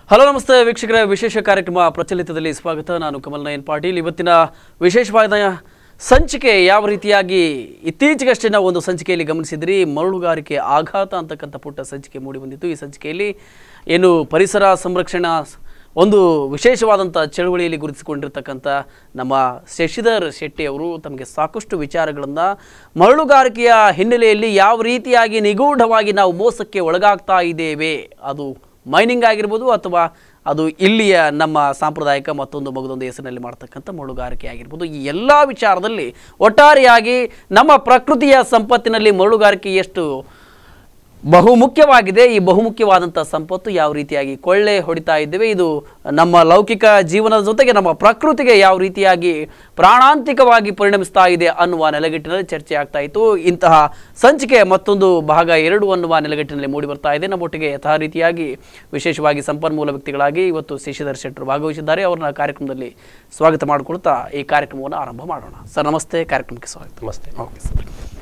Hello ನಮಸ್ತೆ ವೀಕ್ಷಕರ ವಿಶೇಷ ಕಾರ್ಯಕ್ರಮ ಪ್ರಚಲಿತದಲ್ಲಿ ಸ್ವಾಗತ ನಾನು ಕಮಲ್ ನಯನ್ ಪಾಟೀಲ್ ಇವತ್ತಿನ ವಿಶೇಷವಾದ ಸಂಚಿಕೆ ಯಾವ ರೀತಿಯಾಗಿ ಇತ್ತೀಚೆಗಷ್ಟೇ ನಾವು ಒಂದು ಸಂಚಿಕೆಯಲ್ಲಿ ಗಮನಿಸಿದ್ರಿ ಮರಳುಗಾರಿಕೆ ಆಘಾತ ಅಂತಕ್ಕಂಥ ಪುಟ್ಟ ಸಂಚಿಕೆ ಮೂಡಿ ಬಂದಿತ್ತು ಈ ಸಂಚಿಕೆಯಲ್ಲಿ ಏನು ಪರಿಸರ ಸಂರಕ್ಷಣಾ ಸ್- ಒಂದು ವಿಶೇಷವಾದಂಥ ಚಳುವಳಿಯಲ್ಲಿ ಗುರುತಿಸಿಕೊಂಡಿರ್ತಕ್ಕಂಥ ನಮ್ಮ ಶಶಿಧರ್ ಶೆಟ್ಟಿ ಅವರು ತಮಗೆ ಸಾಕಷ್ಟು ವಿಚಾರಗಳನ್ನು ಮರಳುಗಾರಿಕೆಯ ಹಿನ್ನೆಲೆಯಲ್ಲಿ ಯಾವ ರೀತಿಯಾಗಿ ನಿಗೂಢವಾಗಿ ನಾವು ಮೋಸಕ್ಕೆ ಒಳಗಾಗ್ತಾ ಇದ್ದೇವೆ ಅದು ಮೈನಿಂಗ್ ಆಗಿರ್ಬೋದು ಅಥವಾ ಅದು ಇಲ್ಲಿಯ ನಮ್ಮ ಸಾಂಪ್ರದಾಯಿಕ ಮತ್ತೊಂದು ಮಗದೊಂದು ಹೆಸರಿನಲ್ಲಿ ಮಾಡ್ತಕ್ಕಂಥ ಮರಳುಗಾರಿಕೆ ಆಗಿರ್ಬೋದು ಈ ಎಲ್ಲ ವಿಚಾರದಲ್ಲಿ ಒಟ್ಟಾರೆಯಾಗಿ ನಮ್ಮ ಪ್ರಕೃತಿಯ ಸಂಪತ್ತಿನಲ್ಲಿ ಮರಳುಗಾರಿಕೆ ಎಷ್ಟು ಬಹುಮುಖ್ಯವಾಗಿದೆ ಈ ಬಹುಮುಖ್ಯವಾದಂಥ ಸಂಪತ್ತು ಯಾವ ರೀತಿಯಾಗಿ ಕೊಳ್ಳೆ ಹೊಡಿತಾ ಇದ್ದೇವೆ ಇದು ನಮ್ಮ ಲೌಕಿಕ ಜೀವನದ ಜೊತೆಗೆ ನಮ್ಮ ಪ್ರಕೃತಿಗೆ ಯಾವ ರೀತಿಯಾಗಿ ಪ್ರಾಣಾಂತಿಕವಾಗಿ ಪರಿಣಮಿಸ್ತಾ ಇದೆ ಅನ್ನುವ ನೆಲೆಗಟ್ಟಿನಲ್ಲಿ ಚರ್ಚೆ ಆಗ್ತಾ ಇತ್ತು ಇಂತಹ ಸಂಚಿಕೆ ಮತ್ತೊಂದು ಭಾಗ ಎರಡು ಅನ್ನುವ ನೆಲೆಗಟ್ಟಿನಲ್ಲಿ ಮೂಡಿ ಬರ್ತಾ ಇದೆ ನಮ್ಮೊಟ್ಟಿಗೆ ಯಥಾ ರೀತಿಯಾಗಿ ವಿಶೇಷವಾಗಿ ಸಂಪನ್ಮೂಲ ವ್ಯಕ್ತಿಗಳಾಗಿ ಇವತ್ತು ಶಶಿಧರ್ ಶೆಟ್ಟರು ಭಾಗವಹಿಸಿದ್ದಾರೆ ಅವ್ರನ್ನ ಕಾರ್ಯಕ್ರಮದಲ್ಲಿ ಸ್ವಾಗತ ಮಾಡಿಕೊಳ್ತಾ ಈ ಕಾರ್ಯಕ್ರಮವನ್ನು ಆರಂಭ ಮಾಡೋಣ ಸರ್ ನಮಸ್ತೆ ಕಾರ್ಯಕ್ರಮಕ್ಕೆ ಸ್ವಾಗತ ನಮಸ್ತೆ ಓಕೆ ಸರ್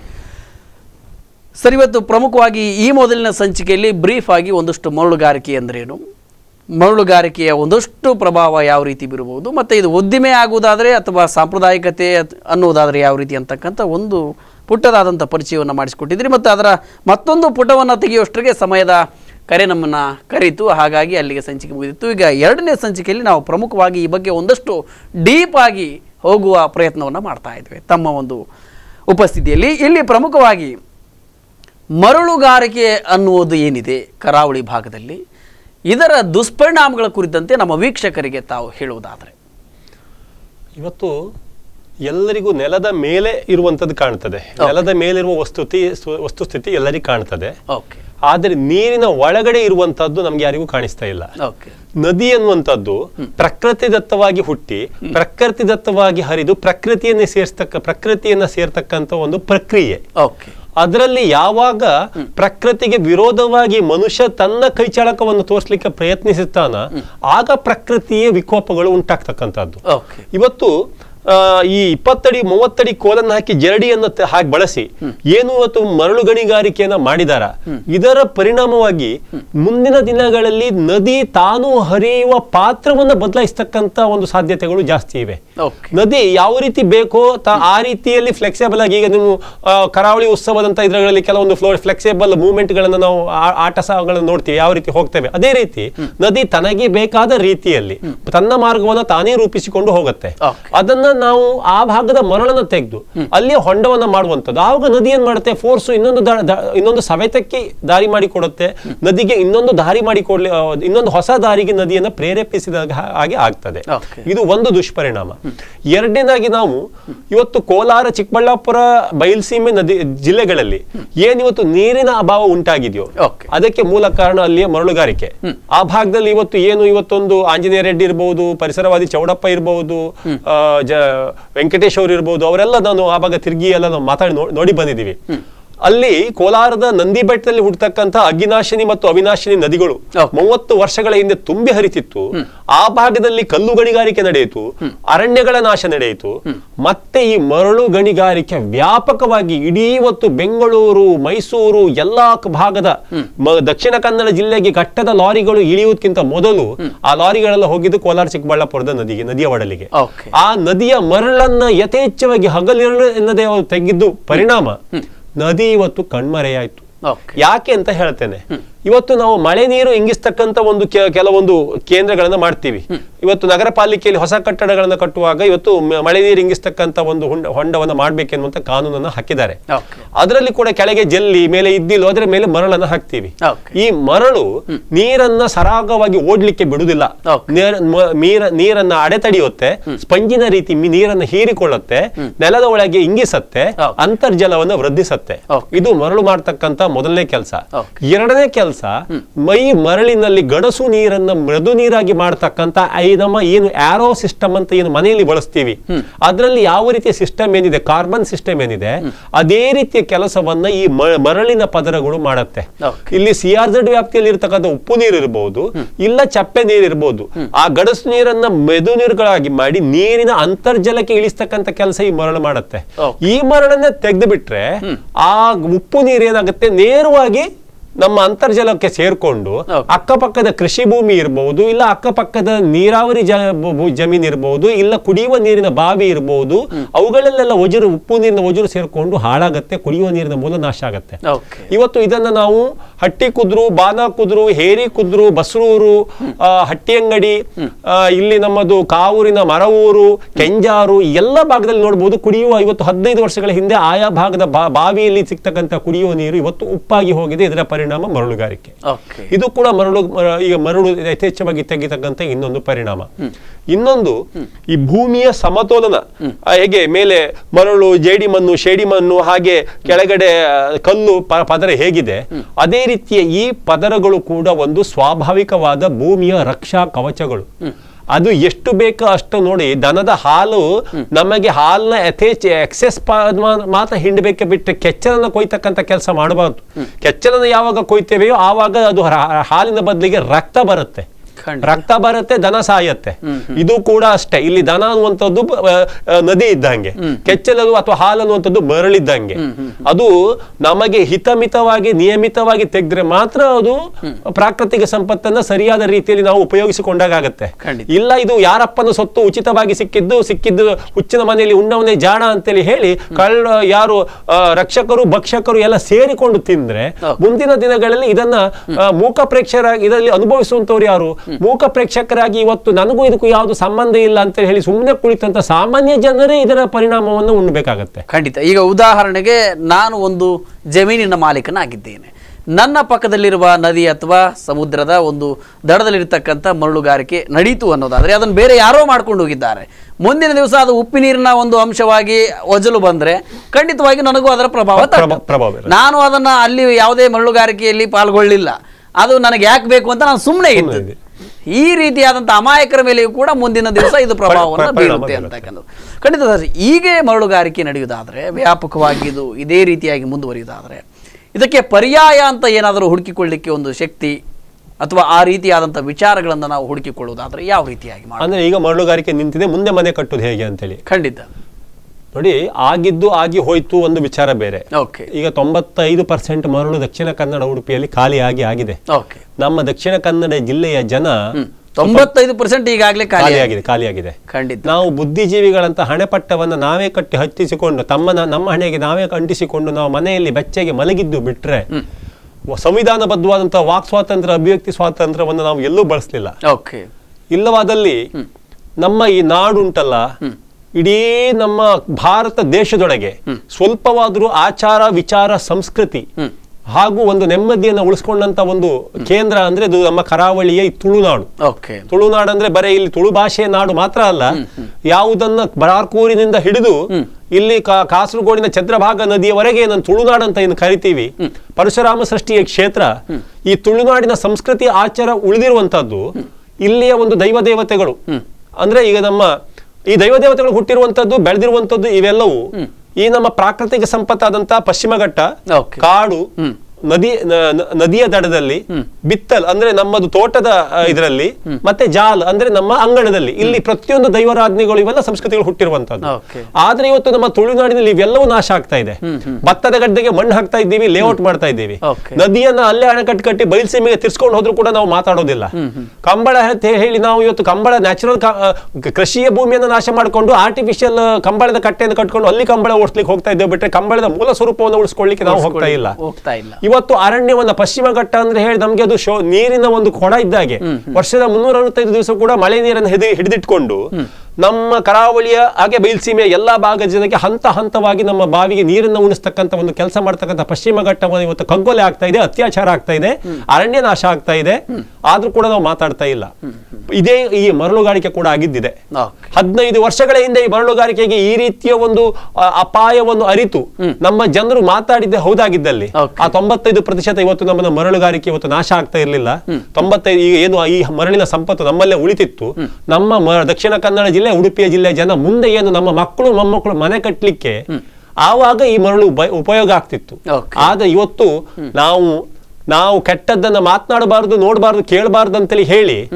ಸರ್ ಇವತ್ತು ಪ್ರಮುಖವಾಗಿ ಈ ಮೊದಲಿನ ಸಂಚಿಕೆಯಲ್ಲಿ ಬ್ರೀಫ್ ಆಗಿ ಒಂದಷ್ಟು ಮರಳುಗಾರಿಕೆ ಅಂದ್ರೇನು ಮರಳುಗಾರಿಕೆಯ ಒಂದಷ್ಟು ಪ್ರಭಾವ ಯಾವ ರೀತಿ ಬೀರಬಹುದು ಮತ್ತು ಇದು ಉದ್ದಿಮೆ ಆಗುವುದಾದರೆ ಅಥವಾ ಸಾಂಪ್ರದಾಯಿಕತೆ ಅತ್- ಅನ್ನುವುದಾದರೆ ಯಾವ ರೀತಿ ಅಂತಕ್ಕಂಥ ಒಂದು ಪುಟ್ಟದಾದಂಥ ಪರಿಚಯವನ್ನು ಮಾಡಿಸಿಕೊಟ್ಟಿದ್ರಿ ಮತ್ತು ಅದರ ಮತ್ತೊಂದು ಪುಟವನ್ನು ತೆಗೆಯುವಷ್ಟರಿಗೆ ಸಮಯದ ಕರೆ ನಮ್ಮನ್ನು ಕರೀತು ಹಾಗಾಗಿ ಅಲ್ಲಿಗೆ ಸಂಚಿಕೆ ಮುಗಿದಿತ್ತು ಈಗ ಎರಡನೇ ಸಂಚಿಕೆಯಲ್ಲಿ ನಾವು ಪ್ರಮುಖವಾಗಿ ಈ ಬಗ್ಗೆ ಒಂದಷ್ಟು ಡೀಪ್ ಆಗಿ ಹೋಗುವ ಪ್ರಯತ್ನವನ್ನು ಮಾಡ್ತಾ ಇದ್ವಿ ತಮ್ಮ ಒಂದು ಉಪಸ್ಥಿತಿಯಲ್ಲಿ ಇಲ್ಲಿ ಪ್ರಮುಖವಾಗಿ ಮರಳುಗಾರಿಕೆ ಅನ್ನುವುದು ಏನಿದೆ ಕರಾವಳಿ ಭಾಗದಲ್ಲಿ ಇದರ ದುಷ್ಪರಿಣಾಮಗಳ ಕುರಿತಂತೆ ನಮ್ಮ ವೀಕ್ಷಕರಿಗೆ ತಾವು ಹೇಳುವುದಾದರೆ ಇವತ್ತು ಎಲ್ಲರಿಗೂ ನೆಲದ ಮೇಲೆ ಇರುವಂತದ್ದು ಕಾಣ್ತದೆ ನೆಲದ ಮೇಲಿರುವ ವಸ್ತುತಿ ಸ್ವ- ವಸ್ತುಸ್ಥಿತಿ ಎಲ್ಲರಿಗೂ ಕಾಣ್ತದೆ ಓಕೆ ಆದರೆ ನೀರಿನ ಒಳಗಡೆ ಇರುವಂತದ್ದು ನಮ್ಗೆ ಯಾರಿಗೂ ಕಾಣಿಸ್ತಾ ಇಲ್ಲ ಓಕೆ ನದಿ ಅನ್ನುವಂಥದ್ದು ಪ್ರಕೃತಿದತ್ತವಾಗಿ ಹುಟ್ಟಿ ಪ್ರಕೃತಿದತ್ತವಾಗಿ ಹರಿದು ಪ್ರಕೃತಿಯನ್ನೇ ಸೇರ್ಸ್ತಕ್ಕ ಪ್ರಕೃತಿಯನ್ನ ಸೇರ್ತಕ್ಕಂಥ ಒಂದು ಪ್ರಕ್ರಿಯೆ ಓಕೆ ಅದರಲ್ಲಿ ಯಾವಾಗ ಪ್ರಕೃತಿಗೆ ವಿರೋಧವಾಗಿ ಮನುಷ್ಯ ತನ್ನ ಕೈಚಳಕವನ್ನು ತೋರಿಸ್ಲಿಕ್ಕೆ ಪ್ರಯತ್ನಿಸುತ್ತಾನ ಆಗ ಪ್ರಕೃತಿಯ ವಿಕೋಪಗಳು ಉಂಟಾಗ್ತಕ್ಕಂಥದ್ದು ಓಕೆ ಇವತ್ತು ಆ, ಈ ಇಪ್ಪತ್ತಡಿ ಮೂವತ್ತಡಿ ಕೋಲನ್ನು ಹಾಕಿ ಜರಡಿಯನ್ನು ತ- ಹಾಕಿ ಬಳಸಿ ಏನು ಇವತ್ತು ಮರಳು ಗಣಿಗಾರಿಕೆಯನ್ನ ಮಾಡಿದಾರ ಇದರ ಪರಿಣಾಮವಾಗಿ ಮುಂದಿನ ದಿನಗಳಲ್ಲಿ ನದಿ ತಾನು ಹರಿಯುವ ಪಾತ್ರವನ್ನು ಬದಲಾಯಿಸ್ತಕ್ಕಂಥ ಒಂದು ಸಾಧ್ಯತೆಗಳು ಜಾಸ್ತಿ ಇವೆ ಓಕೆ ನದಿ ಯಾವ ರೀತಿ ಬೇಕೋ ತ- ಆ ರೀತಿಯಲ್ಲಿ ಫ್ಲೆಕ್ಸಿಬಲ್ ಆಗಿ ಈಗ ನೀವು ಆ, ಕರಾವಳಿ ಉತ್ಸವದಂತ ಇದರಲ್ಲಿ ಕೆಲವೊಂದು ಫ್ಲೋ ಫ್ಲೆಕ್ಸಿಬಲ್ ಮೂವ್ಮೆಂಟ್ಗಳನ್ನು ನಾವು ಆ- ಆಟ ಸಾಹಗಳನ್ನು ನೋಡ್ತೀವಿ ಯಾವ ರೀತಿ ಹೋಗ್ತೇವೆ ಅದೇ ರೀತಿ ನದಿ ತನಗೆ ಬೇಕಾದ ರೀತಿಯಲ್ಲಿ ತನ್ನ ಮಾರ್ಗವನ್ನು ತಾನೇ ರೂಪಿಸಿಕೊಂಡು ಹೋಗುತ್ತೆ Okay. ಅದನ್ನ ನಾವು ಆ ಭಾಗದ ಮರಳನ್ನು ತೆಗೆದು ಅಲ್ಲಿ ಹೊಂಡವನ್ನ ಮಾಡುವಂಥದ್ದು ಆವಾಗ ನದಿ ಏನ್ ಮಾಡುತ್ತೆ ಫೋರ್ಸ್ ಇನ್ನೊಂದು ದ- ದ- ಇನ್ನೊಂದು ಸವೆತಕ್ಕೆ ದಾರಿ ಮಾಡಿಕೊಡುತ್ತೆ ನದಿಗೆ ಇನ್ನೊಂದು ದಾರಿ ಮಾಡಿಕೊಡ್ಲಿ ಆ, ಇನ್ನೊಂದು ಹೊಸ ದಾರಿಗೆ ನದಿಯನ್ನ ಪ್ರೇರೇಪಿಸಿದಾಗ ಹಾ- ಹಾಗೆ ಆಗ್ತದೆ Okay. ಇದು ಒಂದು ದುಷ್ಪರಿಣಾಮ ಎರಡನೇದಾಗಿ ನಾವು ಇವತ್ತು ಕೋಲಾರ ಚಿಕ್ಕಬಳ್ಳಾಪುರ ಬಯಲ್ಸೀಮೆ ನದಿ ಜಿಲ್ಲೆಗಳಲ್ಲಿ ಏನಿವತ್ತು ನೀರಿನ ಅಭಾವ ಉಂಟಾಗಿದೆಯೋ Okay. ಅದಕ್ಕೆ ಮೂಲ ಕಾರಣ ಅಲ್ಲಿಯ ಮರಳುಗಾರಿಕೆ ಆ ಭಾಗದಲ್ಲಿ ಇವತ್ತು ಏನು ಇವತ್ತೊಂದು ಆಂಜನೇಯ ರೆಡ್ಡಿ ಇರಬಹುದು ಪರಿಸರವಾದಿ ಚೌಡಪ್ಪ ಇರಬಹುದು ಆ, ಜ ವೆಂಕಟೇಶ್ ಅವರು ಇರಬಹುದು ಅವರೆಲ್ಲ ನಾನು ಆ ಭಾಗ ತಿರುಗಿ ಎಲ್ಲ ನಾವು ಮಾತಾಡಿ ನೋ- ನೋಡಿ ಬಂದಿದ್ದೀವಿ ಅಲ್ಲಿ ಕೋಲಾರದ ನಂದಿ ಬೆಟ್ಟದಲ್ಲಿ ಹುಟ್ಟತಕ್ಕಂಥ ಅಗ್ನಿನಾಶಿನಿ ಮತ್ತು ಅವಿನಾಶಿನಿ ನದಿಗಳು Okay. ಮೂವತ್ತು ವರ್ಷಗಳ ಹಿಂದೆ ತುಂಬಿ ಹರಿತಿತ್ತು ಆ ಭಾಗದಲ್ಲಿ ಕಲ್ಲು ಗಣಿಗಾರಿಕೆ ನಡೆಯಿತು ಅರಣ್ಯಗಳ ನಾಶ ನಡೆಯಿತು ಮತ್ತೆ ಈ ಮರಳು ಗಣಿಗಾರಿಕೆ ವ್ಯಾಪಕವಾಗಿ ಇಡೀ ಇವತ್ತು ಬೆಂಗಳೂರು ಮೈಸೂರು ಎಲ್ಲಾ ಕ- ಭಾಗದ ಮ- ದಕ್ಷಿಣ ಕನ್ನಡ ಜಿಲ್ಲೆಗೆ ಘಟ್ಟದ ಲಾರಿಗಳು ಇಳಿಯುವುದಕ್ಕಿಂತ ಮೊದಲು ಆ ಲಾರಿಗಳೆಲ್ಲ ಹೋಗಿದ್ದು ಕೋಲಾರ ಚಿಕ್ಕಬಳ್ಳಾಪುರದ ನದಿಗೆ ನದಿಯ ಒಡಲಿಗೆ ಓಕೆ ಆ ನದಿಯ ಮರಳನ್ನ ಯಥೇಚ್ಛವಾಗಿ ಹಗಲಿರುಳು ಎನ್ನದೇ ಅವರು ತೆಗೆದ್ದು ಪರಿಣಾಮ ನದಿ ಇವತ್ತು ಕಣ್ಮರೆಯಾಯ್ತು ಓಕೆ ಯಾಕೆ ಅಂತ ಹೇಳ್ತೇನೆ ಇವತ್ತು ನಾವು ಮಳೆ ನೀರು ಇಂಗಿಸ್ತಕ್ಕಂಥ ಒಂದು ಕೆ- ಕೆಲವೊಂದು ಕೇಂದ್ರಗಳನ್ನ ಮಾಡ್ತೀವಿ ಇವತ್ತು ನಗರ ಪಾಲಿಕೆಯಲ್ಲಿ ಹೊಸ ಕಟ್ಟಡಗಳನ್ನ ಕಟ್ಟುವಾಗ ಇವತ್ತು ಮ- ಮಳೆ ನೀರು ಇಂಗಿಸ್ತಕ್ಕಂಥ ಒಂದು ಹೊಂಡ ಹೊಂಡವನ್ನ ಮಾಡ್ಬೇಕೆನ್ನುವಂತ ಕಾನೂನನ್ನ ಹಾಕಿದ್ದಾರೆ ಓಕೆ ಅದರಲ್ಲಿ ಕೂಡ ಕೆಳಗೆ ಜಲ್ಲಿ ಮೇಲೆ ಇದ್ದಿಲ್ಲ ಅದರ ಮೇಲೆ ಮರಳನ್ನ ಹಾಕ್ತೀವಿ ಓಕೆ ಈ ಮರಳು ನೀರನ್ನ ಸರಾಗವಾಗಿ ಓಡ್ಲಿಕ್ಕೆ ಬಿಡುವುದಿಲ್ಲ Okay. ನೇರ- ಮ- ಮೀರ ನೀರನ್ನ ಅಡೆತಡೆಯುತ್ತೆ ಸ್ಪಂಜಿನ ರೀತಿ ಮಿ- ನೀರನ್ನ ಹೀರಿಕೊಳ್ಳುತ್ತೆ ನೆಲದ ಒಳಗೆ ಇಂಗಿಸತ್ತೆ Okay. ಅಂತರ್ಜಲವನ್ನ ವೃದ್ಧಿಸತ್ತೆ Okay. ಇದು ಮರಳು ಮಾಡ್ತಕ್ಕಂತ ಮೊದಲನೇ ಕೆಲಸ Okay. ಎರಡನೇ ಕೆಲಸ ಮೈ ಮರಳಿನಲ್ಲಿ ಗಡಸು ನೀರನ್ನ ಮೃದು ನೀರಾಗಿ ಮಾಡ್ತಕ್ಕಂತ ಐ ನಮ್ಮ ಏನು ಆರೋ ಸಿಸ್ಟಮ್ ಅಂತ ಏನು ಮನೆಯಲ್ಲಿ ಬಳಸ್ತೀವಿ ಅದರಲ್ಲಿ ಯಾವ ರೀತಿಯ ಸಿಸ್ಟಮ್ ಏನಿದೆ ಕಾರ್ಬನ್ ಸಿಸ್ಟಮ್ ಏನಿದೆ ಅದೇ ರೀತಿಯ ಕೆಲಸವನ್ನ ಈ ಮ- ಮರಳಿನ ಪದರಗಳು ಮಾಡತ್ತೆ Okay. ಇಲ್ಲಿ ಸಿ ಆರ್ ಝಡ್ ವ್ಯಾಪ್ತಿಯಲ್ಲಿ ಇರ್ತಕ್ಕಂಥ ಉಪ್ಪು ನೀರು ಇರಬಹುದು ಇಲ್ಲ ಚಪ್ಪೆ ನೀರು ಇರಬಹುದು ಆ ಗಡಸು ನೀರನ್ನ ಮೆದು ನೀರುಗಳಾಗಿ ಮಾಡಿ ನೀರಿನ ಅಂತರ್ಜಲಕ್ಕೆ ಇಳಿಸ್ತಕ್ಕಂಥ ಕೆಲಸ ಈ ಮರಳು ಮಾಡುತ್ತೆ Okay. ಈ ಮರಳನ್ನ ತೆಗೆದು ಬಿಟ್ರೆ ಆ ಉಪ್ಪು ನೀರು ಏನಾಗುತ್ತೆ ನೇರವಾಗಿ ನಮ್ಮ ಅಂತರ್ಜಲಕ್ಕೆ ಸೇರ್ಕೊಂಡು Okay. ಅಕ್ಕಪಕ್ಕದ ಕೃಷಿ ಭೂಮಿ ಇರಬಹುದು ಇಲ್ಲ ಅಕ್ಕಪಕ್ಕದ ನೀರಾವರಿ ಜ ಭೂ- ಭೂ- ಜಮೀನು ಇರಬಹುದು ಇಲ್ಲ ಕುಡಿಯುವ ನೀರಿನ ಬಾವಿ ಇರಬಹುದು ಅವುಗಳಲ್ಲೆಲ್ಲ ಒಜರು ಉಪ್ಪು ನೀರಿನ ಒಜರು ಸೇರ್ಕೊಂಡು ಹಾಳಾಗತ್ತೆ ಕುಡಿಯುವ ನೀರಿನ ಮೂಲ ನಾಶ ಆಗತ್ತೆ ಓಕೆ ಇವತ್ತು ಇದನ್ನ ನಾವು ಹಟ್ಟಿ ಕುದ್ರು ಬಾನ ಕುದ್ರು ಹೇರಿ ಕುದ್ರು ಬಸರೂರು ಆ, ಹಟ್ಟಿಯಂಗಡಿ ಆ, ಇಲ್ಲಿ ನಮ್ಮದು ಕಾವೂರಿನ ಮರವೂರು ಕೆಂಜಾರು ಈ ಎಲ್ಲ ಭಾಗದಲ್ಲಿ ನೋಡಬಹುದು ಕುಡಿಯುವ ಇವತ್ತು ಹದಿನೈದು ವರ್ಷಗಳ ಹಿಂದೆ ಆಯಾ ಭಾಗದ ಬಾ- ಬಾವಿಯಲ್ಲಿ ಸಿಗ್ತಕ್ಕಂಥ ಕುಡಿಯುವ ನೀರು ಇವತ್ತು ಉಪ್ಪಾಗಿ ಹೋಗಿದೆ ಇದರ ಪರಿಣಾಮ ಮರಳುಗಾರಿಕೆ ಓಕೆ ಇದು ಕೂಡ ಮರಳು ಮರ- ಈಗ ಮರಳು ಯಥೇಚ್ಛವಾಗಿ ತೆಗಿತಕ್ಕಂಥ ಇನ್ನೊಂದು ಪರಿಣಾಮ ಇನ್ನೊಂದು ಈ ಭೂಮಿಯ ಸಮತೋಲನ ಆ, ಹೇಗೆ ಮೇಲೆ ಮರಳು ಜೇಡಿ ಮಣ್ಣು ಶೇಡಿ ಮಣ್ಣು ಹಾಗೆ ಕೆಳಗಡೆ ಆ, ಕಲ್ಲು ಪ- ಪದರ ಹೇಗಿದೆ ಅದೇ ರೀತಿಯ ಈ ಪದರಗಳು ಕೂಡ ಒಂದು ಸ್ವಾಭಾವಿಕವಾದ ಭೂಮಿಯ ರಕ್ಷಾ ಕವಚಗಳು ಅದು ಎಷ್ಟು ಬೇಕೋ ಅಷ್ಟು ನೋಡಿ ದನದ ಹಾಲು ನಮಗೆ ಹಾಲಿನ ಯಥೇಚ್ಛ ಎಕ್ಸೆಸ್ ಮಾತ್ರ ಹಿಂಡಬೇಕೆ ಬಿಟ್ಟು ಕೆಚ್ಚಲನ್ನ ಕೊಯ್ತಕ್ಕಂಥ ಕೆಲಸ ಮಾಡಬಾರ್ದು ಕೆಚ್ಚಲನ್ನ ಯಾವಾಗ ಕೊಯ್ತೇವೆಯೋ ಆವಾಗ ಅದು ರ- ಹಾಲಿನ ಬದಲಿಗೆ ರಕ್ತ ಬರುತ್ತೆ ಖಂಡಿತ. ರಕ್ತ ಬರುತ್ತೆ ದನ ಸಾಯತ್ತೆ ಇದು ಕೂಡ ಅಷ್ಟೇ ಇಲ್ಲಿ ದನ ಅನ್ನುವಂಥದ್ದು ಬ- ಆ, ನದಿ ಇದ್ದಂಗೆ ಕೆಚ್ಚಲದು ಅಥವಾ ಹಾಲು ಅನ್ನುವಂಥದ್ದು ಮರಳಿದ್ದಂಗೆ ಅದು ನಮಗೆ ಹಿತಮಿತವಾಗಿ ನಿಯಮಿತವಾಗಿ ತೆಗೆದ್ರೆ ಮಾತ್ರ ಅದು ಪ್ರಾಕೃತಿಕ ಸಂಪತ್ತನ್ನ ಸರಿಯಾದ ರೀತಿಯಲ್ಲಿ ನಾವು ಉಪಯೋಗಿಸಿಕೊಂಡಾಗ ಆಗತ್ತೆ ಖಂಡಿತ. ಇಲ್ಲ ಇದು ಯಾರಪ್ಪನ ಸೊತ್ತು ಉಚಿತವಾಗಿ ಸಿಕ್ಕಿದ್ದು ಸಿಕ್ಕಿದ್ದು ಹುಚ್ಚಿನ ಮನೆಯಲ್ಲಿ ಉಣ್ಣವನೇ ಜಾಣ ಅಂತೇಳಿ ಹೇಳಿ ಕಳ್ಳ ಯಾರು ಆ, ರಕ್ಷಕರು ಭಕ್ಷಕರು ಎಲ್ಲ ಸೇರಿಕೊಂಡು ತಿಂದ್ರೆ ಹೌದು. ಮುಂದಿನ ದಿನಗಳಲ್ಲಿ ಇದನ್ನ ಆ, ಮೂಕ ಪ್ರೇಕ್ಷಕರಾಗಿ ಇದರಲ್ಲಿ ಅನುಭವಿಸುವಂತವ್ರು ಯಾರು ಮೂಕ ಪ್ರೇಕ್ಷಕರಾಗಿ ಇವತ್ತು ನನಗೂ ಇದಕ್ಕೂ ಯಾವುದು ಸಂಬಂಧ ಇಲ್ಲ ಅಂತ ಹೇಳಿ ಸುಮ್ಮನೆ ಕುಳಿತಂತ ಸಾಮಾನ್ಯ ಜನರೇ ಇದರ ಪರಿಣಾಮವನ್ನು ಉಣ್ಬೇಕಾಗತ್ತೆ ಖಂಡಿತ ಈಗ ಉದಾಹರಣೆಗೆ ನಾನು ಒಂದು ಜಮೀನಿನ ಮಾಲೀಕನಾಗಿದ್ದೇನೆ ನನ್ನ ಪಕ್ಕದಲ್ಲಿರುವ ನದಿ ಅಥವಾ ಸಮುದ್ರದ ಒಂದು ದಡದಲ್ಲಿರ್ತಕ್ಕಂಥ ಮರಳುಗಾರಿಕೆ ನಡೀತು ಅನ್ನೋದಾದ್ರೆ ಅದನ್ನು ಬೇರೆ ಯಾರೋ ಮಾಡ್ಕೊಂಡು ಹೋಗಿದ್ದಾರೆ ಮುಂದಿನ ದಿವಸ ಅದು ಉಪ್ಪಿನೀರಿನ ಒಂದು ಅಂಶವಾಗಿ ಒಜಲು ಬಂದ್ರೆ ಖಂಡಿತವಾಗಿ ನನಗೂ ಅದರ ಪ್ರಭಾವ ಪ್ರಭಾವ- ತಟ್ಟುತ್ತೆ. ಪ್ರಭಾವ ಇರುತ್ತೆ. ನಾನು ಅದನ್ನ ಅಲ್ಲಿ ಯಾವುದೇ ಮರಳುಗಾರಿಕೆಯಲ್ಲಿ ಪಾಲ್ಗೊಳ್ಳಿಲ್ಲ ಅದು ನನಗೆ ಯಾಕೆ ಬೇಕು ಅಂತ ನಾನು ಸುಮ್ಮನೆ ಇದ್ದೆ ಇದ್ದೆ. ಈ ರೀತಿಯಾದಂಥ ಅಮಾಯಕರ ಮೇಲೆಯೂ ಕೂಡ ಮುಂದಿನ ದಿವಸ ಇದು ಪ್ರಭಾವವನ್ನು ಪರಿಣಾಮ ಬೀರುತ್ತೆ ಬೀರುತ್ತೆ. ಅಂತಕ್ಕಂಥದ್ದು ಖಂಡಿತ ಸರ್ ಹೀಗೆ ಮರಳುಗಾರಿಕೆ ನಡೆಯುವುದಾದ್ರೆ ವ್ಯಾಪಕವಾಗಿ ಇದು ಇದೇ ರೀತಿಯಾಗಿ ಮುಂದುವರಿಯುವುದಾದ್ರೆ ಇದಕ್ಕೆ ಪರ್ಯಾಯ ಅಂತ ಏನಾದರೂ ಹುಡುಕಿಕೊಳ್ಳಿಕ್ಕೆ ಒಂದು ಶಕ್ತಿ ಅಥವಾ ಆ ರೀತಿಯಾದಂಥ ವಿಚಾರಗಳನ್ನು ನಾವು ಹುಡುಕಿಕೊಳ್ಳುವುದಾದ್ರೆ ಯಾವ ರೀತಿಯಾಗಿ ಮಾಡಿ ಅಂದ್ರೆ ಈಗ ಮರಳುಗಾರಿಕೆ ನಿಂತಿದೆ ಮುಂದೆ ಮನೆ ಕಟ್ಟುದು ಹೇಗೆ ಅಂತೇಳಿ ಖಂಡಿತ ನೋಡಿ ಆಗಿದ್ದು ಆಗಿ ಹೋಯ್ತು ಒಂದು ವಿಚಾರ ಬೇರೆ ಓಕೆ ಈಗ ತೊಂಬತ್ತೈದು ಪರ್ಸೆಂಟ್ ಮರಳು ದಕ್ಷಿಣ ಕನ್ನಡ ಉಡುಪಿಯಲ್ಲಿ ಖಾಲಿಯಾಗಿ ಆಗಿದೆ ಓಕೆ ನಮ್ಮ ದಕ್ಷಿಣ ಕನ್ನಡ ಜಿಲ್ಲೆಯ ಜನ ತೊಂಬತ್ತೈದು ಪರ್ಸೆಂಟ್ ಈಗಾಗಲೇ ಖಾಲಿ ಖಾಲಿಯಾಗಿದೆ ಖಾಲಿಯಾಗಿದೆ ಖಂಡಿತ ನಾವು ಬುದ್ಧಿಜೀವಿಗಳಂತ ಹಣೆಪಟ್ಟವನ್ನು ನಾವೇ ಕಟ್ಟಿ ಹತ್ತಿಸಿಕೊಂಡು ತಮ್ಮನ ನಮ್ಮ ಹಣೆಗೆ ನಾವೇ ಅಂಟಿಸಿಕೊಂಡು ನಾವು ಮನೆಯಲ್ಲಿ ಬೆಚ್ಚಗೆ ಮಲಗಿದ್ದು ಬಿಟ್ರೆ ವ- ಸಂವಿಧಾನಬದ್ಧವಾದಂತಹ ವಾಕ್ ಸ್ವಾತಂತ್ರ್ಯ ಅಭಿವ್ಯಕ್ತಿ ಸ್ವಾತಂತ್ರ್ಯವನ್ನು ನಾವು ಎಲ್ಲೂ ಬಳಸಲಿಲ್ಲ ಓಕೆ ಇಲ್ಲವಾದಲ್ಲಿ ನಮ್ಮ ಈ ನಾಡುಂಟಲ್ಲ ಇಡೀ ನಮ್ಮ ಭಾರತ ದೇಶದೊಳಗೆ ಸ್ವಲ್ಪವಾದರೂ ಆಚಾರ ವಿಚಾರ ಸಂಸ್ಕೃತಿ ಹಾಗೂ ಒಂದು ನೆಮ್ಮದಿಯನ್ನು ಉಳಿಸ್ಕೊಂಡಂತ ಒಂದು ಕೇಂದ್ರ ಅಂದ್ರೆ ಅದು ನಮ್ಮ ಕರಾವಳಿಯ ಈ ತುಳುನಾಡು ಓಕೆ ತುಳುನಾಡು ಅಂದ್ರೆ ಬರೀ ಇಲ್ಲಿ ತುಳು ಭಾಷೆಯ ನಾಡು ಮಾತ್ರ ಅಲ್ಲ ಯಾವುದನ್ನ ಬರಾರ್ಕೂರಿನಿಂದ ಹಿಡಿದು ಇಲ್ಲಿ ಕಾ- ಕಾಸರಗೋಡಿನ ಚಂದ್ರಭಾಗ ನದಿಯವರೆಗೆ ಏನನ್ನು ತುಳುನಾಡು ಅಂತ ಏನು ಕರಿತೀವಿ ಪರಶುರಾಮ ಸೃಷ್ಟಿಯ ಕ್ಷೇತ್ರ ಈ ತುಳುನಾಡಿನ ಸಂಸ್ಕೃತಿ ಆಚಾರ ಉಳಿದಿರುವಂತದ್ದು ಇಲ್ಲಿಯ ಒಂದು ದೈವ ದೇವತೆಗಳು ಅಂದ್ರೆ ಈಗ ನಮ್ಮ ಈ ದೈವ ದೇವತೆಗಳು ಹುಟ್ಟಿರುವಂತದ್ದು ಬೆಳೆದಿರುವಂತದ್ದು ಇವೆಲ್ಲವೂ ಈ ನಮ್ಮ ಪ್ರಾಕೃತಿಕ ಸಂಪತ್ತಾದಂತಹ ಪಶ್ಚಿಮ ಘಟ್ಟ ಓಕೆ ಕಾಡು ನದಿ ನ- ನ- ನದಿಯ ದಡದಲ್ಲಿ ಬಿತ್ತಲ್ ಅಂದ್ರೆ ನಮ್ಮದು ತೋಟದ ಇದರಲ್ಲಿ ಮತ್ತೆ ಜಾಲ್ ಅಂದ್ರೆ ನಮ್ಮ ಅಂಗಣದಲ್ಲಿ ಇಲ್ಲಿ ಪ್ರತಿಯೊಂದು ದೈವರಾಜ್ಞೆಗಳು ಇವೆಲ್ಲ ಸಂಸ್ಕೃತಿಗಳು ಹುಟ್ಟಿರುವಂತದ್ದು ಓಕೆ ಆದ್ರೆ ಇವತ್ತು ನಮ್ಮ ತುಳುನಾಡಿನಲ್ಲಿ ಇವೆಲ್ಲವೂ ನಾಶ ಆಗ್ತಾ ಇದೆ ಭತ್ತದ ಗದ್ದೆಗೆ ಮಣ್ಣು ಹಾಕ್ತಾ ಇದ್ದೀವಿ ಲೇಔಟ್ ಮಾಡ್ತಾ ಇದ್ದೀವಿ Okay. ನದಿಯನ್ನ ಅಲ್ಲೇ ಅಣೆಕಟ್ಟು ಕಟ್ಟಿ ಬಯಲ್ಸೀಮೆಗೆ ತಿರ್ಸ್ಕೊಂಡು ಹೋದ್ರು ಕೂಡ ನಾವು ಮಾತಾಡೋದಿಲ್ಲ ಕಂಬಳ ಅಂತ ಹೇಳಿ ನಾವು ಇವತ್ತು ಕಂಬಳ ನ್ಯಾಚುರಲ್ ಕೃಷಿಯ ಭೂಮಿಯನ್ನು ನಾಶ ಮಾಡಿಕೊಂಡು ಆರ್ಟಿಫಿಷಿಯಲ್ ಕಂಬಳದ ಕಟ್ಟೆಯನ್ನು ಕಟ್ಕೊಂಡು ಅಲ್ಲಿ ಕಂಬಳ ಓಡಿಸ್ಲಿಕ್ಕೆ ಹೋಗ್ತಾ ಇದ್ದೇವೆ ಬಿಟ್ರೆ ಕಂಬಳದ ಮೂಲ ಸ್ವರೂಪವನ್ನು ಉಳಿಸ್ಕೊಳ್ಳಿಕ್ಕೆ ನಾವು ಹೋಗ್ತಾ ಇಲ್ಲ ಹೋಗ್ತಾ ಇಲ್ಲ ಇವತ್ತು ಅರಣ್ಯವನ್ನ ಪಶ್ಚಿಮ ಘಟ್ಟ ಅಂದ್ರೆ ಹೇಳಿ ನಮ್ಗೆ ಅದು ಶೋ ನೀರಿನ ಒಂದು ಕೊಡ ಇದ್ದಾಗೆ ವರ್ಷದ ಮುನ್ನೂರ ಅರವತ್ತೈದು ದಿವಸ ಕೂಡ ಮಳೆ ನೀರನ್ನು ಹಿಡಿ ಹಿಡಿದಿಟ್ಕೊಂಡು ನಮ್ಮ ಕರಾವಳಿಯ ಹಾಗೆ ಬಯಲ್ಸೀಮೆಯ ಎಲ್ಲಾ ಭಾಗದ ಜನಕ್ಕೆ ಹಂತ ಹಂತವಾಗಿ ನಮ್ಮ ಬಾವಿಗೆ ನೀರನ್ನು ಉಣಿಸ್ತಕ್ಕಂಥ ಒಂದು ಕೆಲಸ ಮಾಡ್ತಕ್ಕಂಥ ಪಶ್ಚಿಮ ಘಟ್ಟವನ್ನು ಇವತ್ತು ಕಗ್ಗೊಲೆ ಆಗ್ತಾ ಇದೆ ಅತ್ಯಾಚಾರ ಆಗ್ತಾ ಇದೆ ಅರಣ್ಯ ನಾಶ ಆಗ್ತಾ ಇದೆ ಆದ್ರೂ ಕೂಡ ನಾವು ಮಾತಾಡ್ತಾ ಇಲ್ಲ ಇದೇ ಈ ಮರಳುಗಾರಿಕೆ ಕೂಡ ಆಗಿದ್ದಿದೆ ಓಕೆ ಹದಿನೈದು ವರ್ಷಗಳ ಹಿಂದೆ ಈ ಮರಳುಗಾರಿಕೆಗೆ ಈ ರೀತಿಯ ಒಂದು ಆ, ಅಪಾಯವನ್ನು ಅರಿತು ನಮ್ಮ ಜನರು ಮಾತಾಡಿದ್ದೆ ಹೌದಾಗಿದ್ದಲ್ಲಿ Okay. ಆ ತೊಂಬತ್ತೈದು ಪ್ರತಿಶತ ಇವತ್ತು ನಮ್ಮ ಮರಳುಗಾರಿಕೆ ಇವತ್ತು ನಾಶ ಆಗ್ತಾ ಇರಲಿಲ್ಲ ತೊಂಬತ್ತೈದು ಈಗ ಏನು ಈ ಮರಳಿನ ಸಂಪತ್ತು ನಮ್ಮಲ್ಲೇ ಉಳಿತಿತ್ತು ನಮ್ಮ ಮ- ದಕ್ಷಿಣ ಕನ್ನಡ ಜಿಲ್ಲೆ ಉಡುಪಿಯ ಜಿಲ್ಲೆಯ ಜನ ಮುಂದೆ ಏನು ನಮ್ಮ ಮಕ್ಕಳು ಮೊಮ್ಮಕ್ಕಳು ಮನೆ ಕಟ್ಟಲಿಕ್ಕೆ ಆವಾಗ ಈ ಮರಳು ಉಪ- ಉಪಯೋಗ ಆಗ್ತಿತ್ತು Okay. ಆದ್ರೆ ಇವತ್ತು ನಾವು ನಾವು ಕೆಟ್ಟದ್ದನ್ನ ಮಾತನಾಡಬಾರದು ನೋಡಬಾರದು ಕೇಳಬಾರದು ಅಂತೇಳಿ ಹೇಳಿ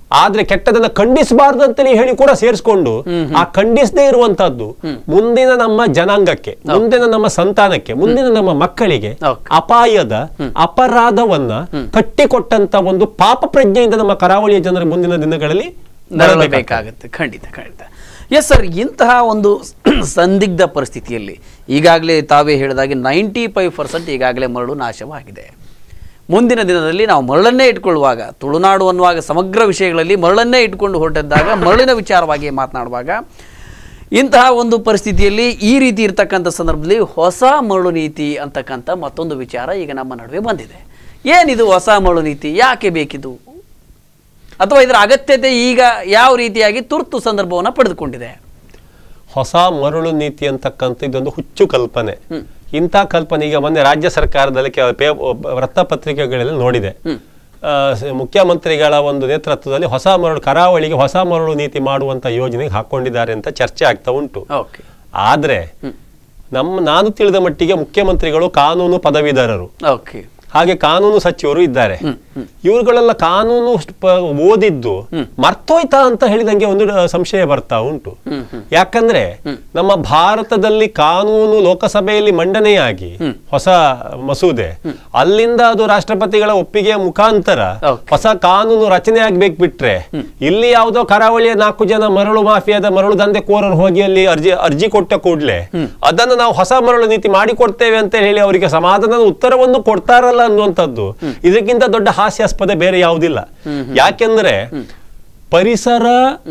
ಆದ್ರೆ ಕೆಟ್ಟದನ್ನ ಖಂಡಿಸಬಾರ್ದು ಅಂತಲೇ ಹೇಳಿ ಕೂಡ ಸೇರಿಸ್ಕೊಂಡು ಆ ಖಂಡಿಸದೇ ಇರುವಂತದ್ದು ಮುಂದಿನ ನಮ್ಮ ಜನಾಂಗಕ್ಕೆ ಮುಂದಿನ ನಮ್ಮ ಸಂತಾನಕ್ಕೆ ಮುಂದಿನ ನಮ್ಮ ಮಕ್ಕಳಿಗೆ Okay. ಅಪಾಯದ ಅಪರಾಧವನ್ನ ಕಟ್ಟಿಕೊಟ್ಟಂತ ಒಂದು ಪಾಪ ಪ್ರಜ್ಞೆಯಿಂದ ನಮ್ಮ ಕರಾವಳಿಯ ಜನರ ಮುಂದಿನ ದಿನಗಳಲ್ಲಿ ನರಳಬೇಕಾಗ್ತದೆ. ನರಳಬೇಕಾಗುತ್ತೆ ಖಂಡಿತ ಖಂಡಿತ ಎಸ್ ಸರ್ ಇಂತಹ ಒಂದು ಸಂದಿಗ್ಧ ಪರಿಸ್ಥಿತಿಯಲ್ಲಿ ಈಗಾಗಲೇ ತಾವೇ ಹೇಳಿದಾಗೆ ನೈಂಟಿ ಫೈವ್ ಪರ್ಸೆಂಟ್ ಈಗಾಗಲೇ ಮರಳು ನಾಶವಾಗಿದೆ ಮುಂದಿನ ದಿನದಲ್ಲಿ ನಾವು ಮರಳನ್ನೇ ಇಟ್ಕೊಳ್ಳುವಾಗ ತುಳುನಾಡು ಅನ್ನುವಾಗ ಸಮಗ್ರ ವಿಷಯಗಳಲ್ಲಿ ಮರಳನ್ನೇ ಇಟ್ಕೊಂಡು ಹೊರಟಿದ್ದಾಗ ಮರಳಿನ ವಿಚಾರವಾಗಿ ಮಾತನಾಡುವಾಗ ಇಂತಹ ಒಂದು ಪರಿಸ್ಥಿತಿಯಲ್ಲಿ ಈ ರೀತಿ ಇರ್ತಕ್ಕಂಥ ಸಂದರ್ಭದಲ್ಲಿ ಹೊಸ ಮರಳು ನೀತಿ ಅಂತಕ್ಕಂಥ ಮತ್ತೊಂದು ವಿಚಾರ ಈಗ ನಮ್ಮ ನಡುವೆ ಬಂದಿದೆ ಏನಿದು ಹೊಸ ಮರಳು ನೀತಿ ಯಾಕೆ ಬೇಕಿದು ಅಥವಾ ಇದರ ಅಗತ್ಯತೆ ಈಗ ಯಾವ ರೀತಿಯಾಗಿ ತುರ್ತು ಸಂದರ್ಭವನ್ನು ಪಡೆದುಕೊಂಡಿದೆ ಹೊಸ ಮರಳು ನೀತಿ ಅಂತಕ್ಕಂಥ ಇದೊಂದು ಹುಚ್ಚು ಕಲ್ಪನೆ ಇಂಥ ಕಲ್ಪನೆ ಈಗ ಮೊನ್ನೆ ರಾಜ್ಯ ಸರ್ಕಾರದಲ್ಲಿ ಕೆಲ- ಪೇ- ವೃತ್ತಪತ್ರಿಕೆಗಳಲ್ಲಿ ನೋಡಿದೆ ಆ, ಸ- ಮುಖ್ಯಮಂತ್ರಿಗಳ ಒಂದು ನೇತೃತ್ವದಲ್ಲಿ ಹೊಸ ಮರಳು ಕರಾವಳಿಗೆ ಹೊಸ ಮರಳು ನೀತಿ ಮಾಡುವಂತ ಯೋಜನೆಗೆ ಹಾಕೊಂಡಿದ್ದಾರೆ ಅಂತ ಚರ್ಚೆ ಆಗ್ತಾ ಉಂಟು ಓಕೆ ಆದ್ರೆ ನಮ್ಮ ನಾನು ತಿಳಿದ ಮಟ್ಟಿಗೆ ಮುಖ್ಯಮಂತ್ರಿಗಳು ಕಾನೂನು ಪದವೀಧರರು ಓಕೆ ಹಾಗೆ ಕಾನೂನು ಸಚಿವರು ಇದ್ದಾರೆ ಇವುಗಳೆಲ್ಲ ಕಾನೂನು ಸ್ಟ್- ಪ- ಓದಿದ್ದು ಮರ್ತೋಯ್ತಾ ಅಂತ ಹೇಳಿದಂಗೆ ಒಂದು ಡ- ಸಂಶಯ ಬರ್ತಾ ಉಂಟು ಯಾಕಂದ್ರೆ ನಮ್ಮ ಭಾರತದಲ್ಲಿ ಕಾನೂನು ಲೋಕಸಭೆಯಲ್ಲಿ ಮಂಡನೆಯಾಗಿ ಹೊಸ ಮಸೂದೆ ಅಲ್ಲಿಂದ ಅದು ರಾಷ್ಟ್ರಪತಿಗಳ ಒಪ್ಪಿಗೆಯ ಮುಖಾಂತರ Okay. ಹೊಸ ಕಾನೂನು ರಚನೆ ಆಗ್ಬೇಕು ಬಿಟ್ರೆ ಇಲ್ಲಿ ಯಾವುದೋ ಕರಾವಳಿಯ ನಾಲ್ಕು ಜನ ಮರಳು ಮಾಫಿಯಾದ ಮರಳು ದಂಧೆ ಕೋರರು ಹೋಗಿ ಅಲ್ಲಿ ಅರ್ಜಿ ಅರ್ಜಿ ಕೊಟ್ಟ ಕೂಡಲೇ ಅದನ್ನು ನಾವು ಹೊಸ ಮರಳು ನೀತಿ ಮಾಡಿಕೊಡ್ತೇವೆ ಅಂತ ಹೇಳಿ ಅವರಿಗೆ ಸಮಾಧಾನದ ಉತ್ತರವನ್ನು ಕೊಡ್ತಾರಲ್ಲ ಅನ್ನುವಂಥದ್ದು ಇದಕ್ಕಿಂತ ದೊಡ್ಡ ಹಾಸ್ಯಾಸ್ಪದ ಬೇರೆ ಯಾವುದಿಲ್ಲ ಯಾಕೆಂದ್ರೆ ಪರಿಸರ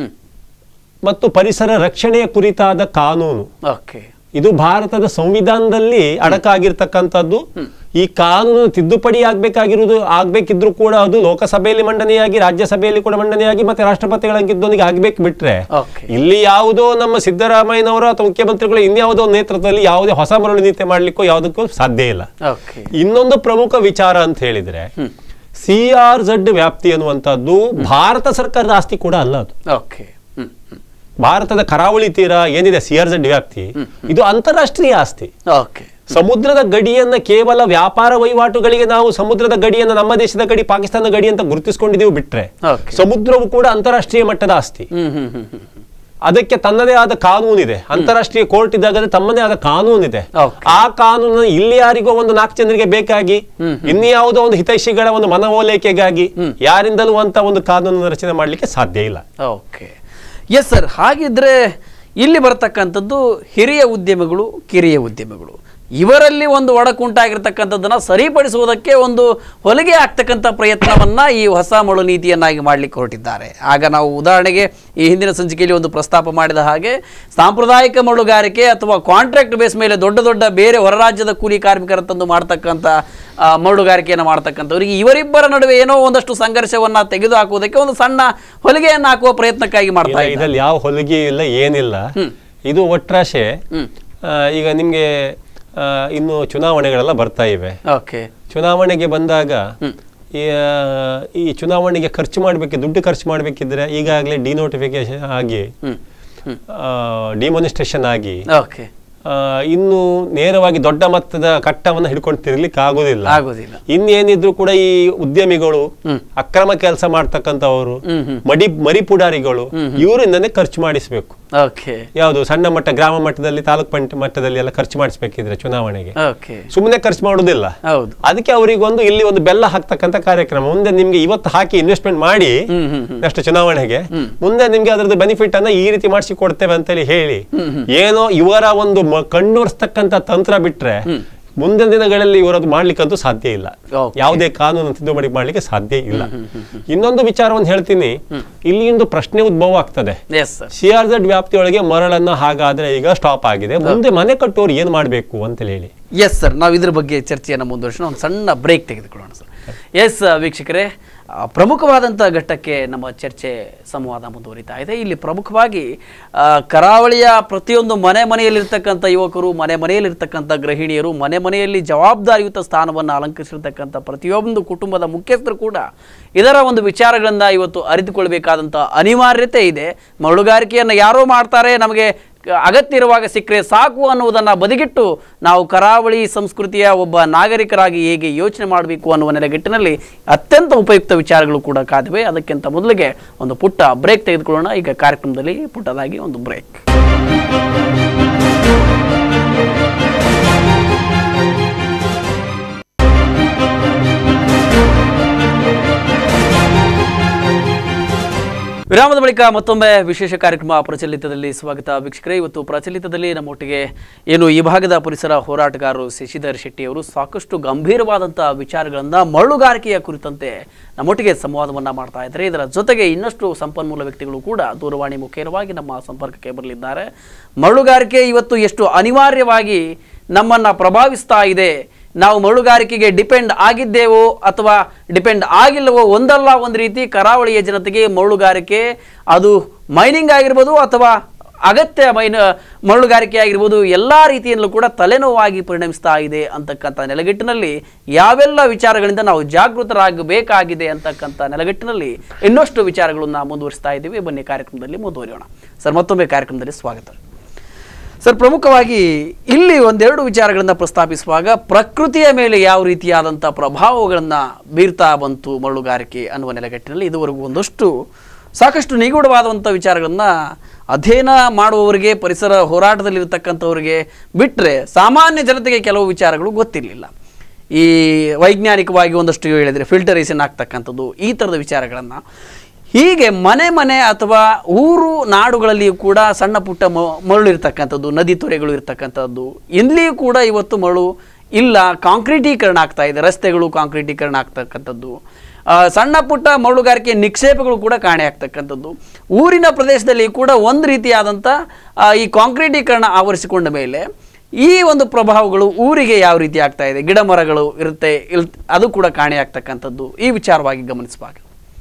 ಮತ್ತು ಪರಿಸರ ರಕ್ಷಣೆಯ ಕುರಿತಾದ ಕಾನೂನು ಓಕೆ ಇದು ಭಾರತದ ಸಂವಿಧಾನದಲ್ಲಿ ಅಡಕಾಗಿರ್ತಕ್ಕಂಥದ್ದು ಈ ಕಾನೂನು ತಿದ್ದುಪಡಿ ಆಗ್ಬೇಕಾಗಿರುವುದು ಆಗ್ಬೇಕಿದ್ರು ಕೂಡ ಅದು ಲೋಕಸಭೆಯಲ್ಲಿ ಮಂಡನೆಯಾಗಿ ರಾಜ್ಯಸಭೆಯಲ್ಲಿ ಕೂಡ ಮಂಡನೆಯಾಗಿ ಮತ್ತೆ ರಾಷ್ಟ್ರಪತಿಗಳಾಗಿದ್ದೊಂದಿಗೆ ಆಗ್ಬೇಕು ಬಿಟ್ರೆ Okay. ಇಲ್ಲಿ ಯಾವುದೋ ನಮ್ಮ ಸಿದ್ದರಾಮಯ್ಯನವರು ಅಥವಾ ಮುಖ್ಯಮಂತ್ರಿಗಳು ಇನ್ಯಾವುದೋ ನೇತೃತ್ವದಲ್ಲಿ ಯಾವುದೇ ಹೊಸ ಮರಳು ನೀತಿ ಮಾಡ್ಲಿಕ್ಕೂ ಯಾವುದಕ್ಕೂ ಸಾಧ್ಯ ಇಲ್ಲ ಓಕೆ ಇನ್ನೊಂದು ಪ್ರಮುಖ ವಿಚಾರ ಅಂತ ಹೇಳಿದ್ರೆ ಸಿ ಆರ್ ಝಡ್ ವ್ಯಾಪ್ತಿ ಅನ್ನುವಂಥದ್ದು ಭಾರತ ಸರ್ಕಾರದ ಆಸ್ತಿ ಕೂಡ ಅಲ್ಲ ಅದು ಓಕೆ ಹ್ಮ್ ಹ್ಮ್. ಭಾರತದ ಕರಾವಳಿ ತೀರ ಏನಿದೆ ಸಿ ಆರ್ ಝಡ್ ವ್ಯಾಪ್ತಿ ಇದು ಅಂತಾರಾಷ್ಟ್ರೀಯ ಆಸ್ತಿ ಓಕೆ ಸಮುದ್ರದ ಗಡಿಯನ್ನ ಕೇವಲ ವ್ಯಾಪಾರ ವಹಿವಾಟುಗಳಿಗೆ ನಾವು ಸಮುದ್ರದ ಗಡಿಯನ್ನ ನಮ್ಮ ದೇಶದ ಗಡಿ ಪಾಕಿಸ್ತಾನದ ಗಡಿ ಅಂತ ಗುರುತಿಸಿಕೊಂಡಿದ್ದೀವಿ ಬಿಟ್ರೆ ಓಕೆ ಸಮುದ್ರವು ಕೂಡ ಅಂತಾರಾಷ್ಟ್ರೀಯ ಮಟ್ಟದ ಆಸ್ತಿ ಹ್ಮ್ ಹ್ಮ್ ಹ್ಮ್ ಹ್ಮ್ ಹ್ಮ್. ಅದಕ್ಕೆ ತನ್ನದೇ ಆದ ಕಾನೂನಿದೆ ಅಂತಾರಾಷ್ಟ್ರೀಯ ಕೋರ್ಟ್ ಇದ್ದಾಗ ತಮ್ಮದೇ ಆದ ಕಾನೂನಿದೆ Okay. ಆ ಕಾನೂನು ಇಲ್ಲಿ ಯಾರಿಗೋ ಒಂದು ನಾಲ್ಕು ಜನರಿಗೆ ಬೇಕಾಗಿ ಇನ್ಯಾವುದೋ ಒಂದು ಹಿತೈಷಿಗಳ ಒಂದು ಮನವೋಲೈಕೆಗಾಗಿ ಯಾರಿಂದಲೂ ಅಂತ ಒಂದು ಕಾನೂನು ರಚನೆ ಮಾಡಲಿಕ್ಕೆ ಸಾಧ್ಯ ಇಲ್ಲ ಓಕೆ ಎಸ್ ಸರ್ ಹಾಗಿದ್ರೆ ಇಲ್ಲಿ ಬರ್ತಕ್ಕಂಥದ್ದು ಹಿರಿಯ ಉದ್ಯಮಿಗಳು ಕಿರಿಯ ಉದ್ಯಮಿಗಳು ಇವರಲ್ಲಿ ಒಂದು ಒಡಕುಂಟಾಗಿರ್ತಕ್ಕಂಥದ್ದನ್ನು ಸರಿಪಡಿಸುವುದಕ್ಕೆ ಒಂದು ಹೊಲಿಗೆ ಆಗ್ತಕ್ಕಂಥ ಪ್ರಯತ್ನವನ್ನ ಈ ಹೊಸ ಮಳು ನೀತಿಯನ್ನಾಗಿ ಮಾಡಲಿಕ್ಕೆ ಹೊರಟಿದ್ದಾರೆ ಆಗ ನಾವು ಉದಾಹರಣೆಗೆ ಈ ಹಿಂದಿನ ಸಂಚಿಕೆಯಲ್ಲಿ ಒಂದು ಪ್ರಸ್ತಾಪ ಮಾಡಿದ ಹಾಗೆ ಸಾಂಪ್ರದಾಯಿಕ ಮಳುಗಾರಿಕೆ ಅಥವಾ ಕಾಂಟ್ರಾಕ್ಟ್ ಬೇಸ್ ಮೇಲೆ ದೊಡ್ಡ ದೊಡ್ಡ ಬೇರೆ ಹೊರ ರಾಜ್ಯದ ಕೂಲಿ ಕಾರ್ಮಿಕರ ತಂದು ಮಾಡ್ತಕ್ಕಂಥ ಆ, ಮರಳುಗಾರಿಕೆಯನ್ನು ಮಾಡ್ತಕ್ಕಂಥವ್ರಿಗೆ ಇವರಿಬ್ಬರ ನಡುವೆ ಏನೋ ಒಂದಷ್ಟು ಸಂಘರ್ಷವನ್ನ ತೆಗೆದು ಹಾಕುವುದಕ್ಕೆ ಒಂದು ಸಣ್ಣ ಹೊಲಿಗೆಯನ್ನು ಹಾಕುವ ಪ್ರಯತ್ನಕ್ಕಾಗಿ ಮಾಡ್ತಾ ಇಲ್ಲ, ಇದ್ದಾರೆ ಇದ್ರಲ್ಲಿ ಯಾವ ಹೊಲಿಗೆ ಇಲ್ಲ ಏನಿಲ್ಲ ಇದು ಒಟ್ರಾಶೆ ಹ್ಮ್. ಆ, ಈಗ ನಿಮ್ಗೆ ಆ, ಇನ್ನು ಚುನಾವಣೆಗಳೆಲ್ಲ ಬರ್ತಾ ಇವೆ ಓಕೆ ಚುನಾವಣೆಗೆ ಬಂದಾಗ ಈ, ಆ, ಈ ಚುನಾವಣೆಗೆ ಖರ್ಚು ಮಾಡಬೇಕು ದುಡ್ಡು ಖರ್ಚು ಮಾಡಬೇಕಿದ್ರೆ ಈಗಾಗಲೇ ಡಿನೋಟಿಫಿಕೇಶನ್ ಆಗಿ ಹ್ಮ್ ಹ್ಮ್ ಡಿಮಾನಿಸ್ಟ್ರೇಷನ್ ಆಗಿ ಓಕೆ ಆ, ಇನ್ನು ನೇರವಾಗಿ ದೊಡ್ಡ ಮೊತ್ತದ ಕಟ್ಟವನ್ನು ಹಿಡ್ಕೊಂಡು ತಿರ್ಲಿಕ್ಕೆ ಆಗೋದಿಲ್ಲ ಆಗೋದಿಲ್ಲ ಇನ್ನೇನಿದ್ರು ಕೂಡ ಈ ಉದ್ಯಮಿಗಳು ಅಕ್ರಮ ಕೆಲಸ ಮಾಡ್ತಕ್ಕಂಥವರು ಮಡಿ ಮರಿಪುಡಾರಿಗಳು ಇವರಿಂದನೇ ಖರ್ಚು ಮಾಡಿಸ್ಬೇಕು ಓಕೆ ಯಾವುದು ಸಣ್ಣ ಮಟ್ಟ ಗ್ರಾಮ ಮಟ್ಟದಲ್ಲಿ ತಾಲೂಕ್ ಪಂಚ ಮಟ್ಟದಲ್ಲಿ ಎಲ್ಲ ಖರ್ಚು ಮಾಡಿಸ್ಬೇಕಿದ್ರೆ ಚುನಾವಣೆಗೆ ಓಕೆ ಸುಮ್ಮನೆ ಖರ್ಚು ಮಾಡುವುದಿಲ್ಲ ಹೌದು ಅದಕ್ಕೆ ಅವರಿಗೊಂದು ಇಲ್ಲಿ ಒಂದು ಬೆಲ್ಲ ಹಾಕ್ತಕ್ಕಂಥ ಕಾರ್ಯಕ್ರಮ ಮುಂದೆ ನಿಮ್ಗೆ ಇವತ್ತು ಹಾಕಿ ಇನ್ವೆಸ್ಟ್ಮೆಂಟ್ ಮಾಡಿ ಹ್ಮ್ ಹ್ಮ್ ಹ್ಮ್ ನೆಕ್ಸ್ಟ್ ಚುನಾವಣೆಗೆ ಮುಂದೆ ನಿಮ್ಗೆ ಅದ್ರದ್ದು ಬೆನಿಫಿಟ್ ಅನ್ನ ಈ ರೀತಿ ಮಾಡಿಸಿ ಕೊಡ್ತೇವೆ ಅಂತೇಳಿ ಹೇಳಿ ಏನೋ ಇವರ ಒಂದು ಮ- ಕಣ್ಣೊರೆಸ್ತಕ್ಕಂಥ ತಂತ್ರ ಬಿಟ್ರೆ ಮುಂದಿನ ದಿನಗಳಲ್ಲಿ ಇವರದ್ದು ಮಾಡ್ಲಿಕ್ಕಂತೂ ಸಾಧ್ಯ ಇಲ್ಲ Okay. ಯಾವುದೇ ಕಾನೂನು ತಿದ್ದುಪಡಿ ಮಾಡ್ಲಿಕ್ಕೆ ಸಾಧ್ಯ ಇಲ್ಲ ಇನ್ನೊಂದು ವಿಚಾರವನ್ನು ಹೇಳ್ತೀನಿ ಇಲ್ಲಿ ಒಂದು ಪ್ರಶ್ನೆ ಉದ್ಭವ ಆಗ್ತದೆ yes sir C R Z ವ್ಯಾಪ್ತಿಯೊಳಗೆ ಮರಳನ್ನ ಹಾಗಾದ್ರೆ ಈಗ ಸ್ಟಾಪ್ ಆಗಿದೆ ಮುಂದೆ ಮನೆ ಕಟ್ಟೋರು ಏನ್ ಮಾಡ್ಬೇಕು ಅಂತ ಹೇಳಿ ಎಸ್ ಸರ್ ನಾವು ಇದ್ರ ಬಗ್ಗೆ ಚರ್ಚೆಯನ್ನು ಮುಂದುವರಿಸೋಣ ಒಂದು ಸಣ್ಣ ಬ್ರೇಕ್ ತೆಗೆದುಕೊಳ್ಳೋಣ ಸರ್ ಎಸ್ ವೀಕ್ಷಕರೇ ಆ, ಪ್ರಮುಖವಾದಂಥ ಘಟ್ಟಕ್ಕೆ ನಮ್ಮ ಚರ್ಚೆ ಸಂವಾದ ಮುಂದುವರಿತಾ ಇದೆ ಇಲ್ಲಿ ಪ್ರಮುಖವಾಗಿ ಆ, ಕರಾವಳಿಯ ಪ್ರತಿಯೊಂದು ಮನೆ ಮನೆಯಲ್ಲಿರ್ತಕ್ಕಂಥ ಯುವಕರು ಮನೆ ಮನೆಯಲ್ಲಿರ್ತಕ್ಕಂಥ ಗೃಹಿಣಿಯರು ಮನೆ ಮನೆಯಲ್ಲಿ ಜವಾಬ್ದಾರಿಯುತ ಸ್ಥಾನವನ್ನು ಅಲಂಕರಿಸಿರ್ತಕ್ಕಂಥ ಪ್ರತಿಯೊಂದು ಕುಟುಂಬದ ಮುಖ್ಯಸ್ಥರು ಕೂಡ ಇದರ ಒಂದು ವಿಚಾರಗಳನ್ನು ಇವತ್ತು ಅರಿತುಕೊಳ್ಬೇಕಾದಂಥ ಅನಿವಾರ್ಯತೆ ಇದೆ ಮರಳುಗಾರಿಕೆಯನ್ನು ಯಾರೋ ಮಾಡ್ತಾರೆ ನಮಗೆ ಅಗತ್ಯ ಇರುವಾಗ ಸಿಕ್ಕರೆ ಸಾಕು ಅನ್ನುವುದನ್ನು ಬದಿಗಿಟ್ಟು ನಾವು ಕರಾವಳಿ ಸಂಸ್ಕೃತಿಯ ಒಬ್ಬ ನಾಗರಿಕರಾಗಿ ಹೇಗೆ ಯೋಚನೆ ಮಾಡಬೇಕು ಅನ್ನುವ ನೆಲೆಗಟ್ಟಿನಲ್ಲಿ ಅತ್ಯಂತ ಉಪಯುಕ್ತ ವಿಚಾರಗಳು ಕೂಡ ಕಾದಿವೆ ಅದಕ್ಕಿಂತ ಮೊದಲಿಗೆ ಒಂದು ಪುಟ್ಟ ಬ್ರೇಕ್ ತೆಗೆದುಕೊಳ್ಳೋಣ ಈಗ ಕಾರ್ಯಕ್ರಮದಲ್ಲಿ ಪುಟ್ಟದಾಗಿ ಒಂದು ಬ್ರೇಕ್ ವಿರಾಮದ ಬಳಿಕ ಮತ್ತೊಮ್ಮೆ ವಿಶೇಷ ಕಾರ್ಯಕ್ರಮ ಪ್ರಚಲಿತದಲ್ಲಿ ಸ್ವಾಗತ ವೀಕ್ಷಕರೇ ಇವತ್ತು ಪ್ರಚಲಿತದಲ್ಲಿ ನಮ್ಮೊಟ್ಟಿಗೆ ಏನು ಈ ಭಾಗದ ಪರಿಸರ ಹೋರಾಟಗಾರರು ಶಶಿಧರ್ ಶೆಟ್ಟಿ ಅವರು ಸಾಕಷ್ಟು ಗಂಭೀರವಾದಂಥ ವಿಚಾರಗಳನ್ನು ಮರಳುಗಾರಿಕೆಯ ಕುರಿತಂತೆ ನಮ್ಮೊಟ್ಟಿಗೆ ಸಂವಾದವನ್ನ ಮಾಡ್ತಾ ಇದ್ದಾರೆ ಇದರ ಜೊತೆಗೆ ಇನ್ನಷ್ಟು ಸಂಪನ್ಮೂಲ ವ್ಯಕ್ತಿಗಳು ಕೂಡ ದೂರವಾಣಿ ಮುಖೇನವಾಗಿ ನಮ್ಮ ಸಂಪರ್ಕಕ್ಕೆ ಬರಲಿದ್ದಾರೆ ಮರಳುಗಾರಿಕೆ ಇವತ್ತು ಎಷ್ಟು ಅನಿವಾರ್ಯವಾಗಿ ನಮ್ಮನ್ನ ಪ್ರಭಾವಿಸ್ತಾ ಇದೆ ನಾವು ಮರಳುಗಾರಿಕೆಗೆ ಡಿಪೆಂಡ್ ಆಗಿದ್ದೇವೋ ಅಥವಾ ಡಿಪೆಂಡ್ ಆಗಿಲ್ಲವೋ ಒಂದಲ್ಲ ಒಂದು ರೀತಿ ಕರಾವಳಿಯ ಜನತೆಗೆ ಮರಳುಗಾರಿಕೆ ಅದು ಮೈನಿಂಗ್ ಆಗಿರ್ಬೋದು ಅಥವಾ ಅಗತ್ಯ ಮೈನ್ ಮರಳುಗಾರಿಕೆ ಆಗಿರ್ಬೋದು ಎಲ್ಲ ರೀತಿಯಲ್ಲೂ ಕೂಡ ತಲೆನೋವಾಗಿ ಪರಿಣಮಿಸ್ತಾ ಇದೆ ಅಂತಕ್ಕಂಥ ನೆಲೆಗಟ್ಟಿನಲ್ಲಿ ಯಾವೆಲ್ಲ ವಿಚಾರಗಳಿಂದ ನಾವು ಜಾಗೃತರಾಗಬೇಕಾಗಿದೆ ಅಂತಕ್ಕಂಥ ನೆಲೆಗಟ್ಟಿನಲ್ಲಿ ಇನ್ನಷ್ಟು ವಿಚಾರಗಳನ್ನು ಮುಂದುವರಿಸ್ತಾ ಇದ್ದೀವಿ ಬನ್ನಿ ಕಾರ್ಯಕ್ರಮದಲ್ಲಿ ಮುಂದುವರಿಯೋಣ ಸರ್ ಮತ್ತೊಮ್ಮೆ ಕಾರ್ಯಕ್ರಮದಲ್ಲಿ ಸ್ವಾಗತ ಸರ್ ಪ್ರಮುಖವಾಗಿ ಇಲ್ಲಿ ಒಂದೆರಡು ವಿಚಾರಗಳನ್ನು ಪ್ರಸ್ತಾಪಿಸುವಾಗ ಪ್ರಕೃತಿಯ ಮೇಲೆ ಯಾವ ರೀತಿಯಾದಂಥ ಪ್ರಭಾವಗಳನ್ನು ಬೀರ್ತಾ ಬಂತು ಮರಳುಗಾರಿಕೆ ಅನ್ನುವ ನೆಲೆಗಟ್ಟಿನಲ್ಲಿ ಇದುವರೆಗೂ ಒಂದಷ್ಟು ಸಾಕಷ್ಟು ನಿಗೂಢವಾದಂಥ ವಿಚಾರಗಳನ್ನು ಅಧ್ಯಯನ ಮಾಡುವವರಿಗೆ ಪರಿಸರ ಹೋರಾಟದಲ್ಲಿರ್ತಕ್ಕಂಥವ್ರಿಗೆ ಬಿಟ್ಟರೆ ಸಾಮಾನ್ಯ ಜನತೆಗೆ ಕೆಲವು ವಿಚಾರಗಳು ಗೊತ್ತಿರಲಿಲ್ಲ ಈ ವೈಜ್ಞಾನಿಕವಾಗಿ ಒಂದಷ್ಟು ಹೇಳಿದರೆ ಫಿಲ್ಟರೇಷನ್ ಆಗ್ತಕ್ಕಂಥದ್ದು ಈ ಥರದ ವಿಚಾರಗಳನ್ನು ಹೀಗೆ ಮನೆ ಮನೆ ಅಥವಾ ಊರು ನಾಡುಗಳಲ್ಲಿಯೂ ಕೂಡ ಸಣ್ಣ ಪುಟ್ಟ ಮ ಮರಳು ಇರ್ತಕ್ಕಂಥದ್ದು ನದಿ ತೊರೆಗಳು ಇರ್ತಕ್ಕಂಥದ್ದು ಇಲ್ಲಿಯೂ ಕೂಡ ಇವತ್ತು ಮರಳು ಇಲ್ಲ ಕಾಂಕ್ರೀಟೀಕರಣ ಆಗ್ತಾ ಇದೆ ರಸ್ತೆಗಳು ಕಾಂಕ್ರೀಟೀಕರಣ ಆಗ್ತಕ್ಕಂಥದ್ದು ಆ, ಸಣ್ಣ ಪುಟ್ಟ ಮರಳುಗಾರಿಕೆ ನಿಕ್ಷೇಪಗಳು ಕೂಡ ಕಾಣೆ ಆಗ್ತಕ್ಕಂಥದ್ದು ಊರಿನ ಪ್ರದೇಶದಲ್ಲಿ ಕೂಡ ಒಂದು ರೀತಿಯಾದಂಥ ಆ, ಈ ಕಾಂಕ್ರೀಟೀಕರಣ ಆವರಿಸಿಕೊಂಡ ಮೇಲೆ ಈ ಒಂದು ಪ್ರಭಾವಗಳು ಊರಿಗೆ ಯಾವ ರೀತಿ ಆಗ್ತಾ ಇದೆ ಗಿಡ ಮರಗಳು ಇರುತ್ತೆ ಇಲ್ ಅದು ಕೂಡ ಕಾಣೆ ಆಗ್ತಕ್ಕಂಥದ್ದು ಈ ವಿಚಾರವಾಗಿ ಗಮನಿಸುವಾಗ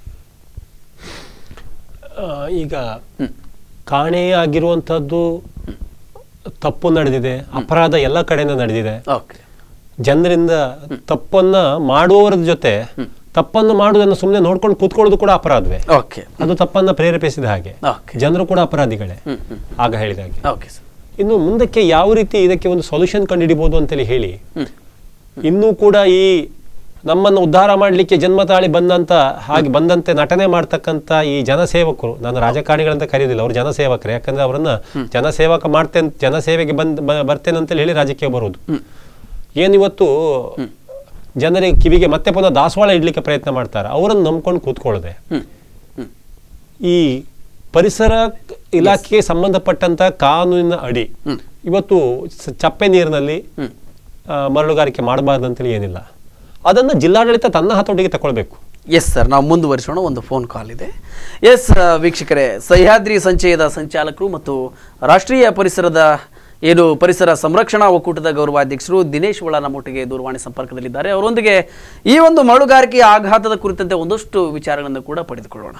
ಆ, ಈಗ ಕಾಣೆ ಆಗಿರುವಂತಹದ್ದು ತಪ್ಪು ನಡೆದಿದೆ ಅಪರಾಧ ಎಲ್ಲ ಕಡೆಯಿಂದ ನಡೆದಿದೆ ಓಕೆ ಜನರಿಂದ ತಪ್ಪನ್ನ ಮಾಡುವವರ ಜೊತೆ ತಪ್ಪನ್ನು ಮಾಡುವುದನ್ನು ಸುಮ್ಮನೆ ನೋಡ್ಕೊಂಡು ಕೂತ್ಕೊಳ್ಳೋದು ಕೂಡ ಅಪರಾಧವೇ ಓಕೆ ಅದು ತಪ್ಪನ್ನ ಪ್ರೇರೇಪಿಸಿದ ಹಾಗೆ ಓಕೆ ಜನರು ಕೂಡ ಅಪರಾಧಿಗಳೇ ಹ್ಮ್ ಹ್ಮ್ ಆಗ ಹೇಳಿದ ಹಾಗೆ ಓಕೆ ಸರ್ ಇನ್ನು ಮುಂದಕ್ಕೆ ಯಾವ ರೀತಿ ಇದಕ್ಕೆ ಒಂದು ಸೊಲ್ಯೂಷನ್ ಕಂಡುಹಿಡಿಬಹುದು ಅಂತೇಳಿ ಹೇಳಿ ಹ್ಮ್ ಇನ್ನೂ ಕೂಡ ಈ ನಮ್ಮನ್ನು ಉದ್ಧಾರ ಮಾಡಲಿಕ್ಕೆ ಜನ್ಮ ತಾಳಿ ಬಂದಂತ ಹಾಗೆ ಬಂದಂತೆ ನಟನೆ ಮಾಡ್ತಕ್ಕಂಥ ಈ ಜನಸೇವಕರು ನಾನು ರಾಜಕಾರಣಿಗಳಂತ ಕರೆಯೋದಿಲ್ಲ ಅವರು ಜನಸೇವಕರು ಯಾಕಂದ್ರೆ ಅವರನ್ನ ಜನಸೇವಕ ಮಾಡ್ತೇನೆ ಜನಸೇವೆಗೆ ಬಂದ್ ಬ- ಬರ್ತೇನೆ ಅಂತೇಳಿ ಹೇಳಿ ರಾಜಕೀಯ ಬರುವುದು ಏನಿವತ್ತು ಜನರಿಗೆ ಕಿವಿಗೆ ಮತ್ತೆ ಪುನಃ ದಾಸವಾಳ ಇಡ್ಲಿಕ್ಕೆ ಪ್ರಯತ್ನ ಮಾಡ್ತಾರೆ ಅವರನ್ನು ನಂಬ್ಕೊಂಡು ಕೂತ್ಕೊಳ್ಳದೆ ಹ್ಮ್ ಹ್ಮ್ ಈ ಪರಿಸರ ಇಲಾಖೆಗೆ ಸಂಬಂಧಪಟ್ಟಂತ ಕಾನೂನಿನ ಅಡಿ ಹ್ಮ್. ಇವತ್ತು ಸ- ಚಪ್ಪೆ ನೀರಿನಲ್ಲಿ ಹ್ಮ್ ಆ, ಮರಳುಗಾರಿಕೆ ಮಾಡಬಾರ್ದು ಅಂತೇಳಿ ಏನಿಲ್ಲ ಅದನ್ನು ಜಿಲ್ಲಾಡಳಿತ ತನ್ನ ಹತೋಟಿಗೆ ತಗೊಳ್ಬೇಕು ಎಸ್ ಸರ್ ನಾವು ಮುಂದುವರಿಸೋಣ ಒಂದು ಫೋನ್ ಕಾಲ್ ಇದೆ ಎಸ್ ವೀಕ್ಷಕರೇ ಸಹ್ಯಾದ್ರಿ ಸಂಚಯದ ಸಂಚಾಲಕರು ಮತ್ತು ರಾಷ್ಟ್ರೀಯ ಪರಿಸರದ ಏನು ಪರಿಸರ ಸಂರಕ್ಷಣಾ ಒಕ್ಕೂಟದ ಗೌರವಾಧ್ಯಕ್ಷರು ದಿನೇಶ್ ಒಳ ನಮ್ಮೊಟ್ಟಿಗೆ ದೂರವಾಣಿ ಸಂಪರ್ಕದಲ್ಲಿದ್ದಾರೆ ಅವರೊಂದಿಗೆ ಈ ಒಂದು ಮರಳುಗಾರಿಕೆಯ ಆಘಾತದ ಕುರಿತಂತೆ ಒಂದಷ್ಟು ವಿಚಾರಗಳನ್ನು ಕೂಡ ಪಡೆದುಕೊಳ್ಳೋಣ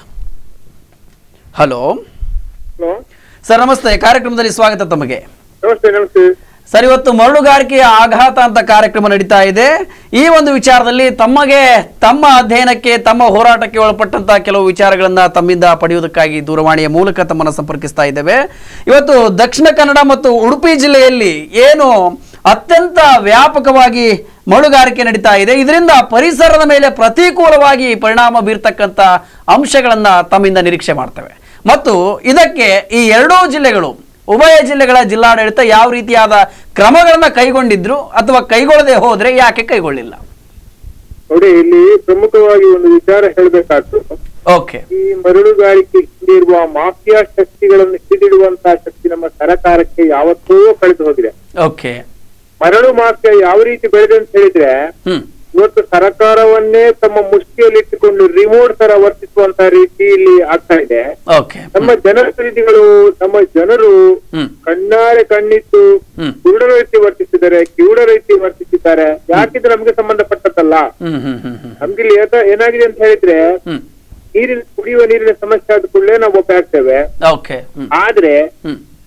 ಹಲೋ ಹಲೋ ಸರ್ ನಮಸ್ತೆ ಕಾರ್ಯಕ್ರಮದಲ್ಲಿ ಸ್ವಾಗತ ತಮಗೆ ನಮಸ್ತೆ ನಮಸ್ತೆ ಸರ್ ಇವತ್ತು ಮರಳುಗಾರಿಕೆಯ ಆಘಾತ ಅಂತ ಕಾರ್ಯಕ್ರಮ ನಡೀತಾ ಇದೆ ಈ ಒಂದು ವಿಚಾರದಲ್ಲಿ ತಮಗೆ ತಮ್ಮ ಅಧ್ಯಯನಕ್ಕೆ ತಮ್ಮ ಹೋರಾಟಕ್ಕೆ ಒಳಪಟ್ಟಂತ ಕೆಲವು ವಿಚಾರಗಳನ್ನ ತಮ್ಮಿಂದ ಪಡೆಯುವುದಕ್ಕಾಗಿ ದೂರವಾಣಿಯ ಮೂಲಕ ತಮ್ಮನ್ನು ಸಂಪರ್ಕಿಸ್ತಾ ಇದ್ದೇವೆ ಇವತ್ತು ದಕ್ಷಿಣ ಕನ್ನಡ ಮತ್ತು ಉಡುಪಿ ಜಿಲ್ಲೆಯಲ್ಲಿ ಏನು ಅತ್ಯಂತ ವ್ಯಾಪಕವಾಗಿ ಮರಳುಗಾರಿಕೆ ನಡೀತಾ ಇದೆ ಇದರಿಂದ ಪರಿಸರದ ಮೇಲೆ ಪ್ರತಿಕೂಲವಾಗಿ ಪರಿಣಾಮ ಬೀರ್ತಕ್ಕಂಥ ಅಂಶಗಳನ್ನ ತಮ್ಮಿಂದ ನಿರೀಕ್ಷೆ ಮಾಡ್ತೇವೆ ಮತ್ತು ಇದಕ್ಕೆ ಈ ಎರಡೂ ಜಿಲ್ಲೆಗಳು ಉಭಯ ಜಿಲ್ಲೆಗಳ ಜಿಲ್ಲಾಡಳಿತ ಯಾವ ರೀತಿಯಾದ ಕ್ರಮಗಳನ್ನ ಕೈಗೊಂಡಿದ್ರು ಅಥವಾ ಕೈಗೊಳ್ಳದೆ ಹೋದ್ರೆ ಯಾಕೆ ಕೈಗೊಳ್ಳಿಲ್ಲ ನೋಡಿ ಇಲ್ಲಿ ಪ್ರಮುಖವಾಗಿ ಒಂದು ವಿಚಾರ ಹೇಳ್ಬೇಕಾಗ್ತದೆ ಓಕೆ ಈ ಮರಳುಗಾರಿಕೆ ಹಿಂದಿರುವ ಮಾಫಿಯಾ ಶಕ್ತಿಗಳನ್ನು ಹಿಡಿದಿಡುವಂತಹ ಶಕ್ತಿ ನಮ್ಮ ಸರ್ಕಾರಕ್ಕೆ ಯಾವತ್ತೂ ಕಳೆದು ಹೋಗಿದೆ ಓಕೆ ಮರಳು ಮಾಫಿಯಾ ಯಾವ ರೀತಿ ಬೆಳೆದೆ ಅಂತ ಹೇಳಿದ್ರೆ ಹ್ಮ್ ಇವತ್ತು ಸರ್ಕಾರವನ್ನೇ ತಮ್ಮ ಮುಷ್ಟಿಯಲ್ಲಿಟ್ಟುಕೊಂಡು ರಿಮೋಟ್ ತರ ವರ್ತಿಸುವಂತಹ ರೀತಿ ಇಲ್ಲಿ ಆಗ್ತಾ ಇದೆ ಓಕೆ ನಮ್ಮ ಜನಪ್ರತಿನಿಧಿಗಳು ನಮ್ಮ ಜನರು ಹ್ಮ್ ಕಣ್ಣಾರೆ ಕಣ್ಣಿಟ್ಟು ಹ್ಮ್ ಕುರುಡರ ರೀತಿ ವರ್ತಿಸಿದ್ದಾರೆ ಕಿವುಡರ ರೀತಿ ವರ್ತಿಸಿದ್ದಾರೆ ಯಾಕಿದ್ರೆ ನಮ್ಗೆ ಸಂಬಂಧಪಟ್ಟದ್ದಲ್ಲ ಹ್ಮ್ ಹ್ಮ್ ಹ್ಮ್ ಹ್ಮ್ ನಮ್ಗೆ ಇಲ್ಲಿ ಏತ- ಏನಾಗಿದೆ ಅಂತ ಹೇಳಿದ್ರೆ ಹ್ಮ್ ನೀರಿನ ಕುಡಿಯುವ ನೀರಿನ ಸಮಸ್ಯೆ ಆದ ಕೂಡಲೇ ನಾವು ಒಪ್ಪೆ ಆಗ್ತೇವೆ ಓಕೆ ಹ್ಮ್ ಆದ್ರೆ ಹ್ಮ್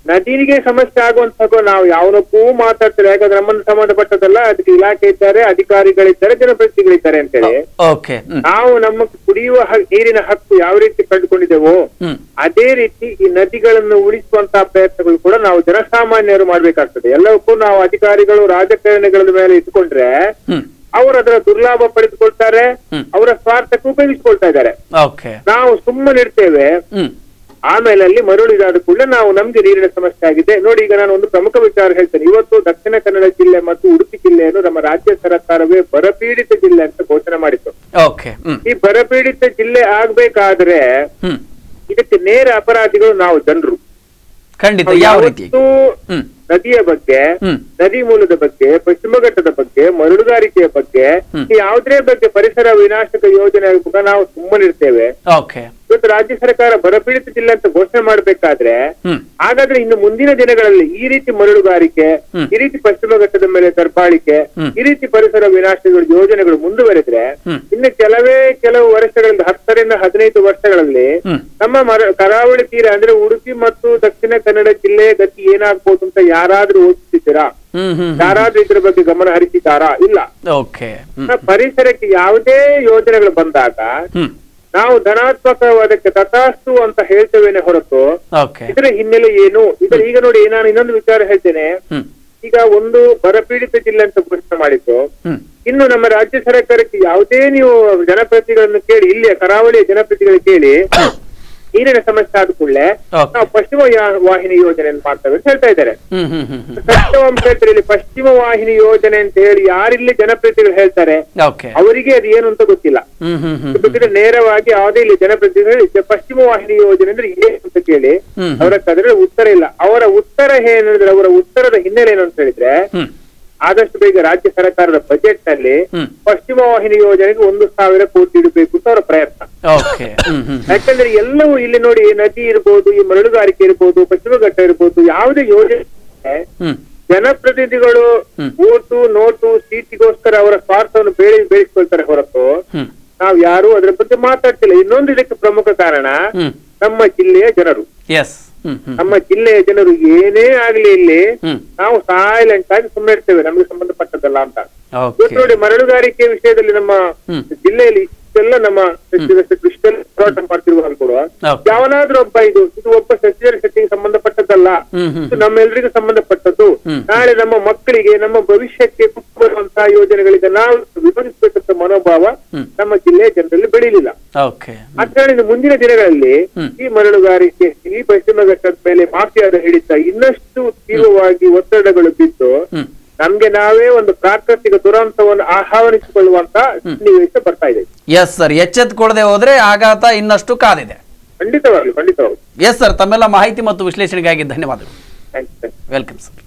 ನದಿಗೆ ಸಮಸ್ಯೆ ಆಗುವಂತಹ ನಾವು ಯಾವನಕ್ಕೂ ಮಾತಾಡ್ತಾರೆ ಯಾಕಂದ್ರೆ ನಮ್ಮನ್ನು ಸಂಬಂಧಪಟ್ಟದಲ್ಲ ಅದಕ್ಕೆ ಇಲಾಖೆ ಇದ್ದಾರೆ ಅಧಿಕಾರಿಗಳಿದ್ದಾರೆ ಜನಪ್ರತಿನಿಧಿಗಳಿದ್ದಾರೆ ಅಂತೇಳಿ ಓಕೆ ಹ್ಮ್ ನಾವು ನಮ್ಮ ಕುಡಿಯುವ ಹ- ನೀರಿನ ಹಕ್ಕು ಯಾವ ರೀತಿ ಕಂಡುಕೊಂಡಿದ್ದೇವೋ ಹ್ಮ್ ಅದೇ ರೀತಿ ಈ ನದಿಗಳನ್ನು ಉಳಿಸುವಂತಹ ಪ್ರಯತ್ನಗಳು ಕೂಡ ನಾವು ಜನಸಾಮಾನ್ಯರು ಮಾಡ್ಬೇಕಾಗ್ತದೆ ಎಲ್ಲವಕ್ಕೂ ನಾವು ಅಧಿಕಾರಿಗಳು ರಾಜಕಾರಣಿಗಳ ಮೇಲೆ ಇಟ್ಕೊಂಡ್ರೆ ಹ್ಮ್ ಅವರು ಅದರ ದುರ್ಲಾಭ ಪಡೆದುಕೊಳ್ತಾರೆ ಹ್ಮ್. ಅವರ ಸ್ವಾರ್ಥಕ್ಕೆ ಉಪಯೋಗಿಸಿಕೊಳ್ತಾ ಇದ್ದಾರೆ ಓಕೆ ನಾವು ಸುಮ್ಮನಿರ್ತೇವೆ ಹ್ಮ್ ಆಮೇಲೆ ಅಲ್ಲಿ ಮರಳು ಇದಾದ ಕೂಡಲೇ ನಾವು ನಮ್ಗೆ ನೀರಿನ ಸಮಸ್ಯೆ ಆಗಿದೆ ನೋಡಿ ಈಗ ನಾನು ಒಂದು ಪ್ರಮುಖ ವಿಚಾರ ಹೇಳ್ತೇನೆ ಇವತ್ತು ದಕ್ಷಿಣ ಕನ್ನಡ ಜಿಲ್ಲೆ ಮತ್ತು ಉಡುಪಿ ಜಿಲ್ಲೆಯನ್ನು ನಮ್ಮ ರಾಜ್ಯ ಸರ್ಕಾರವೇ ಬರಪೀಡಿತ ಜಿಲ್ಲೆ ಅಂತ ಘೋಷಣೆ ಮಾಡಿತ್ತು ಓಕೆ ಹ್ಮ್ ಈ ಬರಪೀಡಿತ ಜಿಲ್ಲೆ ಆಗ್ಬೇಕಾದ್ರೆ ಹ್ಮ್ ಇದಕ್ಕೆ ನೇರ ಅಪರಾಧಿಗಳು ನಾವು ಜನರು ಖಂಡಿತ ನಾವು ಯಾವ ರೀತಿ ಯಾವತ್ತೂ ಹ್ಮ್ ನದಿಯ ಬಗ್ಗೆ ಹ್ಮ್ ನದಿ ಮೂಲದ ಬಗ್ಗೆ ಪಶ್ಚಿಮ ಘಟ್ಟದ ಬಗ್ಗೆ ಮರಳುಗಾರಿಕೆಯ ಬಗ್ಗೆ ಹ್ಮ್. ಈ ಯಾವುದೇ ಬಗ್ಗೆ ಪರಿಸರ ವಿನಾಶಕ ಯೋಜನೆ ಬಗ್ಗೆ ನಾವು ಸುಮ್ಮನಿರ್ತೇವೆ ಓಕೆ ಇವತ್ತು ರಾಜ್ಯ ಸರ್ಕಾರ ಬರಪೀಡಿತ ಜಿಲ್ಲೆ ಅಂತ ಘೋಷಣೆ ಮಾಡ್ಬೇಕಾದ್ರೆ ಹ್ಮ್ ಹಾಗಾದ್ರೆ ಇನ್ನು ಮುಂದಿನ ದಿನಗಳಲ್ಲಿ ಈ ರೀತಿ ಮರಳುಗಾರಿಕೆ ಹ್ಮ್. ಈ ರೀತಿ ಪಶ್ಚಿಮ ಘಟ್ಟದ ಮೇಲೆ ದರ್ಬಾಳಿಕೆ ಹ್ಮ್. ಈ ರೀತಿ ಪರಿಸರ ವಿನಾಶಗಳ ಯೋಜನೆಗಳು ಮುಂದುವರೆದ್ರೆ ಹ್ಮ್. ಇನ್ನು ಕೆಲವೇ ಕೆಲವು ವರ್ಷಗಳಲ್ಲಿ ಹತ್ತರಿಂದ ಹದಿನೈದು ವರ್ಷಗಳಲ್ಲಿ ಹ್ಮ್ ನಮ್ಮ ಮರ ಕರಾವಳಿ ತೀರ ಅಂದ್ರೆ ಉಡುಪಿ ಮತ್ತು ದಕ್ಷಿಣ ಕನ್ನಡ ಜಿಲ್ಲೆಯ ಗತಿ ಏನಾಗ್ಬೋದು ಅಂತ ಯಾರಾದ್ರೂ ಓದಿಸಿದ್ದೀರಾ ಹ್ಮ್ ಹ್ಮ್ ಯಾರಾದ್ರೂ ಇದ್ರ ಬಗ್ಗೆ ಗಮನ ಹರಿಸಿದ್ದಾರಾ ಇಲ್ಲ ಓಕೆ ಹ್ಮ್ ಪರಿಸರಕ್ಕೆ ಯಾವುದೇ ಯೋಜನೆಗಳು ಬಂದಾಗ ಹ್ಮ್ ನಾವು ಧನಾತ್ಮಕವಾದಕ್ಕೆ ತಥಾಸ್ತು ಅಂತ ಹೇಳ್ತೇವೇನೆ ಹೊರತು ಓಕೆ ಇದರ ಹಿನ್ನೆಲೆ ಏನು ಇದರ ಈಗ ನೋಡಿ ನಾನು ಇನ್ನೊಂದು ವಿಚಾರ ಹೇಳ್ತೇನೆ ಹ್ಮ್ ಈಗ ಒಂದು ಬರಪೀಡಿತ ಜಿಲ್ಲೆ ಅಂತ ಘೋಷಣೆ ಮಾಡಿದ್ದು ಹ್ಮ್ ಇನ್ನು ನಮ್ಮ ರಾಜ್ಯ ಸರ್ಕಾರಕ್ಕೆ ಯಾವುದೇ ನೀವು ಜನಪ್ರತಿಗಳನ್ನು ಕೇಳಿ ಇಲ್ಲಿಯ ಕರಾವಳಿಯ ಜನಪ್ರತಿಗಳು ಕೇಳಿ ನೀರಿನ ಸಮಸ್ಯೆ ಆದ ಕೂಡಲೇ Okay. ನಾವು ಪಶ್ಚಿಮ ಯಾ- ವಾಹಿನಿ ಯೋಜನೆಯನ್ನು ಮಾಡ್ತೇವೆ ಅಂತ ಹೇಳ್ತಾ ಇದ್ದಾರೆ ಹ್ಮ್ ಹ್ಮ್ ಹ್ಮ್ ಹ್ಮ್ ಸತ್ಯವಂಶ ಹೇಳ್ತಾರೆ ಇಲ್ಲಿ ಪಶ್ಚಿಮ ವಾಹಿನಿ ಯೋಜನೆ ಅಂತ ಹೇಳಿ ಯಾರಿಲ್ಲಿ ಜನಪ್ರತಿನಿಧಿಗಳು ಹೇಳ್ತಾರೆ ಓಕೆ ಅವರಿಗೆ ಅದು ಏನು ಅಂತ ಗೊತ್ತಿಲ್ಲ ಹ್ಮ್ ಹ್ಮ್ ಹ್ಮ್ ಬೇಕಿದ್ರೆ ನೇರವಾಗಿ ಯಾವುದೇ ಇಲ್ಲಿ ಜನಪ್ರತಿನಿಧಿಗಳು ಇದು ಪಶ್ಚಿಮ ವಾಹಿನಿ ಯೋಜನೆ ಅಂದ್ರೆ ಏನು ಅಂತ ಕೇಳಿ ಹ್ಮ್. ಅವರ ಕದ್ರೆ ಉತ್ತರ ಇಲ್ಲ ಅವರ ಉತ್ತರ ಏನಂದ್ರೆ ಅವರ ಉತ್ತರದ ಹಿನ್ನೆಲೆ ಏನು ಅಂತ ಹೇಳಿದ್ರೆ ಹ್ಮ್ ಆದಷ್ಟು ಬೇಗ ರಾಜ್ಯ ಸರ್ಕಾರದ ಬಜೆಟ್ ನಲ್ಲಿ ಹ್ಮ್. ಪಶ್ಚಿಮ ವಾಹಿನಿ ಯೋಜನೆಗೆ ಒಂದು ಸಾವಿರ ಕೋಟಿ ಇಡಬೇಕು ಅಂತ ಅವರ ಪ್ರಯತ್ನ ಓಕೆ ಹ್ಮ್ ಹ್ಮ್ ಯಾಕಂದ್ರೆ ಎಲ್ಲವೂ ಇಲ್ಲಿ ನೋಡಿ ನದಿ ಇರ್ಬೋದು ಈ ಮರಳುಗಾರಿಕೆ ಇರ್ಬೋದು ಪಶ್ಚಿಮ ಘಟ್ಟ ಇರ್ಬೋದು ಯಾವುದೇ ಯೋಜನೆ ಹ್ಮ್ ಜನಪ್ರತಿನಿಧಿಗಳು ಹ್ಮ್. ಓಟು ನೋಟು ಸೀಟಿಗೋಸ್ಕರ ಅವರ ಸ್ವಾರ್ಥವನ್ನು ಬೇಳಿ ಬೇಯಿಸ್ಕೊಳ್ತಾರೆ ಹೊರತು ಹ್ಮ್ ನಾವು ಯಾರು ಅದರ ಬಗ್ಗೆ ಮಾತಾಡ್ತಿಲ್ಲ ಇನ್ನೊಂದು ಇದಕ್ಕೆ ಪ್ರಮುಖ ಕಾರಣ ಹ್ಮ್ ನಮ್ಮ ಜಿಲ್ಲೆಯ ಜನರು ಎಸ್ ಹ್ಮ್ ಹ್ಮ್ ನಮ್ಮ ಜಿಲ್ಲೆಯ ಜನರು ಏನೇ ಆಗ್ಲಿ ಇಲ್ಲಿ ಹ್ಮ್ ನಾವು ಸೈಲೆಂಟ್ ಆಗಿ ಸುಮ್ಮನೆ ಇರ್ತೇವೆ ನಮಗೆ ಸಂಬಂಧಪಟ್ಟದಲ್ಲ ಅಂತ ಓಕೆ ಇವತ್ತು ನೋಡಿ ಮರಳುಗಾರಿಕೆ ವಿಷಯದಲ್ಲಿ ನಮ್ಮ ಹ್ಮ್. ಜಿಲ್ಲೆಯಲ್ಲಿ ಇಷ್ಟೆಲ್ಲ ನಮ್ಮ ಸಚಿವ ಸಚಿವ ಇಷ್ಟೆಲ್ಲ ಹೋರಾಟ ಮಾಡ್ತಿರುವಾಗ ಕೂಡ Okay. ಯಾವನಾದ್ರೂ ಒಬ್ಬ ಇದು ಇದು ಒಬ್ಬ ಸಚಿವರ ಶಕ್ತಿಗೆ ಸಂಬಂಧಪಟ್ಟದ್ದಲ್ಲ ಹ್ಮ್ ಹ್ಮ್ ಇದು ನಮ್ಮೆಲ್ಲರಿಗೂ ಸಂಬಂಧಪಟ್ಟದ್ದು ಹ್ಮ್. ನಾಳೆ ನಮ್ಮ ಮಕ್ಕಳಿಗೆ ನಮ್ಮ ಭವಿಷ್ಯಕ್ಕೆ ಬರುವಂತಹ ಯೋಜನೆಗಳಿಗೆ ನಾವು ವಿವರಿಸಬೇಕಂತ ಮನೋಭಾವ ಹ್ಮ್. ನಮ್ಮ ಜಿಲ್ಲೆಯ ಜನರಲ್ಲಿ ಬೆಳೀಲಿಲ್ಲ ಓಕೆ ಆ ಕಾರಣ ಮುಂದಿನ ದಿನಗಳಲ್ಲಿ ಹ್ಮ್. ಈ ಮರಳುಗಾರಿಕೆ ಈ ಪಶ್ಚಿಮ ಘಟ್ಟದ ಮೇಲೆ ಮಾಫಿಯಾದ ಹಿಡಿತ ಇನ್ನಷ್ಟು ತೀವ್ರವಾಗಿ ಒತ್ತಡಗಳು ಬಿದ್ದು ಹ್ಮ್ ನಮ್ಗೆ ನಾವೇ ಒಂದು ಪ್ರಾಕೃತಿಕ ದುರಂತವನ್ನು ಆಹ್ವಾನಿಸಿಕೊಳ್ಳುವಂತ ಸನ್ನಿವೇಶ ಬರ್ತಾ ಇದೆ ಎಸ್ ಸರ್ ಎಚ್ಚೆತ್ಕೊಳ್ಳದೆ ಹೋದ್ರೆ ಆಘಾತ ಇನ್ನಷ್ಟು ಕಾದಿದೆ ಖಂಡಿತವಾಗ್ಲು ಖಂಡಿತವಾಗ್ಲು ಎಸ್ ಸರ್ ತಮ್ಮೆಲ್ಲ ಮಾಹಿತಿ ಮತ್ತು ವಿಶ್ಲೇಷಣೆಗಾಗಿ ಧನ್ಯವಾದಗಳು ಥ್ಯಾಂಕ್ ಯು ವೆಲ್ಕಮ್ ಸರ್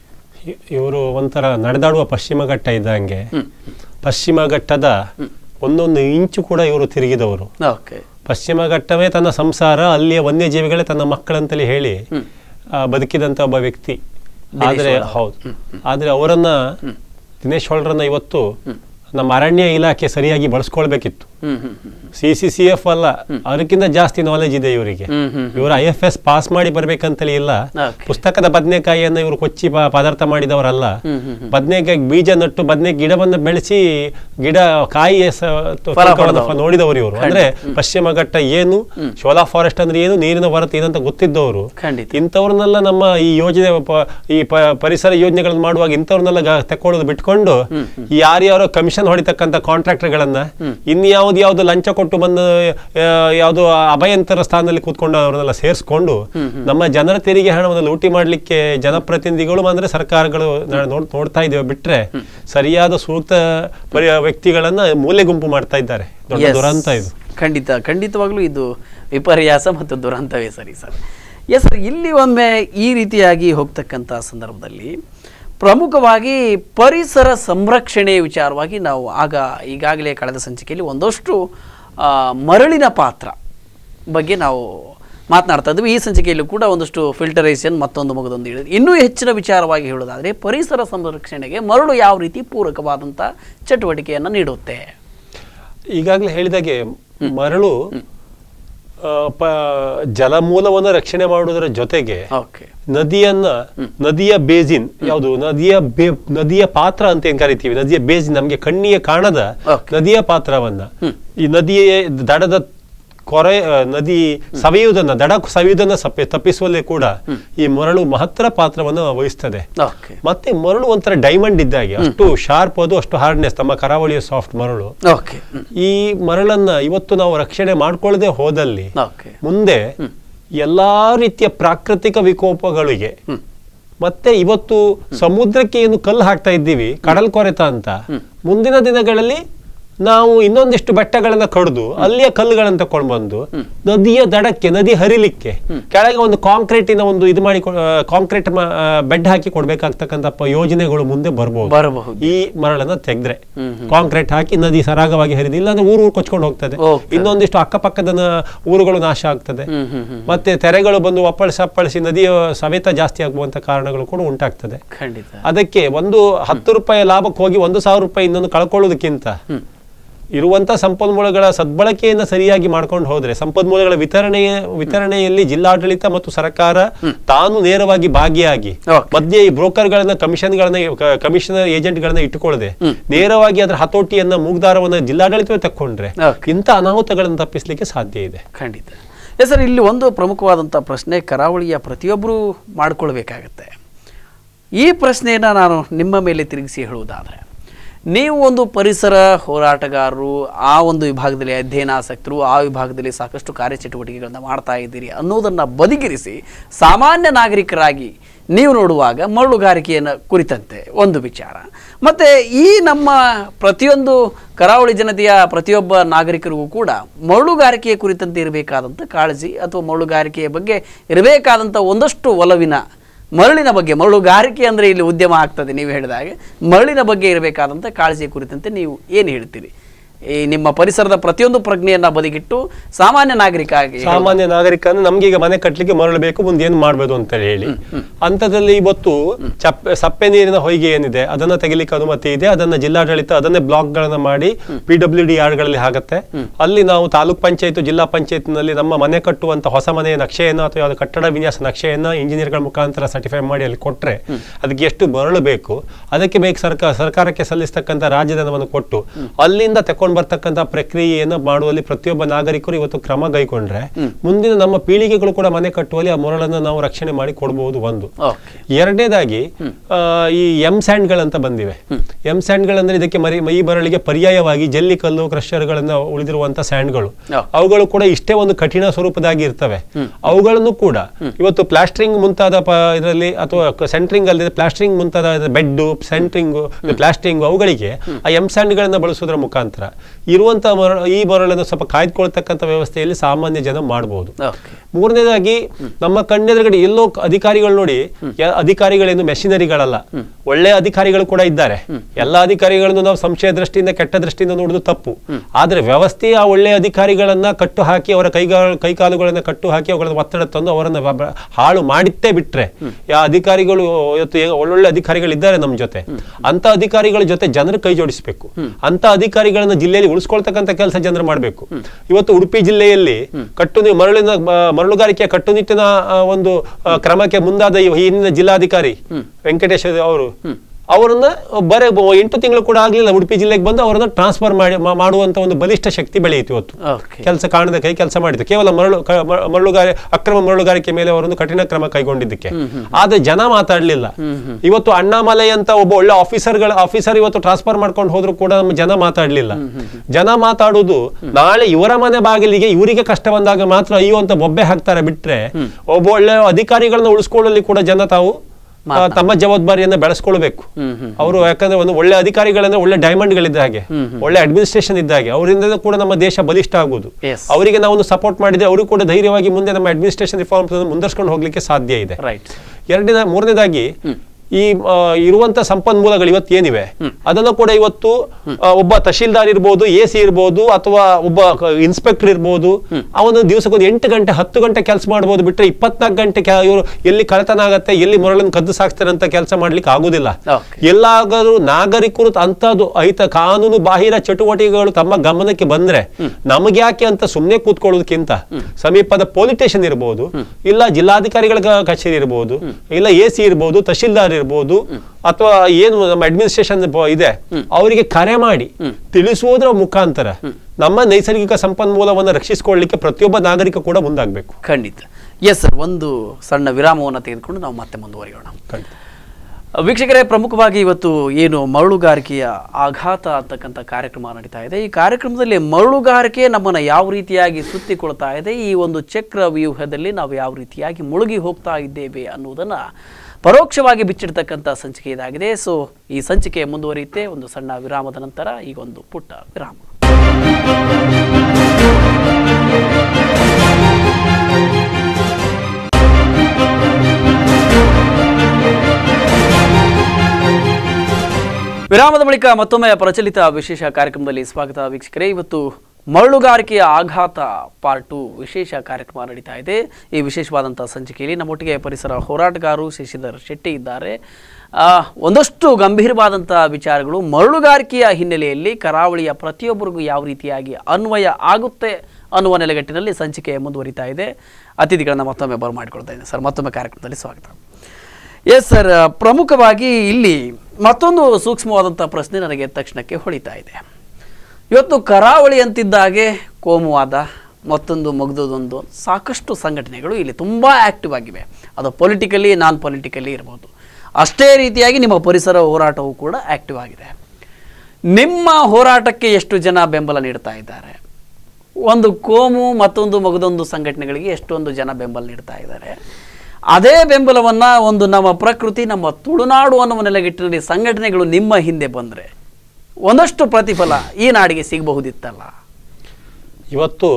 ಇವರು ಒಂಥರ ನಡೆದಾಡುವ ಪಶ್ಚಿಮ ಘಟ್ಟ ಇದ್ದಂಗೆ ಹ್ಮ್ ಪಶ್ಚಿಮ ಘಟ್ಟದ ಒಂದೊಂದು ಇಂಚು ಕೂಡ ಇವರು ತಿರುಗಿದವರು ಓಕೆ ಪಶ್ಚಿಮ ಘಟ್ಟವೇ ತನ್ನ ಸಂಸಾರ ಅಲ್ಲಿಯ ವನ್ಯಜೀವಿಗಳೇ ತನ್ನ ಮಕ್ಕಳಂತಲೇ ಹೇಳಿ ಹ್ಮ್. ಆ, ಬದುಕಿದಂತ ಒಬ್ಬ ವ್ಯಕ್ತಿ ದಿನೇಶ್ ಆದರೆ ಹೊಳ್ಳ. ಹೌದು ಆದರೆ ಅವರನ್ನ ದಿನೇಶ್ ಹೊಳ್ರನ್ನ ಇವತ್ತು ನಮ್ಮ ಅರಣ್ಯ ಇಲಾಖೆ ಸರಿಯಾಗಿ ಬಳಸ್ಕೊಳ್ಬೇಕಿತ್ತು ಹ್ಮ್ ಹ್ಮ್ ಹ್ಮ್ ಸಿ ಸಿ ಸಿ ಎಫ್ ಅಲ್ಲ ಅದಕ್ಕಿಂತ ಜಾಸ್ತಿ ನಾಲೆಜ್ ಇದೆ ಇವರಿಗೆ ಹ್ಮ್ ಹ್ಮ್ ಇವರು ಐ ಎಫ್ ಎಸ್ ಪಾಸ್ ಮಾಡಿ ಬರ್ಬೇಕಂತಲೇ ಇಲ್ಲ Okay. ಪುಸ್ತಕದ ಬದನೆಕಾಯಿಯನ್ನ ಇವರು ಕೊಚ್ಚಿ ಪ- ಪದಾರ್ಥ ಮಾಡಿದವರಲ್ಲ ಹ್ಮ್ ಹ್ಮ್ ಹ್ಮ್ ಬದನೆಕಾಯಿ ಬೀಜ ನಟ್ಟು ಬದನೆ ಗಿಡವನ್ನು ಬೆಳೆಸಿ ಗಿಡ ಕಾಯಿ ಸ- ತ- ಫಲ ತೂಕವನ್ನು ಪಡೆದವರು. ನೋಡಿದವರು ಇವರು ಅಂದ್ರೆ ಪಶ್ಚಿಮ ಘಟ್ಟ ಏನು ಶೋಲಾ ಫಾರೆಸ್ಟ್ ಅಂದ್ರೆ ಏನು ನೀರಿನ ಹೊರತು ಏನಂತ ಗೊತ್ತಿದ್ದವರು ಖಂಡಿತ ಇಂಥವ್ರನ್ನೆಲ್ಲ ನಮ್ಮ ಈ ಯೋಜನೆ ಪ- ಈ ಪ- ಪರಿಸರ ಯೋಜನೆಗಳನ್ನು ಮಾಡುವಾಗ ಇಂಥವ್ರನ್ನೆಲ್ಲ ಗ- ತಕೊಳ್ಳೋದು ಬಿಟ್ಕೊಂಡು ಈ ಯಾರ್ಯಾರೋ ಕಮಿಷನ್ ಹೊಡಿತಕ್ಕಂಥ ಕಾಂಟ್ರಾಕ್ಟರ್ಗಳನ್ನ ಇನ್ಯಾವ್ದು ಯಾವ್ದು ಲಂಚ ಕೊಟ್ಟು ಬಂದು ಆ, ಯಾವ್ದು ಅಭಯಂತರ ಸ್ಥಾನದಲ್ಲಿ ಕೂತ್ಕೊಂಡು ಅವ್ರನ್ನೆಲ್ಲ ಸೇರಿಸ್ಕೊಂಡು ನಮ್ಮ ಜನರ ತೆರಿಗೆ ಹಣವನ್ನು ಲೂಟಿ ಮಾಡ್ಲಿಕ್ಕೆ ಜನಪ್ರತಿನಿಧಿಗಳು ಅಂದ್ರೆ ಸರ್ಕಾರಗಳು ನಾ- ನೋಡ್- ನೋಡ್ತಾ ಇದ್ದೇವೆ ಬಿಟ್ರೆ ಸರಿಯಾದ ಸೂಕ್ತ ಪರಿ ವ್ಯಕ್ತಿಗಳನ್ನ ಮೂಲೆ ಗುಂಪು ಮಾಡ್ತಾ ಇದ್ದಾರೆ ದೊಡ್ಡ Yes. ದುರಂತ ಇದು ಖಂಡಿತ ಖಂಡಿತವಾಗ್ಲೂ ಇದು ವಿಪರ್ಯಾಸ ಮತ್ತು ದುರಂತವೇ ಸರಿ ಸರ್ ಎಸ್ ಸರ್ ಇಲ್ಲಿ ಒಮ್ಮೆ ಈ ರೀತಿಯಾಗಿ ಹೋಗ್ತಕ್ಕಂಥ ಸಂದರ್ಭದಲ್ಲಿ ಪ್ರಮುಖವಾಗಿ ಪರಿಸರ ಸಂರಕ್ಷಣೆ ವಿಚಾರವಾಗಿ ನಾವು ಆಗ ಈಗಾಗಲೇ ಕಳೆದ ಸಂಚಿಕೆಯಲ್ಲಿ ಒಂದಷ್ಟು ಆ, ಮರಳಿನ ಪಾತ್ರ ಬಗ್ಗೆ ನಾವು ಮಾತನಾಡ್ತಾ ಇದ್ವಿ ಈ ಸಂಚಿಕೆಯಲ್ಲೂ ಕೂಡ ಒಂದಷ್ಟು ಫಿಲ್ಟರೇಷನ್ ಮತ್ತೊಂದು ಮಗದೊಂದು ಹೇಳಿದ್ವಿ ಇನ್ನೂ ಹೆಚ್ಚಿನ ವಿಚಾರವಾಗಿ ಹೇಳೋದಾದರೆ ಪರಿಸರ ಸಂರಕ್ಷಣೆಗೆ ಮರಳು ಯಾವ ರೀತಿ ಪೂರಕವಾದಂಥ ಚಟುವಟಿಕೆಯನ್ನು ನೀಡುತ್ತೆ ಈಗಾಗಲೇ ಹೇಳಿದಾಗೆ ಮರಳು ಆ, ಪ- ಜಲಮೂಲವನ್ನು ರಕ್ಷಣೆ ಮಾಡುವುದರ ಜೊತೆಗೆ ಓಕೆ ನದಿಯನ್ನ ನದಿಯ ಬೇಸಿನ್ ಯಾವುದು ನದಿಯ ಬೇ- ನದಿಯ ಪಾತ್ರ ಅಂತ ಏನ್ ಕರಿತೀವಿ ನದಿಯ ಬೇಸಿನ್ ನಮ್ಗೆ ಕಣ್ಣಿಗೆ ಕಾಣದ Okay. ನದಿಯ ಪಾತ್ರವನ್ನ ಈ ನದಿಯ ದಡದ ಕೊರೆ ಆ, ನದಿ ಸವೆಯುವುದನ್ನ ದಡ ಸವೆಯುವುದನ್ನ ಸಪ್ಪೆ ತಪ್ಪಿಸುವಲ್ಲಿ ಕೂಡ ಈ ಮರಳು ಮಹತ್ತರ ಪಾತ್ರವನ್ನು ವಹಿಸ್ತದೆ ಓಕೆ ಮತ್ತೆ ಮರಳು ಒಂಥರ ಡೈಮಂಡ್ ಇದ್ದಾಗೆ ಅಷ್ಟು ಶಾರ್ಪ್ ಅದು ಅಷ್ಟು ಹಾರ್ಡ್ನೆಸ್ ನಮ್ಮ ಕರಾವಳಿಯ ಸಾಫ್ಟ್ ಮರಳು ಓಕೆ ಈ ಮರಳನ್ನ ಇವತ್ತು ನಾವು ರಕ್ಷಣೆ ಮಾಡ್ಕೊಳ್ಳದೆ ಹೋದಲ್ಲಿ ಓಕೆ ಮುಂದೆ ಎಲ್ಲಾ ರೀತಿಯ ಪ್ರಾಕೃತಿಕ ವಿಕೋಪಗಳಿಗೆ ಮತ್ತೆ ಇವತ್ತು ಸಮುದ್ರಕ್ಕೆ ಏನು ಕಲ್ಲು ಹಾಕ್ತಾ ಇದ್ದೀವಿ ಕಡಲ್ ಕೊರೆತ ಅಂತ ಮುಂದಿನ ದಿನಗಳಲ್ಲಿ ನಾವು ಇನ್ನೊಂದಿಷ್ಟು ಬೆಟ್ಟಗಳನ್ನ ಕಡಿದು ಅಲ್ಲಿಯ ಕಲ್ಲುಗಳನ್ನ ತಕೊಂಡು ಬಂದು ನದಿಯ ದಡಕ್ಕೆ ನದಿ ಹರಿಲಿಕ್ಕೆ ಕೆಳಗೆ ಒಂದು ಕಾಂಕ್ರೀಟಿನ ಒಂದು ಇದು ಮಾಡಿ ಕಾಂಕ್ರೀಟ್ ಬೆಡ್ ಹಾಕಿ ಕೊಡ್ಬೇಕಾಗ್ತಕ್ಕಂಥ ಪ- ಯೋಜನೆಗಳು ಮುಂದೆ ಬರ್ಬೋದು ಬರಬಹುದು ಈ ಮರಳನ್ನ ತೆಗೆದ್ರೆ ಕಾಂಕ್ರೀಟ್ ಹಾಕಿ ನದಿ ಸರಾಗವಾಗಿ ಹರಿದು ಇಲ್ಲಾಂದ್ರೆ ಊರು ಊರು ಕೊಚ್ಕೊಂಡು ಹೋಗ್ತದೆ ಹೋಗ್ತದೆ. ಇನ್ನೊಂದಿಷ್ಟು ಅಕ್ಕಪಕ್ಕದ ನ- ಊರುಗಳು ನಾಶ ಆಗ್ತದೆ ಹ್ಮ್ ಹ್ಮ್ ಹ್ಮ್ ಮತ್ತೆ ತೆರೆಗಳು ಬಂದು ಅಪ್ಪಳಿಸಿ ಅಪ್ಪಳಿಸಿ ನದಿಯ ಸವೆತ ಜಾಸ್ತಿ ಆಗುವಂತ ಕಾರಣಗಳು ಕೂಡ ಉಂಟಾಗ್ತದೆ ಖಂಡಿತ ಅದಕ್ಕೆ ಒಂದು ಹತ್ತು ರೂಪಾಯಿ ಲಾಭಕ್ಕೆ ಹೋಗಿ ಒಂದು ಸಾವಿರ ರೂಪಾಯಿ ಇನ್ನೊಂದು ಕಳ್ಕೊಳ್ಳೋದಕ್ಕಿಂತ ಇರುವಂತ ಸಂಪನ್ಮೂಲಗಳ ಸದ್ಬಳಕೆಯನ್ನ ಸರಿಯಾಗಿ ಮಾಡ್ಕೊಂಡು ಹೋದ್ರೆ ಸಂಪನ್ಮೂಲಗಳ ವಿತರಣೆಯ ವಿತರಣೆಯಲ್ಲಿ ಜಿಲ್ಲಾಡಳಿತ ಮತ್ತು ಸರ್ಕಾರ ತಾನು ನೇರವಾಗಿ ಭಾಗಿಯಾಗಿ Okay. ಮಧ್ಯೆ ಈ ಬ್ರೋಕರ್ಗಳನ್ನ ಕಮಿಷನ್ಗಳನ್ನ ಕಮಿಷನರ್ ಏಜೆಂಟ್ಗಳನ್ನ ಇಟ್ಟುಕೊಳ್ಳದೆ ನೇರವಾಗಿ ಅದರ ಹತೋಟಿಯನ್ನ ಮೂಗ್ದಾರವನ್ನ ಜಿಲ್ಲಾಡಳಿತವೇ ತಕ್ಕೊಂಡ್ರೆ Okay. ಇಂಥ ಅನಾಹುತಗಳನ್ನು ತಪ್ಪಿಸ್ಲಿಕ್ಕೆ ಸಾಧ್ಯ ಇದೆ ಖಂಡಿತ ಎಸ್ ಸರ್ ಇಲ್ಲಿ ಒಂದು ಪ್ರಮುಖವಾದಂಥ ಪ್ರಶ್ನೆ ಕರಾವಳಿಯ ಪ್ರತಿಯೊಬ್ಬರೂ ಮಾಡಿಕೊಳ್ಬೇಕಾಗತ್ತೆ ಈ ಪ್ರಶ್ನೆಯನ್ನು ನಾನು ನಿಮ್ಮ ಮೇಲೆ ತಿರುಗಿಸಿ ಹೇಳುವುದಾದರೆ ನೀವು ಒಂದು ಪರಿಸರ ಹೋರಾಟಗಾರರು ಆ ಒಂದು ವಿಭಾಗದಲ್ಲಿ ಅಧ್ಯಯನಾಸಕ್ತರು ಆ ವಿಭಾಗದಲ್ಲಿ ಸಾಕಷ್ಟು ಕಾರ್ಯಚಟುವಟಿಕೆಗಳನ್ನು ಮಾಡ್ತಾ ಇದ್ದೀರಿ ಅನ್ನೋದನ್ನು ಬದಿಗಿರಿಸಿ ಸಾಮಾನ್ಯ ನಾಗರಿಕರಾಗಿ ನೀವು ನೋಡುವಾಗ ಮರಳುಗಾರಿಕೆಯನ್ನು ಕುರಿತಂತೆ ಒಂದು ವಿಚಾರ ಮತ್ತು ಈ ನಮ್ಮ ಪ್ರತಿಯೊಂದು ಕರಾವಳಿ ಜನತೆಯ ಪ್ರತಿಯೊಬ್ಬ ನಾಗರಿಕರಿಗೂ ಕೂಡ ಮರಳುಗಾರಿಕೆಯ ಕುರಿತಂತೆ ಇರಬೇಕಾದಂಥ ಕಾಳಜಿ ಅಥವಾ ಮರಳುಗಾರಿಕೆಯ ಬಗ್ಗೆ ಇರಬೇಕಾದಂಥ ಒಂದಷ್ಟು ಒಲವಿನ ಮರಳಿನ ಬಗ್ಗೆ ಮರಳುಗಾರಿಕೆ ಅಂದರೆ ಇಲ್ಲಿ ಉದ್ಯಮ ಆಗ್ತದೆ ನೀವು ಹೇಳಿದಾಗೆ ಮರಳಿನ ಬಗ್ಗೆ ಇರಬೇಕಾದಂಥ ಕಾಳಜಿಯ ಕುರಿತಂತೆ ನೀವು ಏನು ಹೇಳ್ತೀರಿ ಈ ನಿಮ್ಮ ಪರಿಸರದ ಪ್ರತಿಯೊಂದು ಪ್ರಜ್ಞೆಯನ್ನ ಬದಿಗಿಟ್ಟು ಸಾಮಾನ್ಯ ನಾಗರಿಕ ಆಗಿ ಸಾಮಾನ್ಯ ನಾಗರಿಕ ಅಂದ್ರೆ ನಮ್ಗೆ ಈಗ ಮನೆ ಕಟ್ಲಿಕ್ಕೆ ಮರಳು ಬೇಕು ಮುಂದೆ ಏನ್ ಮಾಡ್ಬೋದು ಅಂತ ಹೇಳಿ ಅಂತದಲ್ಲಿ ಇವತ್ತು ಚಪ್ಪೆ ಸಪ್ಪೆ ನೀರಿನ ಹೊಯ್ಗೆ ಏನಿದೆ ಅದನ್ನ ತೆಗಿಲಿಕ್ಕೆ ಅನುಮತಿ ಇದೆ ಅದನ್ನ ಜಿಲ್ಲಾಡಳಿತ ಅದನ್ನೇ ಬ್ಲಾಕ್ ಗಳನ್ನ ಮಾಡಿ ಪಿ ಡಬ್ಲ್ಯೂ ಡಿ ಗಳಲ್ಲಿ ಆಗುತ್ತೆ ಅಲ್ಲಿ ನಾವು ತಾಲೂಕ್ ಪಂಚಾಯತ್ ಜಿಲ್ಲಾ ಪಂಚಾಯತ್ ನಲ್ಲಿ ನಮ್ಮ ಮನೆ ಕಟ್ಟುವಂತ ಹೊಸ ಮನೆಯ ನಕ್ಷೆಯನ್ನ ಅಥವಾ ಯಾವ್ದು ಕಟ್ಟಡ ವಿನ್ಯಾಸ ನಕ್ಷೆಯನ್ನ ಇಂಜಿನಿಯರ್ಗಳ ಮುಖಾಂತರ ಸರ್ಟಿಫೈ ಮಾಡಿ ಅಲ್ಲಿ ಕೊಟ್ರೆ ಅದಕ್ಕೆ ಎಷ್ಟು ಮರಳು ಬೇಕು ಅದಕ್ಕೆ ಬೇಕು ಸರ್ಕಾರ ಸರ್ಕಾರಕ್ಕೆ ಸಲ್ಲಿಸ್ತಕ್ಕಂಥ ರಾಜ್ಯಧನವನ್ನು ಕೊಟ್ಟು ಅಲ್ಲಿಂದ ತಕೊಂಡು ಬರ್ತಕ್ಕಂಥ ಪ್ರಕ್ರಿಯೆಯನ್ನ ಮಾಡುವಲ್ಲಿ ಪ್ರತಿಯೊಬ್ಬ ನಾಗರಿಕರು ಇವತ್ತು ಕ್ರಮ ಕೈಗೊಂಡ್ರೆ ಮುಂದಿನ ನಮ್ಮ ಪೀಳಿಗೆಗಳು ಕೂಡ ಮನೆ ಕಟ್ಟುವಲ್ಲಿ ಆ ಮರಳನ್ನ ನಾವು ರಕ್ಷಣೆ ಮಾಡಿ ಕೊಡಬಹುದು ಒಂದು ಓಕೆ ಎರಡನೇದಾಗಿ ಆ, ಈ ಎಂ ಸ್ಯಾಂಡ್ಗಳಂತ ಬಂದಿವೆ ಎಂ ಸ್ಯಾಂಡ್ಗಳಂದ್ರೆ ಇದಕ್ಕೆ ಮರಿ ಈ ಬರಳಿಗೆ ಪರ್ಯಾಯವಾಗಿ ಜಲ್ಲಿ ಕಲ್ಲು ಕ್ರಷರ್ಗಳನ್ನ ಉಳಿದಿರುವಂತ ಸ್ಯಾಂಡ್ಗಳು ಹಾ. ಅವುಗಳು ಕೂಡ ಇಷ್ಟೇ ಒಂದು ಕಠಿಣ ಸ್ವರೂಪದಾಗಿ ಇರ್ತವೆ ಅವುಗಳನ್ನು ಕೂಡ ಇವತ್ತು ಪ್ಲಾಸ್ಟರಿಂಗ್ ಮುಂತಾದ ಇದರಲ್ಲಿ ಅಥವಾ ಸೆಂಟ್ರಿಂಗ್ ಅಲ್ಲಿ ಪ್ಲಾಸ್ಟರಿಂಗ್ ಮುಂತಾದ ಬೆಡ್ ಸೆಂಟ್ರಿಂಗ್ ಪ್ಲಾಸ್ಟರಿಂಗ್ ಅವುಗಳಿಗೆ ಆ ಎಂ ಸ್ಯಾಂಡ್ಗಳನ್ನ ಬಳಸೋದ್ರ ಮುಖಾಂತರ ಇರುವಂತ ಮರ ಈ ಮರಳನ್ನು ಸ್ವಲ್ಪ ಕಾಯ್ದುಕೊಳ್ತಕ್ಕಂಥ ವ್ಯವಸ್ಥೆಯಲ್ಲಿ ಸಾಮಾನ್ಯ ಜನ ಮಾಡಬಹುದು ಓಕೆ ಮೂರನೇದಾಗಿ ನಮ್ಮ ಕಣ್ಣೆದುರುಗಡೆ ಎಲ್ಲೋ ಕ- ಅಧಿಕಾರಿಗಳು ನೋಡಿ ಯ- ಅಧಿಕಾರಿಗಳೇನು ಮೆಷಿನರಿಗಳಲ್ಲ ಒಳ್ಳೆ ಅಧಿಕಾರಿಗಳು ಕೂಡ ಇದ್ದಾರೆ ಎಲ್ಲ ಅಧಿಕಾರಿಗಳನ್ನು ನಾವು ಸಂಶಯ ದೃಷ್ಟಿಯಿಂದ ಕೆಟ್ಟ ದೃಷ್ಟಿಯಿಂದ ನೋಡುದು ತಪ್ಪು ಆದ್ರೆ ವ್ಯವಸ್ಥೆಯ ಆ ಒಳ್ಳೆ ಅಧಿಕಾರಿಗಳನ್ನ ಕಟ್ಟು ಹಾಕಿ ಅವರ ಕೈಗಾಲ ಕೈಕಾಲುಗಳನ್ನ ಕಟ್ಟು ಹಾಕಿ ಅವುಗಳನ್ನ ಒತ್ತಡ ತಂದು ಅವರನ್ನ ಬ- ಬ- ಹಾಳು ಮಾಡಿತ್ತೇ ಬಿಟ್ರೆ ಯಾ ಅಧಿಕಾರಿಗಳು ಇವತ್ತು ಏ- ಒಳ್ಳೊಳ್ಳೆ ಅಧಿಕಾರಿಗಳು ಇದ್ದಾರೆ ನಮ್ಮ ಜೊತೆ ಅಂತ ಅಧಿಕಾರಿಗಳ ಜೊತೆ ಜನರು ಕೈ ಜೋಡಿಸಬೇಕು ಅಂತ ಅಧಿಕಾರಿಗಳನ್ನ ಜಿಲ್ಲೆಯಲ್ಲಿ ಉಳಿಸ್ಕೊಳ್ತಕ್ಕಂಥ ಕೆಲಸ ಜನರು ಮಾಡಬೇಕು ಇವತ್ತು ಉಡುಪಿ ಜಿಲ್ಲೆಯಲ್ಲಿ ಕಟ್ಟುನಿ ಮರಳಿನ ಬ- ಮರಳುಗಾರಿಕೆಯ ಕಟ್ಟುನಿಟ್ಟಿನ ಆ, ಒಂದು ಆ, ಕ್ರಮಕ್ಕೆ ಮುಂದಾದ ಈ ಹಿಂದಿನ ಜಿಲ್ಲಾಧಿಕಾರಿ ವೆಂಕಟೇಶ್ ಅವರು ಅವರನ್ನ ಬರೇ ಬ- ಎಂಟು ತಿಂಗಳು ಕೂಡ ಆಗ್ಲಿಲ್ಲ ಉಡುಪಿ ಜಿಲ್ಲೆಗೆ ಬಂದು ಅವರನ್ನ ಟ್ರಾನ್ಸ್ಫರ್ ಮಾಡಿ ಮಾ- ಮಾಡುವಂತ ಒಂದು ಬಲಿಷ್ಠ ಶಕ್ತಿ ಬೆಳೆಯಿತು ಇವತ್ತು ಓಕೆ ಕೆಲಸ ಕಾಣದ ಕೈ ಕೆಲಸ ಮಾಡಿದ್ದು ಕೇವಲ ಮರಳು ಕ- ಮ- ಮರಳುಗಾರಿ ಅಕ್ರಮ ಮರಳುಗಾರಿಕೆ ಮೇಲೆ ಅವರೊಂದು ಕಠಿಣ ಕ್ರಮ ಕೈಗೊಂಡಿದ್ದಕ್ಕೆ ಆದ್ರೆ ಜನ ಮಾತಾಡ್ಲಿಲ್ಲ ಇವತ್ತು ಅಣ್ಣಾಮಲೈ ಅಂತ ಒಬ್ಬ ಒಳ್ಳೆ ಆಫೀಸರ್ಗಳ ಆಫೀಸರ್ ಇವತ್ತು ಟ್ರಾನ್ಸ್ಫರ್ ಮಾಡ್ಕೊಂಡು ಹೋದ್ರು ಕೂಡ ನಮ್ಮ ಜನ ಮಾತಾಡ್ಲಿಲ್ಲ ಜನ ಮಾತಾಡುವುದು ನಾಳೆ ಇವರ ಮನೆ ಬಾಗಿಲಿಗೆ ಇವರಿಗೆ ಕಷ್ಟ ಬಂದಾಗ ಮಾತ್ರ ಅಯ್ಯೋ ಅಂತ ಬೊಬ್ಬೆ ಹಾಕ್ತಾರೆ ಬಿಟ್ರೆ ಒಬ್ಬ ಒಳ್ಳೆ ಅಧಿಕಾರಿಗಳನ್ನ ಉಳಿಸ್ಕೊಳ್ಳಲಿ ಕೂಡ ಜನ ತಾವು ಆ, ತಮ್ಮ ಜವಾಬ್ದಾರಿಯನ್ನ ಬೆಳೆಸ್ಕೊಳ್ಬೇಕು ಅವರು ಯಾಕಂದ್ರೆ ಒಂದು ಒಳ್ಳೆ ಅಧಿಕಾರಿಗಳಂದ್ರೆ ಒಳ್ಳೆ ಡೈಮಂಡ್ಗಳಿದ್ದ ಹಾಗೆ ಒಳ್ಳೆ ಅಡ್ಮಿನಿಸ್ಟ್ರೇಷನ್ ಇದ್ದ ಹಾಗೆ ಅವರಿಂದ ಕೂಡ ನಮ್ಮ ದೇಶ ಬಲಿಷ್ಠ ಆಗುವುದು Yes. ಅವರಿಗೆ ನಾವು ಸಪೋರ್ಟ್ ಮಾಡಿದ್ರೆ ಅವರು ಕೂಡ ಧೈರ್ಯವಾಗಿ ಮುಂದೆ ನಮ್ಮ ಅಡ್ಮಿನಿಸ್ಟ್ರೇಷನ್ ರಿಫಾರ್ಮ್ ಮುಂದರ್ಸ್ಕೊಂಡು ಹೋಗ್ಲಿಕ್ಕೆ ಸಾಧ್ಯ ಇದೆ ರೈಟ್ ಎರಡನೇ ಮೂರನೇದಾಗಿ ಈ ಆ, ಇರುವಂತ ಸಂಪನ್ಮೂಲಗಳು ಇವತ್ತು ಏನಿವೆ ಅದನ್ನು ಕೂಡ ಇವತ್ತು ಆ, ಒಬ್ಬ ತಹಶೀಲ್ದಾರ್ ಇರ್ಬೋದು ಎ ಸಿ ಇರ್ಬೋದು ಅಥವಾ ಒಬ್ಬ ಇನ್ಸ್ಪೆಕ್ಟರ್ ಇರ್ಬೋದು ಅವನು ದಿವಸಕ್ಕೊಂದು ಎಂಟು ಗಂಟೆ ಹತ್ತು ಗಂಟೆ ಕೆಲಸ ಮಾಡ್ಬೋದು ಬಿಟ್ರೆ ಇಪ್ಪತ್ನಾಲ್ಕು ಗಂಟೆ ಇವರು ಎಲ್ಲಿ ಕಳತನ ಆಗತ್ತೆ ಎಲ್ಲಿ ಮರಳನ್ನು ಕದ್ದು ಸಾಕ್ತಾರೆ ಅಂತ ಕೆಲಸ ಮಾಡ್ಲಿಕ್ಕೆ ಆಗುದಿಲ್ಲ Okay. ಎಲ್ಲಾದರೂ ನಾಗರಿಕರು ಅಂತದ್ದು ಐತ ಕಾನೂನು ಬಾಹಿರ ಚಟುವಟಿಕೆಗಳು ತಮ್ಮ ಗಮನಕ್ಕೆ ಬಂದ್ರೆ ನಮಗೆ ಯಾಕೆ ಅಂತ ಸುಮ್ಮನೆ ಕೂತ್ಕೊಳ್ಳೋದಕ್ಕಿಂತ ಸಮೀಪದ ಪೊಲೀಸ್ ಸ್ಟೇಷನ್ ಇರ್ಬೋದು ಇಲ್ಲ ಜಿಲ್ಲಾಧಿಕಾರಿಗಳ ಕ- ಕಚೇರಿ ಇರ್ಬೋದು ಇಲ್ಲ ಎ ಸಿ ಇರ್ಬೋದು ತಹಶೀಲ್ದಾರ್ ಇರ್ಬೋದು ಅಥವಾ ಏನು ನಮ್ಮ ಅಡ್ಮಿನಿಸ್ಟ್ರೇಷನ್ ಇದೆ ಅವರಿಗೆ ಕರೆ ಮಾಡಿ ತಿಳಿಸುವುದರ ಮುಖಾಂತರ ನಮ್ಮ ನೈಸರ್ಗಿಕ ಸಂಪನ್ಮೂಲವನ್ನು ರಕ್ಷಿಸಿಕೊಳ್ಳಲಿಕ್ಕೆ ಪ್ರತಿಯೊಬ್ಬ ನಾಗರಿಕ ಕೂಡ ಮುಂದಾಗಬೇಕು ಖಂಡಿತ ಎಸ್ ಸರ್ ಒಂದು ಸಣ್ಣ ವಿರಾಮವನ್ನು ತೆಗೆದುಕೊಂಡು ನಾವು ಮತ್ತೆ ಮುಂದುವರಿಯೋಣ ವೀಕ್ಷಕರೇ ಪ್ರಮುಖವಾಗಿ ಇವತ್ತು ಏನು ಮರಳುಗಾರಿಕೆಯ ಆಘಾತ ಅಂತಕ್ಕಂಥ ಕಾರ್ಯಕ್ರಮ ನಡೀತಾ ಇದೆ ಈ ಕಾರ್ಯಕ್ರಮದಲ್ಲಿ ಮರಳುಗಾರಿಕೆ ನಮ್ಮನ್ನು ಯಾವ ರೀತಿಯಾಗಿ ಸುತ್ತಿಕೊಳ್ತಾ ಇದೆ ಈ ಒಂದು ಚಕ್ರ ವ್ಯೂಹದಲ್ಲಿ ನಾವು ಯಾವ ರೀತಿಯಾಗಿ ಮುಳುಗಿ ಹೋಗ್ತಾ ಇದ್ದೇವೆ ಅನ್ನುವುದನ್ನು ಪರೋಕ್ಷವಾಗಿ ಬಿಚ್ಚಿಡ್ತಕ್ಕಂಥ ಸಂಚಿಕೆ ಇದಾಗಿದೆ ಸೊ ಈ ಸಂಚಿಕೆ ಮುಂದುವರಿಯುತ್ತೆ ಒಂದು ಸಣ್ಣ ವಿರಾಮದ ನಂತರ ಈಗ ಒಂದು ಪುಟ್ಟ ವಿರಾಮ ವಿರಾಮದ ಬಳಿಕ ಮತ್ತೊಮ್ಮೆ ಪ್ರಚಲಿತ ವಿಶೇಷ ಕಾರ್ಯಕ್ರಮದಲ್ಲಿ ಸ್ವಾಗತ ವೀಕ್ಷಕರೇ ಇವತ್ತು ಮರಳುಗಾರಿಕೆಯ ಆಘಾತ ಪಾರ್ಟ್ ಟು ವಿಶೇಷ ಕಾರ್ಯಕ್ರಮ ನಡೀತಾ ಇದೆ ಈ ವಿಶೇಷವಾದಂಥ ಸಂಚಿಕೆಯಲ್ಲಿ ನಮ್ಮೊಟ್ಟಿಗೆ ಪರಿಸರ ಹೋರಾಟಗಾರರು ಶಶಿಧರ್ ಶೆಟ್ಟಿ ಇದ್ದಾರೆ ಆ, ಒಂದಷ್ಟು ಗಂಭೀರವಾದಂಥ ವಿಚಾರಗಳು ಮರಳುಗಾರಿಕೆಯ ಹಿನ್ನೆಲೆಯಲ್ಲಿ ಕರಾವಳಿಯ ಪ್ರತಿಯೊಬ್ಬರಿಗೂ ಯಾವ ರೀತಿಯಾಗಿ ಅನ್ವಯ ಆಗುತ್ತೆ ಅನ್ನುವ ನೆಲೆಗಟ್ಟಿನಲ್ಲಿ ಸಂಚಿಕೆ ಮುಂದುವರಿತಾ ಇದೆ ಅತಿಥಿಗಳನ್ನ ಮತ್ತೊಮ್ಮೆ ಬರಮಾಡಿಕೊಳ್ತಾ ಇದ್ದೇನೆ ಸರ್ ಮತ್ತೊಮ್ಮೆ ಕಾರ್ಯಕ್ರಮದಲ್ಲಿ ಸ್ವಾಗತ ಎಸ್ ಸರ್ ಪ್ರಮುಖವಾಗಿ ಇಲ್ಲಿ ಮತ್ತೊಂದು ಸೂಕ್ಷ್ಮವಾದಂಥ ಪ್ರಶ್ನೆ ನನಗೆ ತಕ್ಷಣಕ್ಕೆ ಹೊಳಿತಾ ಇದೆ ಇವತ್ತು ಕರಾವಳಿ ಅಂತಿದ್ದಾಗೆ ಕೋಮುವಾದ ಮತ್ತೊಂದು ಮಗದೊಂದು ಸಾಕಷ್ಟು ಸಂಘಟನೆಗಳು ಇಲ್ಲಿ ತುಂಬ ಆ್ಯಕ್ಟಿವ್ ಆಗಿವೆ ಅದು ಪೊಲಿಟಿಕಲಿ ನಾನ್ ಪೊಲಿಟಿಕಲಿ ಇರ್ಬೋದು ಅಷ್ಟೇ ರೀತಿಯಾಗಿ ನಿಮ್ಮ ಪರಿಸರ ಹೋರಾಟವೂ ಕೂಡ ಆ್ಯಕ್ಟಿವ್ ಆಗಿದೆ ನಿಮ್ಮ ಹೋರಾಟಕ್ಕೆ ಎಷ್ಟು ಜನ ಬೆಂಬಲ ನೀಡ್ತಾ ಇದ್ದಾರೆ ಒಂದು ಕೋಮು ಮತ್ತೊಂದು ಮಗದೊಂದು ಸಂಘಟನೆಗಳಿಗೆ ಎಷ್ಟೊಂದು ಜನ ಬೆಂಬಲ ನೀಡ್ತಾ ಇದ್ದಾರೆ ಅದೇ ಬೆಂಬಲವನ್ನ ಒಂದು ನಮ್ಮ ಪ್ರಕೃತಿ ನಮ್ಮ ತುಳುನಾಡು ಅನ್ನುವ ನೆಲೆಗಟ್ಟಿನಲ್ಲಿ ಸಂಘಟನೆಗಳು ನಿಮ್ಮ ಹಿಂದೆ ಬಂದ್ರೆ ಒಂದಷ್ಟು ಪ್ರತಿಫಲ ಈ ನಾಡಿಗೆ ಸಿಗಬಹುದಿತ್ತಲ್ಲ ಇವತ್ತು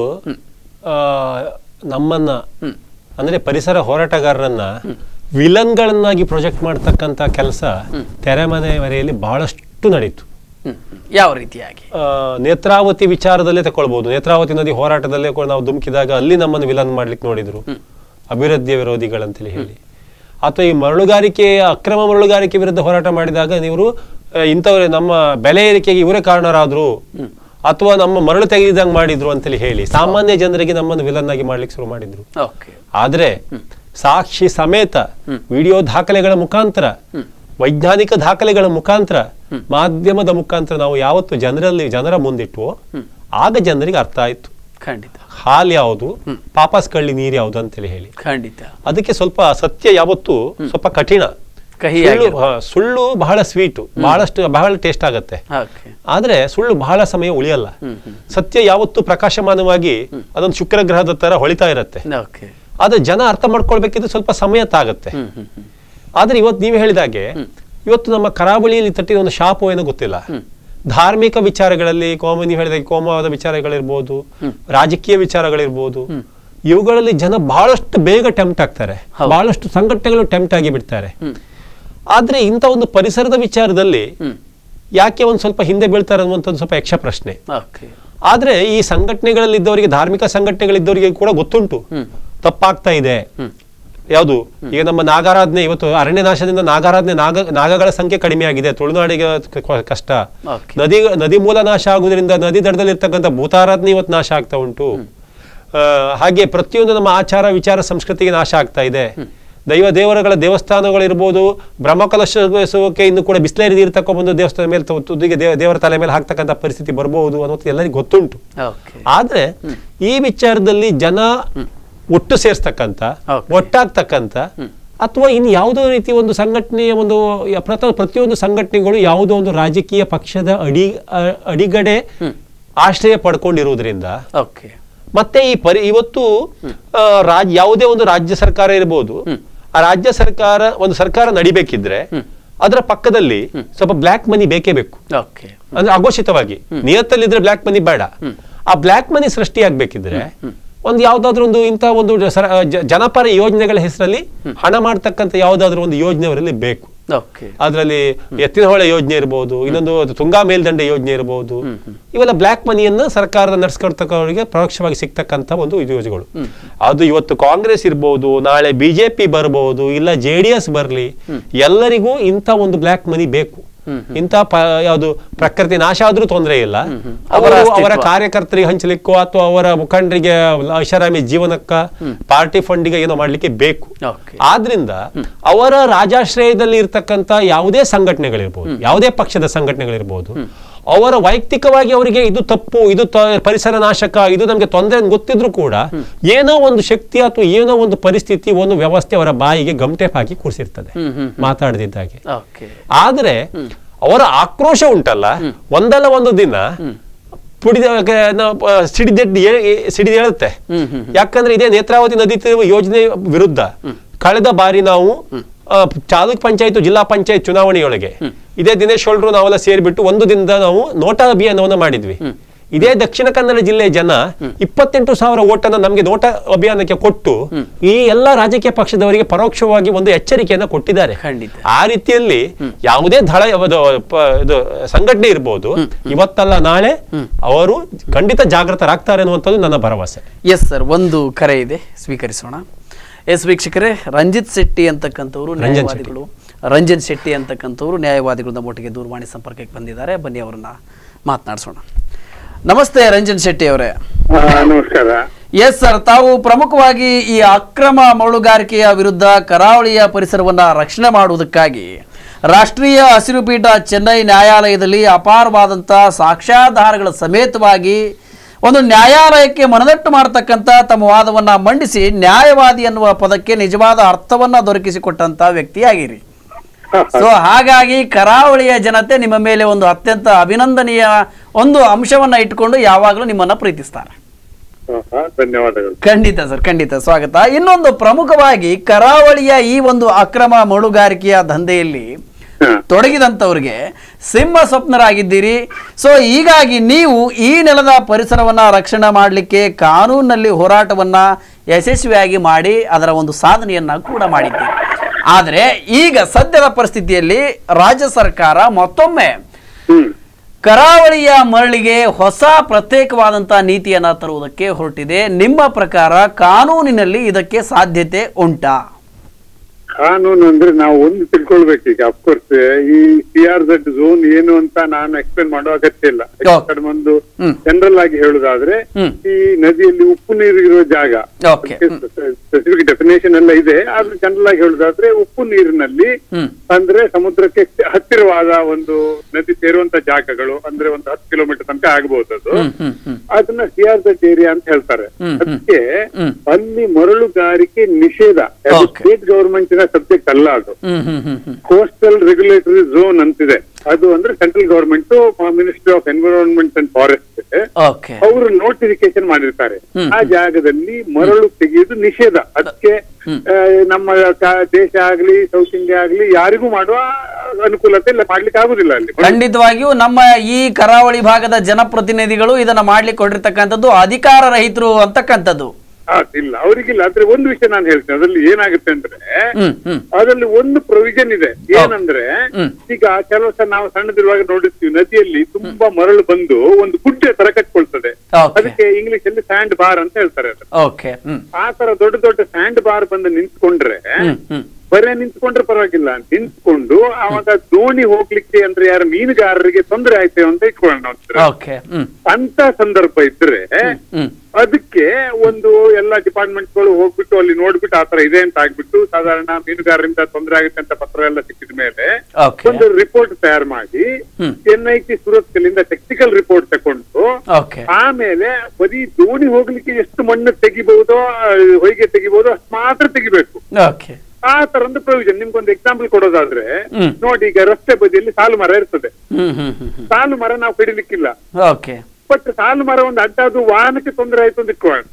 ಆ, ನಮ್ಮನ್ನ ಅಂದ್ರೆ ಪರಿಸರ ಹೋರಾಟಗಾರರನ್ನ ವಿಲನ್ಗಳನ್ನಾಗಿ ಪ್ರೊಜೆಕ್ಟ್ ಮಾಡ್ತಕ್ಕಂಥ ಕೆಲಸ ತೆರೆಮನೆವರೆಯಲ್ಲಿ ಬಹಳಷ್ಟು ನಡೀತು ಹ್ಮ್. ಯಾವ ರೀತಿಯಾಗಿ ಆ, ನೇತ್ರಾವತಿ ವಿಚಾರದಲ್ಲೇ ತಗೊಳ್ಬಹುದು ನೇತ್ರಾವತಿ ನದಿ ಹೋರಾಟದಲ್ಲೇ ಕೂಡ ನಾವು ಧುಮುಕಿದಾಗ ಅಲ್ಲಿ ನಮ್ಮನ್ನು ವಿಲನ್ ಮಾಡ್ಲಿಕ್ಕೆ ನೋಡಿದ್ರು ಅಭಿವೃದ್ಧಿಯ ವಿರೋಧಿಗಳಂತೇಳಿ ಹೇಳಿ ಅಥವಾ ಈ ಮರಳುಗಾರಿಕೆ ಅಕ್ರಮ ಮರಳುಗಾರಿಕೆ ವಿರುದ್ಧ ಹೋರಾಟ ಮಾಡಿದಾಗ ನೀವು ಇಂಥವ್ರೆ ನಮ್ಮ ಬೆಲೆ ಏರಿಕೆಗೆ ಇವರೇ ಕಾರಣರಾದ್ರು ಅಥವಾ ನಮ್ಮ ಮರಳು ತೆಗೆದಂಗೆ ಮಾಡಿದ್ರು ಅಂತೇಳಿ ಹೇಳಿ ಸಾಮಾನ್ಯ ಜನರಿಗೆ ನಮ್ಮನ್ನು ವಿಲನ್ ಆಗಿ ಮಾಡ್ಲಿಕ್ಕೆ ಶುರು ಮಾಡಿದ್ರು ಓಕೆ ಆದ್ರೆ ಸಾಕ್ಷಿ ಸಮೇತ ವಿಡಿಯೋ ದಾಖಲೆಗಳ ಮುಖಾಂತರ ವೈಜ್ಞಾನಿಕ ದಾಖಲೆಗಳ ಮುಖಾಂತರ ಮಾಧ್ಯಮದ ಮುಖಾಂತರ ನಾವು ಯಾವತ್ತು ಜನರಲ್ಲಿ ಜನರ ಮುಂದಿಟ್ವೋ ಆಗ ಜನರಿಗೆ ಅರ್ಥ ಆಯ್ತು ಖಂಡಿತ ಹಾಲು ಯಾವುದು ಪಾಪಸ್ ಕಳ್ಳಿ ನೀರು ಯಾವುದು ಅಂತೇಳಿ ಹೇಳಿ ಖಂಡಿತ ಅದಕ್ಕೆ ಸ್ವಲ್ಪ ಸತ್ಯ ಯಾವತ್ತು ಸ್ವಲ್ಪ ಕಠಿಣ ಕಹಿಯಾಗಿ ಸುಳ್ಳು ಹಾ, ಸುಳ್ಳು ಬಹಳ ಸ್ವೀಟು ಬಹಳಷ್ಟು ಬಹಳ ಟೇಸ್ಟ್ ಆಗತ್ತೆ ಓಕೆ ಆದ್ರೆ ಸುಳ್ಳು ಬಹಳ ಸಮಯ ಉಳಿಯಲ್ಲ ಸತ್ಯ ಯಾವತ್ತು ಪ್ರಕಾಶಮಾನವಾಗಿ ಅದೊಂದು ಶುಕ್ರ ಗ್ರಹದ ತರ ಹೊಳಿತಾ ಇರತ್ತೆ ಓಕೆ ಆದ್ರೆ ಜನ ಅರ್ಥ ಮಾಡ್ಕೊಳ್ಬೇಕಿದ್ರೆ ಸ್ವಲ್ಪ ಸಮಯ ತಾಗತ್ತೆ ಹ್ಮ್ ಹ್ಮ್ ಹ್ಮ್ ಆದ್ರೆ ಇವತ್ತು ನೀವು ಹೇಳಿದಾಗೆ ಇವತ್ತು ನಮ್ಮ ಕರಾವಳಿಯಲ್ಲಿ ತಟ್ಟಿದ ಒಂದು ಶಾಪು ಏನೋ ಗೊತ್ತಿಲ್ಲ ಧಾರ್ಮಿಕ ವಿಚಾರಗಳಲ್ಲಿ ಕೋಮ ನೀವು ಹೇಳಿದಾಗೆ ಕೋಮವಾದ ವಿಚಾರಗಳಿರ್ಬೋದು ರಾಜಕೀಯ ವಿಚಾರಗಳಿರ್ಬೋದು ಇವುಗಳಲ್ಲಿ ಜನ ಬಹಳಷ್ಟು ಬೇಗ ಟೆಂಪ್ಟ್ ಆಗ್ತಾರೆ ಹೌದು. ಬಹಳಷ್ಟು ಸಂಘಟನೆಗಳು ಟೆಂಪ್ಟ್ ಆಗಿ ಬಿಡ್ತಾರೆ ಆದ್ರೆ ಇಂಥ ಒಂದು ಪರಿಸರದ ವಿಚಾರದಲ್ಲಿ ಹ್ಮ್ ಯಾಕೆ ಒಂದು ಸ್ವಲ್ಪ ಹಿಂದೆ ಬೀಳ್ತಾರೆ ಅನ್ನುವಂಥ ಒಂದು ಸ್ವಲ್ಪ ಯಕ್ಷ ಪ್ರಶ್ನೆ ಓಕೆ ಆದ್ರೆ ಈ ಸಂಘಟನೆಗಳಲ್ಲಿದ್ದವರಿಗೆ ಧಾರ್ಮಿಕ ಸಂಘಟನೆಗಳಿದ್ದವರಿಗೆ ಕೂಡ ಕಷ್ಟ ತಪ್ಪಾಗ್ತಾ ಇದೆ ಯಾವುದು ಈಗ ನಮ್ಮ ನಾಗಾರಾಧನೆ ಇವತ್ತು ಅರಣ್ಯ ನಾಶದಿಂದ ನಾಗಾರಾಧನೆ ನಾಗ ನಾಗಗಳ ಸಂಖ್ಯೆ ಕಡಿಮೆ ಆಗಿದೆ ತುಳುನಾಡಿಗೆ ಕ- ಕಷ್ಟ Okay. ನದಿ ನದಿ ಮೂಲ ನಾಶ ಆಗುವುದರಿಂದ ನದಿ ದಡದಲ್ಲಿ ಇರ್ತಕ್ಕಂಥ ಭೂತಾರಾಧನೆ ಇವತ್ತು ನಾಶ ಆಗ್ತಾ ಉಂಟು ಆ, ಹಾಗೆ ಪ್ರತಿಯೊಂದು ನಮ್ಮ ಆಚಾರ ವಿಚಾರ ಸಂಸ್ಕೃತಿಗೆ ನಾಶ ಆಗ್ತಾ ಇದೆ ದೈವ ದೇವರುಗಳ ದೇವಸ್ಥಾನಗಳಿರ್ಬೋದು ಬ್ರಹ್ಮಕಲಶಕ್ಕೆ ಇನ್ನು ಕೂಡ ಬಿಸ್ಲೇರಿ ನೀರು ತಕೊಂಡ್ಬಂದು ದೇವಸ್ಥಾನ ಮೇಲೆ ತು- ತುದಿಗೆ ದೇವ- ದೇವರ ತಲೆ ಮೇಲೆ ಹಾಕ್ತಕ್ಕಂಥ ಪರಿಸ್ಥಿತಿ ಬರಬಹುದು ಅನ್ನೋದು ಎಲ್ಲರಿಗೂ ಗೊತ್ತುಂಟು ಓಕೆ ಆದ್ರೆ ಈ ವಿಚಾರದಲ್ಲಿ ಜನ ಒಟ್ಟು ಸೇರ್ಸ್ತಕ್ಕಂಥ Okay. ಒಟ್ಟಾಗ್ತಕ್ಕಂಥ ಅಥವಾ ಇನ್ನು ಯಾವುದೋ ರೀತಿ ಒಂದು ಸಂಘಟನೆಯ ಒಂದು ಯ- ಪ್ರತ- ಪ್ರತಿಯೊಂದು ಸಂಘಟನೆಗಳು ಯಾವುದೋ ಒಂದು ರಾಜಕೀಯ ಪಕ್ಷದ ಅಡಿ ಅ- ಅಡಿಗಡೆ ಆಶ್ರಯ ಪಡ್ಕೊಂಡಿರುವುದರಿಂದ ಓಕೆ ಮತ್ತೆ ಈ ಪರಿ ಇವತ್ತು ಆ, ರಾಜ್ ಯಾವುದೇ ಒಂದು ರಾಜ್ಯ ಸರ್ಕಾರ ಇರಬಹುದು ಆ ರಾಜ್ಯ ಸರ್ಕಾರ ಒಂದು ಸರ್ಕಾರ ನಡಿಬೇಕಿದ್ರೆ ಅದರ ಪಕ್ಕದಲ್ಲಿ ಸ್ವಲ್ಪ ಬ್ಲ್ಯಾಕ್ ಮನಿ ಬೇಕೇ ಬೇಕು ಓಕೆ ಅಂದ್ರೆ ಅಘೋಷಿತವಾಗಿ ನಿಯತ್ತಲ್ಲಿದ್ರೆ ಬ್ಲ್ಯಾಕ್ ಮನಿ ಬೇಡ ಆ ಬ್ಲ್ಯಾಕ್ ಮನಿ ಸೃಷ್ಟಿ ಆಗ್ಬೇಕಿದ್ರೆ ಒಂದು ಯಾವ್ದಾದ್ರು ಒಂದು ಇಂಥ ಒಂದು ಸರ- ಜ- ಜನಪರ ಯೋಜನೆಗಳ ಹೆಸರಲ್ಲಿ ಹಣ ಮಾಡ್ತಕ್ಕಂಥ ಯಾವ್ದಾದ್ರು ಒಂದು ಯೋಜನೆ ಅವರಲ್ಲಿ ಬೇಕು ಓಕೆ ಅದರಲ್ಲಿ ಎತ್ತಿನಹೊಳೆ ಯೋಜನೆ ಇರಬಹುದು ಇನ್ನೊಂದು ತುಂಗಾ ಮೇಲ್ದಂಡೆ ಯೋಜನೆ ಇರಬಹುದು ಇವೆಲ್ಲ ಬ್ಲ್ಯಾಕ್ ಮನಿಯನ್ನ ಸರ್ಕಾರದ ನಡ್ಸ್ಕೊಳ್ತಕ್ಕವರಿಗೆ ಪರೋಕ್ಷವಾಗಿ ಸಿಗ್ತಕ್ಕಂತ ಒಂದು ಇದು ಯೋಜನೆಗಳು ಅದು ಇವತ್ತು ಕಾಂಗ್ರೆಸ್ ಇರ್ಬೋದು ನಾಳೆ ಬಿಜೆಪಿ ಬರಬಹುದು ಇಲ್ಲ ಜೆ ಡಿ ಎಸ್ ಬರಲಿ ಎಲ್ಲರಿಗೂ ಇಂಥ ಒಂದು ಬ್ಲ್ಯಾಕ್ ಮನಿ ಬೇಕು ಇಂಥ ಪ ಯಾವುದು ಪ್ರಕೃತಿ ನಾಶ ಆದ್ರೂ ತೊಂದರೆ ಇಲ್ಲ ಅವರ ಅವರು ಅಸ್ತಿತ್ವ. ಅವರ ಕಾರ್ಯಕರ್ತರಿಗೆ ಹಂಚಲಿಕ್ಕೋ ಅಥವಾ ಅವರ ಮುಖಂಡರಿಗೆ ಐಷಾರಾಮಿ ಜೀವನಕ್ಕ ಪಾರ್ಟಿ ಫಂಡಿಗೆ ಏನೋ ಮಾಡ್ಲಿಕ್ಕೆ ಬೇಕು ಓಕೆ ಆದ್ರಿಂದ ಅವರ ರಾಜಾಶ್ರಯದಲ್ಲಿ ಇರ್ತಕ್ಕಂಥ ಯಾವುದೇ ಸಂಘಟನೆಗಳಿರ್ಬೋದು ಯಾವುದೇ ಪಕ್ಷದ ಸಂಘಟನೆಗಳಿರ್ಬೋದು ಅವರ ವೈಯಕ್ತಿಕವಾಗಿ ಅವರಿಗೆ ಇದು ತಪ್ಪು ಇದು ತ- ಪರಿಸರ ನಾಶಕ ಇದು ನಮಗೆ ತೊಂದರೆ ಅಂತ ಗೊತ್ತಿದ್ರು ಕೂಡ ಏನೋ ಒಂದು ಶಕ್ತಿ ಅಥವಾ ಏನೋ ಒಂದು ಪರಿಸ್ಥಿತಿ ಒಂದು ವ್ಯವಸ್ಥೆ ಅವರ ಬಾಯಿಗೆ ಗಮಟೆ ಹಾಕಿ ಕೂರಿಸಿರ್ತದೆ ಮಾತಾಡದಿದ್ದಾಗೆ ಓಕೆ ಆದ್ರೆ ಅವರ ಆಕ್ರೋಶ ಉಂಟಲ್ಲ ಒಂದಲ್ಲ ಒಂದು ದಿನ ಪುಡಿದ ಸಿಡಿದೆಡ್ ಸಿಡಿದೇಳುತ್ತೆ ಯಾಕಂದ್ರೆ ಇದೇ ನೇತ್ರಾವತಿ ನದಿ ತೀರದ ಯೋಜನೆ ವಿರುದ್ಧ ಕಳೆದ ಬಾರಿ ನಾವು ಆ, ತಾಲೂಕ್ ಪಂಚಾಯತ್ ಜಿಲ್ಲಾ ಪಂಚಾಯತ್ ಚುನಾವಣೆಯೊಳಗೆ ಇದೇ ದಿನೇಶ್ ಹೊಳ್ರು ನಾವೆಲ್ಲ ಸೇರಿಬಿಟ್ಟು ಒಂದು ದಿನದ ನಾವು ನೋಟಾ ಅಭಿಯಾನವನ್ನ ಮಾಡಿದ್ವಿ ಇದೇ ದಕ್ಷಿಣ ಕನ್ನಡ ಜಿಲ್ಲೆಯ ಜನ ಇಪ್ಪತ್ತೆಂಟು ಸಾವಿರ ಓಟನ್ನ ನಮಗೆ ನೋಟ ಅಭಿಯಾನಕ್ಕೆ ಕೊಟ್ಟು ಈ ಎಲ್ಲ ರಾಜಕೀಯ ಪಕ್ಷದವರಿಗೆ ಪರೋಕ್ಷವಾಗಿ ಒಂದು ಎಚ್ಚರಿಕೆಯನ್ನ ಕೊಟ್ಟಿದ್ದಾರೆ ಖಂಡಿತ. ಆ ರೀತಿಯಲ್ಲಿ ಯಾವುದೇ ದಳ ಅದು ಪ- ಇದು ಸಂಘಟನೆ ಇರ್ಬೋದು ಇವತ್ತಲ್ಲ ನಾಳೆ ಅವರು ಖಂಡಿತ ಜಾಗೃತರಾಗ್ತಾರೆ ಅನ್ನುವಂಥದ್ದು ನನ್ನ ಭರವಸೆ ಎಸ್ ಸರ್ ಒಂದು ಕರೆ ಇದೆ ಸ್ವೀಕರಿಸೋಣ ಎಸ್ ವೀಕ್ಷಕರೇ ರಂಜಿತ್ ಶೆಟ್ಟಿ ಅಂತಕ್ಕಂಥವ್ರು ರಂಜನ್ ನ್ಯಾಯವಾದಿಗಳು ರಂಜನ್ ಶೆಟ್ಟಿ ಅಂತಕ್ಕಂಥವ್ರು ನ್ಯಾಯವಾದಿಗಳು ನಮ್ಮೊಟ್ಟಿಗೆ ದೂರವಾಣಿ ಸಂಪರ್ಕಕ್ಕೆ ಬಂದಿದ್ದಾರೆ ಬನ್ನಿ ಅವರನ್ನ ಮಾತನಾಡಿಸೋಣ ನಮಸ್ತೆ ರಂಜನ್ ಶೆಟ್ಟಿ ಅವರೇ ಆ, ನಮಸ್ಕಾರ ಎಸ್ ಸರ್ ತಾವು ಪ್ರಮುಖವಾಗಿ ಈ ಅಕ್ರಮ ಮರಳುಗಾರಿಕೆಯ ವಿರುದ್ಧ ಕರಾವಳಿಯ ಪರಿಸರವನ್ನ ರಕ್ಷಣೆ ಮಾಡುವುದಕ್ಕಾಗಿ ರಾಷ್ಟ್ರೀಯ ಹಸಿರು ಪೀಠ ಚೆನ್ನೈ ನ್ಯಾಯಾಲಯದಲ್ಲಿ ಅಪಾರವಾದಂಥ ಸಾಕ್ಷ್ಯಾಧಾರಗಳ ಸಮೇತವಾಗಿ ಒಂದು ನ್ಯಾಯಾಲಯಕ್ಕೆ ಮನದಟ್ಟು ಮಾಡತಕ್ಕಂಥ ತಮ್ಮ ವಾದವನ್ನ ಮಂಡಿಸಿ ನ್ಯಾಯವಾದಿ ಅನ್ನುವ ಪದಕ್ಕೆ ನಿಜವಾದ ಅರ್ಥವನ್ನ ದೊರಕಿಸಿಕೊಟ್ಟಂತ ವ್ಯಕ್ತಿಯಾಗಿರಿ ಸೊ ಹಾಗಾಗಿ ಕರಾವಳಿಯ ಜನತೆ ನಿಮ್ಮ ಮೇಲೆ ಒಂದು ಅತ್ಯಂತ ಅಭಿನಂದನೀಯ ಒಂದು ಅಂಶವನ್ನ ಇಟ್ಕೊಂಡು ಯಾವಾಗಲೂ ನಿಮ್ಮನ್ನ ಪ್ರೀತಿಸ್ತಾರೆ ಆಹಾ, ಧನ್ಯವಾದಗಳು ಖಂಡಿತ ಸರ್ ಖಂಡಿತ ಸ್ವಾಗತ ಇನ್ನೊಂದು ಪ್ರಮುಖವಾಗಿ ಕರಾವಳಿಯ ಈ ಒಂದು ಅಕ್ರಮ ಮಳುಗಾರಿಕೆಯ ದಂಧೆಯಲ್ಲಿ ಹಾ. ತೊಡಗಿದಂಥವ್ರಿಗೆ ಸಿಂಹ ಸ್ವಪ್ನರಾಗಿದ್ದೀರಿ ಸೊ ಹೀಗಾಗಿ ನೀವು ಈ ನೆಲದ ಪರಿಸರವನ್ನ ರಕ್ಷಣೆ ಮಾಡಲಿಕ್ಕೆ ಕಾನೂನಿನಲ್ಲಿ ಹೋರಾಟವನ್ನ ಯಶಸ್ವಿಯಾಗಿ ಮಾಡಿ ಅದರ ಒಂದು ಸಾಧನೆಯನ್ನ ಕೂಡ ಮಾಡಿದ್ದೀರಿ ಆದರೆ ಈಗ ಸದ್ಯದ ಪರಿಸ್ಥಿತಿಯಲ್ಲಿ ರಾಜ್ಯ ಸರ್ಕಾರ ಮತ್ತೊಮ್ಮೆ ಹ್ಮ್ ಕರಾವಳಿಯ ಮರಳಿಗೆ ಹೊಸ ಪ್ರತ್ಯೇಕವಾದಂತಹ ನೀತಿಯನ್ನ ತರುವುದಕ್ಕೆ ಹೊರಟಿದೆ ನಿಮ್ಮ ಪ್ರಕಾರ ಕಾನೂನಿನಲ್ಲಿ ಇದಕ್ಕೆ ಸಾಧ್ಯತೆ ಉಂಟಾ ಕಾನೂನು ಅಂದ್ರೆ ನಾವು ಒಂದು ತಿಳ್ಕೊಳ್ಬೇಕು ಈಗ ಅಫ್ಕೋರ್ಸ್ ಈ ಸಿ ಆರ್ ಝಡ್ ಝೋನ್ ಏನು ಅಂತ ನಾನು ಎಕ್ಸ್ಪ್ಲೇನ್ ಮಾಡೋ ಅಗತ್ಯ ಇಲ್ಲ Okay. ಕಡಿಮೆ ಒಂದು ಹ್ಮ್. ಜನರಲ್ ಆಗಿ ಹೇಳುದಾದ್ರೆ ಹ್ಮ್. ಈ ನದಿಯಲ್ಲಿ ಉಪ್ಪು ನೀರು ಇರುವ ಜಾಗ Okay. ಸ್ಪೆಸಿಫಿಕ್ ಡೆಫಿನೇಷನ್ ಎಲ್ಲ ಇದೆ ಆದ್ರೆ ಜನರಲ್ ಆಗಿ ಹೇಳುದಾದ್ರೆ ಉಪ್ಪು ನೀರಿನಲ್ಲಿ ಹ್ಮ್. ಅಂದ್ರೆ ಸಮುದ್ರಕ್ಕೆ ಹತ್ತಿರವಾದ ಒಂದು ನದಿ ಸೇರುವಂತ ಜಾಗಗಳು ಅಂದ್ರೆ ಒಂದು ಹತ್ತು ಕಿಲೋಮೀಟರ್ ತನಕ ಆಗಬಹುದು ಅದು ಹ್ಮ್ ಹ್ಮ್ ಹ್ಮ್ ಅದನ್ನ ಸಿ ಆರ್ ಝಡ್ ಏರಿಯಾ ಅಂತ ಹೇಳ್ತಾರೆ ಹ್ಮ್, ಹ್ಮ್. ಅದಕ್ಕೆ ಹ್ಮ್. ಅಲ್ಲಿ ಮರಳುಗಾರಿಕೆ ನಿಷೇಧ Okay. ಸ್ಟೇಟ್ ಗವರ್ಮೆಂಟಿನ ಸಬ್ಜೆಕ್ಟ್ ಅಲ್ಲ ಅದು ಹ್ಮ್ ಹ್ಮ್ ಹ್ಮ್ ಹ್ಮ್ ಕೋಸ್ಟಲ್ ರೆಗ್ಯುಲೇಟರಿ ಝೋನ್ ಅಂತಿದೆ ಅದು ಅಂದ್ರೆ central government ministry of environment and forest okay ಅವರು ನೋಟಿಫಿಕೇಶನ್ ಮಾಡಿರ್ತಾರೆ ಹ್ಮ್. ಆ ಜಾಗದಲ್ಲಿ ಮರಳು ತೆಗೆಯುವುದು ನಿಷೇಧ ಅದಕ್ಕೆ ಆ, ನಮ್ಮ ಕ- ದೇಶ ಆಗ್ಲಿ ಸೌತ್ ಇಂಡಿಯಾ ಆಗ್ಲಿ ಯಾರಿಗೂ ಮಾಡುವ ಅನುಕೂಲತೆ ಇಲ್ಲ ಮಾಡ್ಲಿಕ್ಕೆ ಆಗುದಿಲ್ಲ ಅಲ್ಲಿ ಖಂಡಿತವಾಗಿಯೂ ನಮ್ಮ ಈ ಕರಾವಳಿ ಭಾಗದ ಜನಪ್ರತಿನಿಧಿಗಳು ಇದನ್ನ ಮಾಡ್ಲಿಕ್ಕೆ ಹೊರಟಿರ್ತಕ್ಕಂಥದ್ದು ಅಧಿಕಾರ ರಹಿತರು ಅಂತಕ್ಕಂಥದ್ದು ಆ, ಇಲ್ಲ ಅವರಿಗಿಲ್ಲ ಆದ್ರೆ ಒಂದು ವಿಷಯ ನಾನು ಹೇಳ್ತೇನೆ ಅದರಲ್ಲಿ ಏನಾಗುತ್ತೆ ಅಂದ್ರೆ ಹ್ಮ್ ಹ್ಮ್ ಅದರಲ್ಲಿ ಒಂದು ಪ್ರೊವಿಷನ್ ಇದೆ ಏನಂದ್ರೆ ಹ್ಮ್. ಈಗ ಕೆಲವು ಸಲ ನಾವು ಸಣ್ಣದಿರುವಾಗ ನೋಡಿರ್ತೀವಿ ನದಿಯಲ್ಲಿ ತುಂಬಾ ಮರಳು ಬಂದು ಒಂದು ಗುಡ್ಡೆ ತರ ಕಟ್ಕೊಳ್ತದೆ Okay. ಅದಕ್ಕೆ ಇಂಗ್ಲಿಷ್ ಅಲ್ಲಿ ಸ್ಯಾಂಡ್ ಬಾರ್ ಅಂತ ಹೇಳ್ತಾರೆ ಅದು ಓಕೆ ಹ್ಮ್ ಆ ತರ ದೊಡ್ಡ ದೊಡ್ಡ ಸ್ಯಾಂಡ್ ಬಾರ್ ಬಂದು ನಿಂತ್ಕೊಂಡ್ರೆ ಹ್ಮ್ ಹ್ಮ್ ಬರೇ ನಿಂತ್ಕೊಂಡ್ರೆ ಪರವಾಗಿಲ್ಲ ನಿಂತ್ಕೊಂಡು ಆವಾಗ ದೋಣಿ ಹೋಗ್ಲಿಕ್ಕೆ ಅಂದ್ರೆ ಯಾರು ಮೀನುಗಾರರಿಗೆ ತೊಂದರೆ ಆಯ್ತೇವೆ ಅಂತ ಇಟ್ಕೊಳ್ಳೋಣ ನಾವು. ಓಕೆ ಹ್ಮ್ ಅಂತ ಸಂದರ್ಭ ಇದ್ರೆ ಹ್ಮ್ ಅದಕ್ಕೆ ಒಂದು ಎಲ್ಲಾ ಡಿಪಾರ್ಟ್ಮೆಂಟ್ಗಳು ಹೋಗ್ಬಿಟ್ಟು ಅಲ್ಲಿ ನೋಡ್ಬಿಟ್ಟು ಆತರ ಇದೆ ಅಂತ ಆಗ್ಬಿಟ್ಟು ಸಾಧಾರಣ ಮೀನುಗಾರರಿಂದ ತೊಂದರೆ ಆಗುತ್ತೆ ಅಂತ ಪತ್ರ ಎಲ್ಲ ಸಿಕ್ಕಿದ ಮೇಲೆ ಓಕೆ ಒಂದು ರಿಪೋರ್ಟ್ ತಯಾರು ಮಾಡಿ ಹ್ಮ್. ಎನ್ ಐ ಟಿ ಸುರತ್ಕಲ್ಲಿಂದ ಟೆಕ್ನಿಕಲ್ ರಿಪೋರ್ಟ್ ತಕೊಂಡು ಓಕೆ ಆಮೇಲೆ ಬರೀ ದೋಣಿ ಹೋಗ್ಲಿಕ್ಕೆ ಎಷ್ಟು ಮಣ್ಣು ತೆಗಿಬಹುದೋ ಆ, ಹೊಯ್ಗೆ ತೆಗಿಬಹುದೋ ಅಷ್ಟು ಮಾತ್ರ ತೆಗಿಬೇಕು ಓಕೆ ಆ ತರ ಒಂದು ಪ್ರೊವಿಷನ್ ನಿಮ್ಗೊಂದು ಎಕ್ಸಾಂಪಲ್ ಕೊಡೋದಾದ್ರೆ ಹ್ಮ್. ನೋಡಿ ಈಗ ರಸ್ತೆ ಬದಿಯಲ್ಲಿ ಸಾಲು ಮರ ಇರ್ತದೆ ಹ್ಮ್ ಹ್ಮ್ ಹ್ಮ್ ಹ್ಮ್ ಸಾಲು ಮರ ನಾವು ಕಡಿಲಿಕ್ಕಿಲ್ಲ ಓಕೆ ಬಟ್ ಸಾಲು ಮರ ಒಂದು ಅಡ್ಡಾದು ವಾಹನಕ್ಕೆ ತೊಂದರೆ ಆಯ್ತು ಅಂತ ಇಟ್ಕೊಳ್ಳೋಣ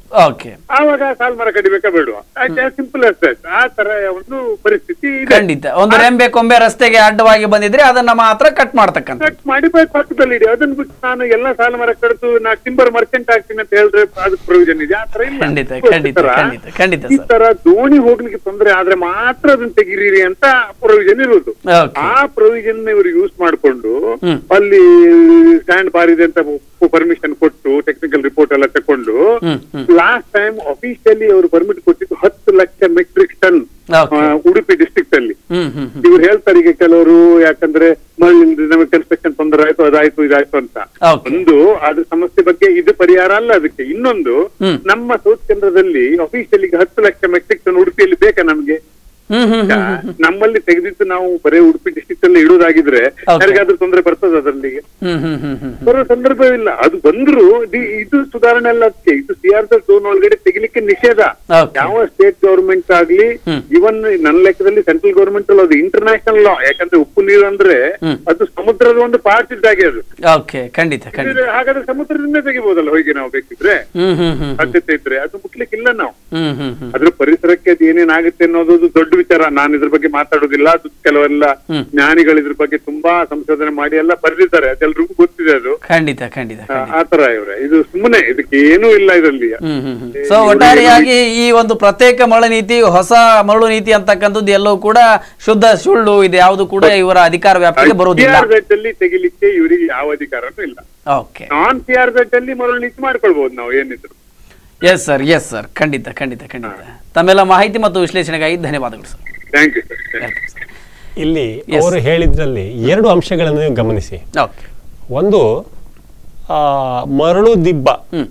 ಓಕೆ ಆವಾಗ ಸಾಲ್ ಮರ ಕಡಿಬೇಕಾ ಬೇಡವಾ ಸಿಂಪಲ್ ಅಷ್ಟೇ ಆ ತರ ಒಂದು ಪರಿಸ್ಥಿತಿ ಇದೆ ಖಂಡಿತ ಒಂದು ರೆಂಬೆ ಕೊಂಬೆ ರಸ್ತೆಗೆ ಅಡ್ಡವಾಗಿ ಬಂದಿದ್ರೆ ಅದನ್ನ ಮಾತ್ರ ಕಟ್ ಮಾಡ್ತಕ್ಕಂಥ ಕಟ್ ಮಾಡಿ ಪಕ್ಕದಲ್ಲಿ ಇಡಿ ಅದನ್ನ ಬಿಟ್ಟು ನಾನು ಎಲ್ಲ ಸಾಲ ಮರ ಕಡಿದು ನಾ ಟಿಂಬರ್ ಮರ್ಚೆಂಟ್ ಆಗ್ತೀನಿ ಅಂತ ಹೇಳಿದ್ರೆ ಅದಕ್ಕೆ ಪ್ರಯೋಜನ ಇದೆ ಆ ತರ ಇಲ್ಲ ಖಂಡಿತ, ಈ ಖಂಡಿತ, ತರ- ಖಂಡಿತ, ಖಂಡಿತ ಈ ಸರ್. ತರ ದೋಣಿ ಹೋಗ್ಲಿಕ್ಕೆ ತೊಂದರೆ ಆದ್ರೆ ಮಾತ್ರ ಅದನ್ನ ತೆಗಿರಿ ಅಂತ ಪ್ರೊವಿಷನ್ ಇರುವುದು ಓಕೆ ಆ ಪ್ರೊವಿಷನ್ ಇವರು ಯೂಸ್ ಮಾಡ್ಕೊಂಡು ಹ್ಮ್. ಅಲ್ಲಿ ಸ್ಟ್ಯಾಂಡ್ ಬಾರ್ ಇದೆ ಅಂತ ಪರ್ಮಿಷನ್ ಕೊಟ್ಟು ಟೆಕ್ನಿಕಲ್ ರಿಪೋರ್ಟ್ ಎಲ್ಲ ತಕೊಂಡು ಹ್ಮ್ ಹ್ಮ್ ಲಾಸ್ಟ್ ಟೈಮ್ ಅಫಿಷಿಯಲಿ ಅವರು ಪರ್ಮಿಟ್ ಕೊಟ್ಟಿದ್ದು ಹತ್ತು lakh metric ton okay Udupi district ಅಲ್ಲಿ ಹ್ಮ್ ಹ್ಮ್ ಹ್ಮ್ ಇವ್ರು ಹೇಳ್ತಾರೆ ಈಗ ಕೆಲವರು ಯಾಕಂದ್ರೆ ಮರಳಿಂದ ನಮಗೆ ಕನ್ಸ್ಟ್ರಕ್ಷನ್ ತೊಂದರೆ ಆಯ್ತು ಅದಾಯ್ತು ಇದಾಯ್ತು ಅಂತ ಓಕೆ ಒಂದು ಅದ್ರ ಸಮಸ್ಯೆ ಬಗ್ಗೆ ಇದು ಪರಿಹಾರ ಅಲ್ಲ ಅದಕ್ಕೆ ಇನ್ನೊಂದು ಹ್ಮ್. ನಮ್ಮ ಸೌತ್ ಕೇಂದ್ರದಲ್ಲಿ ಅಫಿಷಿಯಲಿ ಹತ್ತು ಲಕ್ಷ ಮೆಟ್ರಿಕ್ ಟನ್ ಉಡುಪಿಯಲ್ಲಿ ಬೇಕಾ ನಮ್ಗೆ ಹ್ಮ್ ಹ್ಮ್ ಹ್ಮ್ ನಮ್ಮಲ್ಲಿ ತೆಗೆದಿದ್ದು ನಾವು ಬರೇ ಉಡುಪಿ ಡಿಸ್ಟ್ರಿಕ್ಟ್ ಅಲ್ಲಿ ಇಡುವುದಾಗಿದ್ರೆ Okay. ಯಾರಿಗಾದ್ರೂ ತೊಂದರೆ ಬರ್ತದ ಅದರಲ್ಲಿ ಹ್ಮ್ ಹ್ಮ್ ಹ್ಮ್ ಹ್ಮ್ ಬರೋ ಸಂದರ್ಭವಿಲ್ಲ ಅದು ಬಂದ್ರು ದಿ- ಇದು ಸುಧಾರಣೆ ಅಲ್ಲ ಅದಕ್ಕೆ ಇದು ಸಿ ಆರ್ ಝೋನ್ ಒಳಗಡೆ ತೆಗಿಲಿಕ್ಕೆ ನಿಷೇಧ Okay. ಯಾವ ಸ್ಟೇಟ್ ಗವರ್ಮೆಂಟ್ ಆಗ್ಲಿ ಹ್ಮ್. ಇವನ್ ನನ್ನ ಲೆಕ್ಕದಲ್ಲಿ ಸೆಂಟ್ರಲ್ ಗವರ್ಮೆಂಟ್ ಅದು ಇಂಟರ್ನ್ಯಾಷನಲ್ ಲಾ ಯಾಕಂದ್ರೆ ಉಪ್ಪು ನೀರು ಅಂದ್ರೆ ಹ್ಮ್. ಅದು ಸಮುದ್ರದ ಒಂದು ಪಾರ್ಟ್ ಇದ್ದಾಗೆ ಅದು ಓಕೆ ಖಂಡಿತ ಖಂಡಿತ ಇದು ಹಾಗಾದ್ರೆ ಸಮುದ್ರದಿಂದ ತೆಗಿಬಹುದಲ್ಲ ಹೋಗಿ ನಾವು ಬೇಕಿದ್ರೆ ಹ್ಮ್ ಹ್ಮ್ ಹ್ಮ್ ಸಾಧ್ಯತೆ ಇದ್ರೆ ಅದು ಮುಟ್ಲಿಕ್ಕಿಲ್ಲ ನಾವು ಹ್ಮ್ ಹ್ಮ್ ಹ್ಮ್ ಅದ್ರ ಪರಿಸರಕ್ಕೆ ಅದು ಏನೇನಾಗುತ್ತೆ ಅನ್ನೋದು ಅದು ದೊಡ್ಡ ವಿಚಾರ ನಾನು ಇದ್ರ ಬಗ್ಗೆ ಮಾತಾಡೋದಿಲ್ಲ ಅದು ಕೆಲವೆಲ್ಲ ಹ್ಮ್. ಜ್ಞಾನಿಗಳು ಇದ್ರ ಬಗ್ಗೆ ತುಂಬಾ ಸಂಶೋಧನೆ ಮಾಡಿ ಎಲ್ಲ ಬರೆದಿದ್ದಾರೆ ಅದೆಲ್ರಿಗೂ ಗೊತ್ತಿದೆ ಅದು ಖಂಡಿತ ಖಂಡಿತ ಆ- ಖಂಡಿತ ಆ ತರ ಇವ್ರೆ ಇದು ಸುಮ್ಮನೆ ಇದಕ್ಕೆ ಏನೂ ಇಲ್ಲ ಇದರಲ್ಲಿ ಹ್ಮ್ ಹ್ಮ್ ಹ್ಮ್ ಸೊ ಒಟ್ಟಾರೆಯಾಗಿ ಈ ಒಂದು ಪ್ರತ್ಯೇಕ ಮರಳು ನೀತಿ ಹೊಸ ಮರಳು ನೀತಿ ಅಂತಕ್ಕಂಥದ್ದು ಎಲ್ಲವೂ ಕೂಡ ಶುದ್ಧ ಸುಳ್ಳು ಇದು ಯಾವುದು ಕೂಡ ಇವರ ಅಧಿಕಾರ ವ್ಯಾಪ್ತಿಗೆ ಬರುವುದಿಲ್ಲ ಸಿಆರ್ ಅಲ್ಲಿ ತೆಗಿಲಿಕ್ಕೆ ಇವರಿಗೆ ಯಾವ ಅಧಿಕಾರನೂ ಇಲ್ಲ ಓಕೆ ನಾನ್ ಸಿ ಆರ್ ಅಲ್ಲಿ ಮರಳು ನೀತಿ ಮಾಡ್ಕೊಳ್ಬಹುದು ನಾವು ಏನಿದ್ರು ಎಸ್ ಸರ್ ಎಸ್ ಸರ್ ಖಂಡಿತ ಖಂಡಿತ ಖಂಡಿತ ತಮ್ಮೆಲ್ಲ ಮಾಹಿತಿ ಮತ್ತು ವಿಶ್ಲೇಷಣೆಗಾಗಿ ಧನ್ಯವಾದಗಳು sir thank you sir welcome sir ಇಲ್ಲಿ ಅವರು ಹೇಳಿದ್ರಲ್ಲಿ ಎರಡು ಅಂಶಗಳನ್ನು ನೀವು ಗಮನಿಸಿ ಓಕೆ ಒಂದು ಆ, ಮರಳು ದಿಬ್ಬ ಹ್ಮ್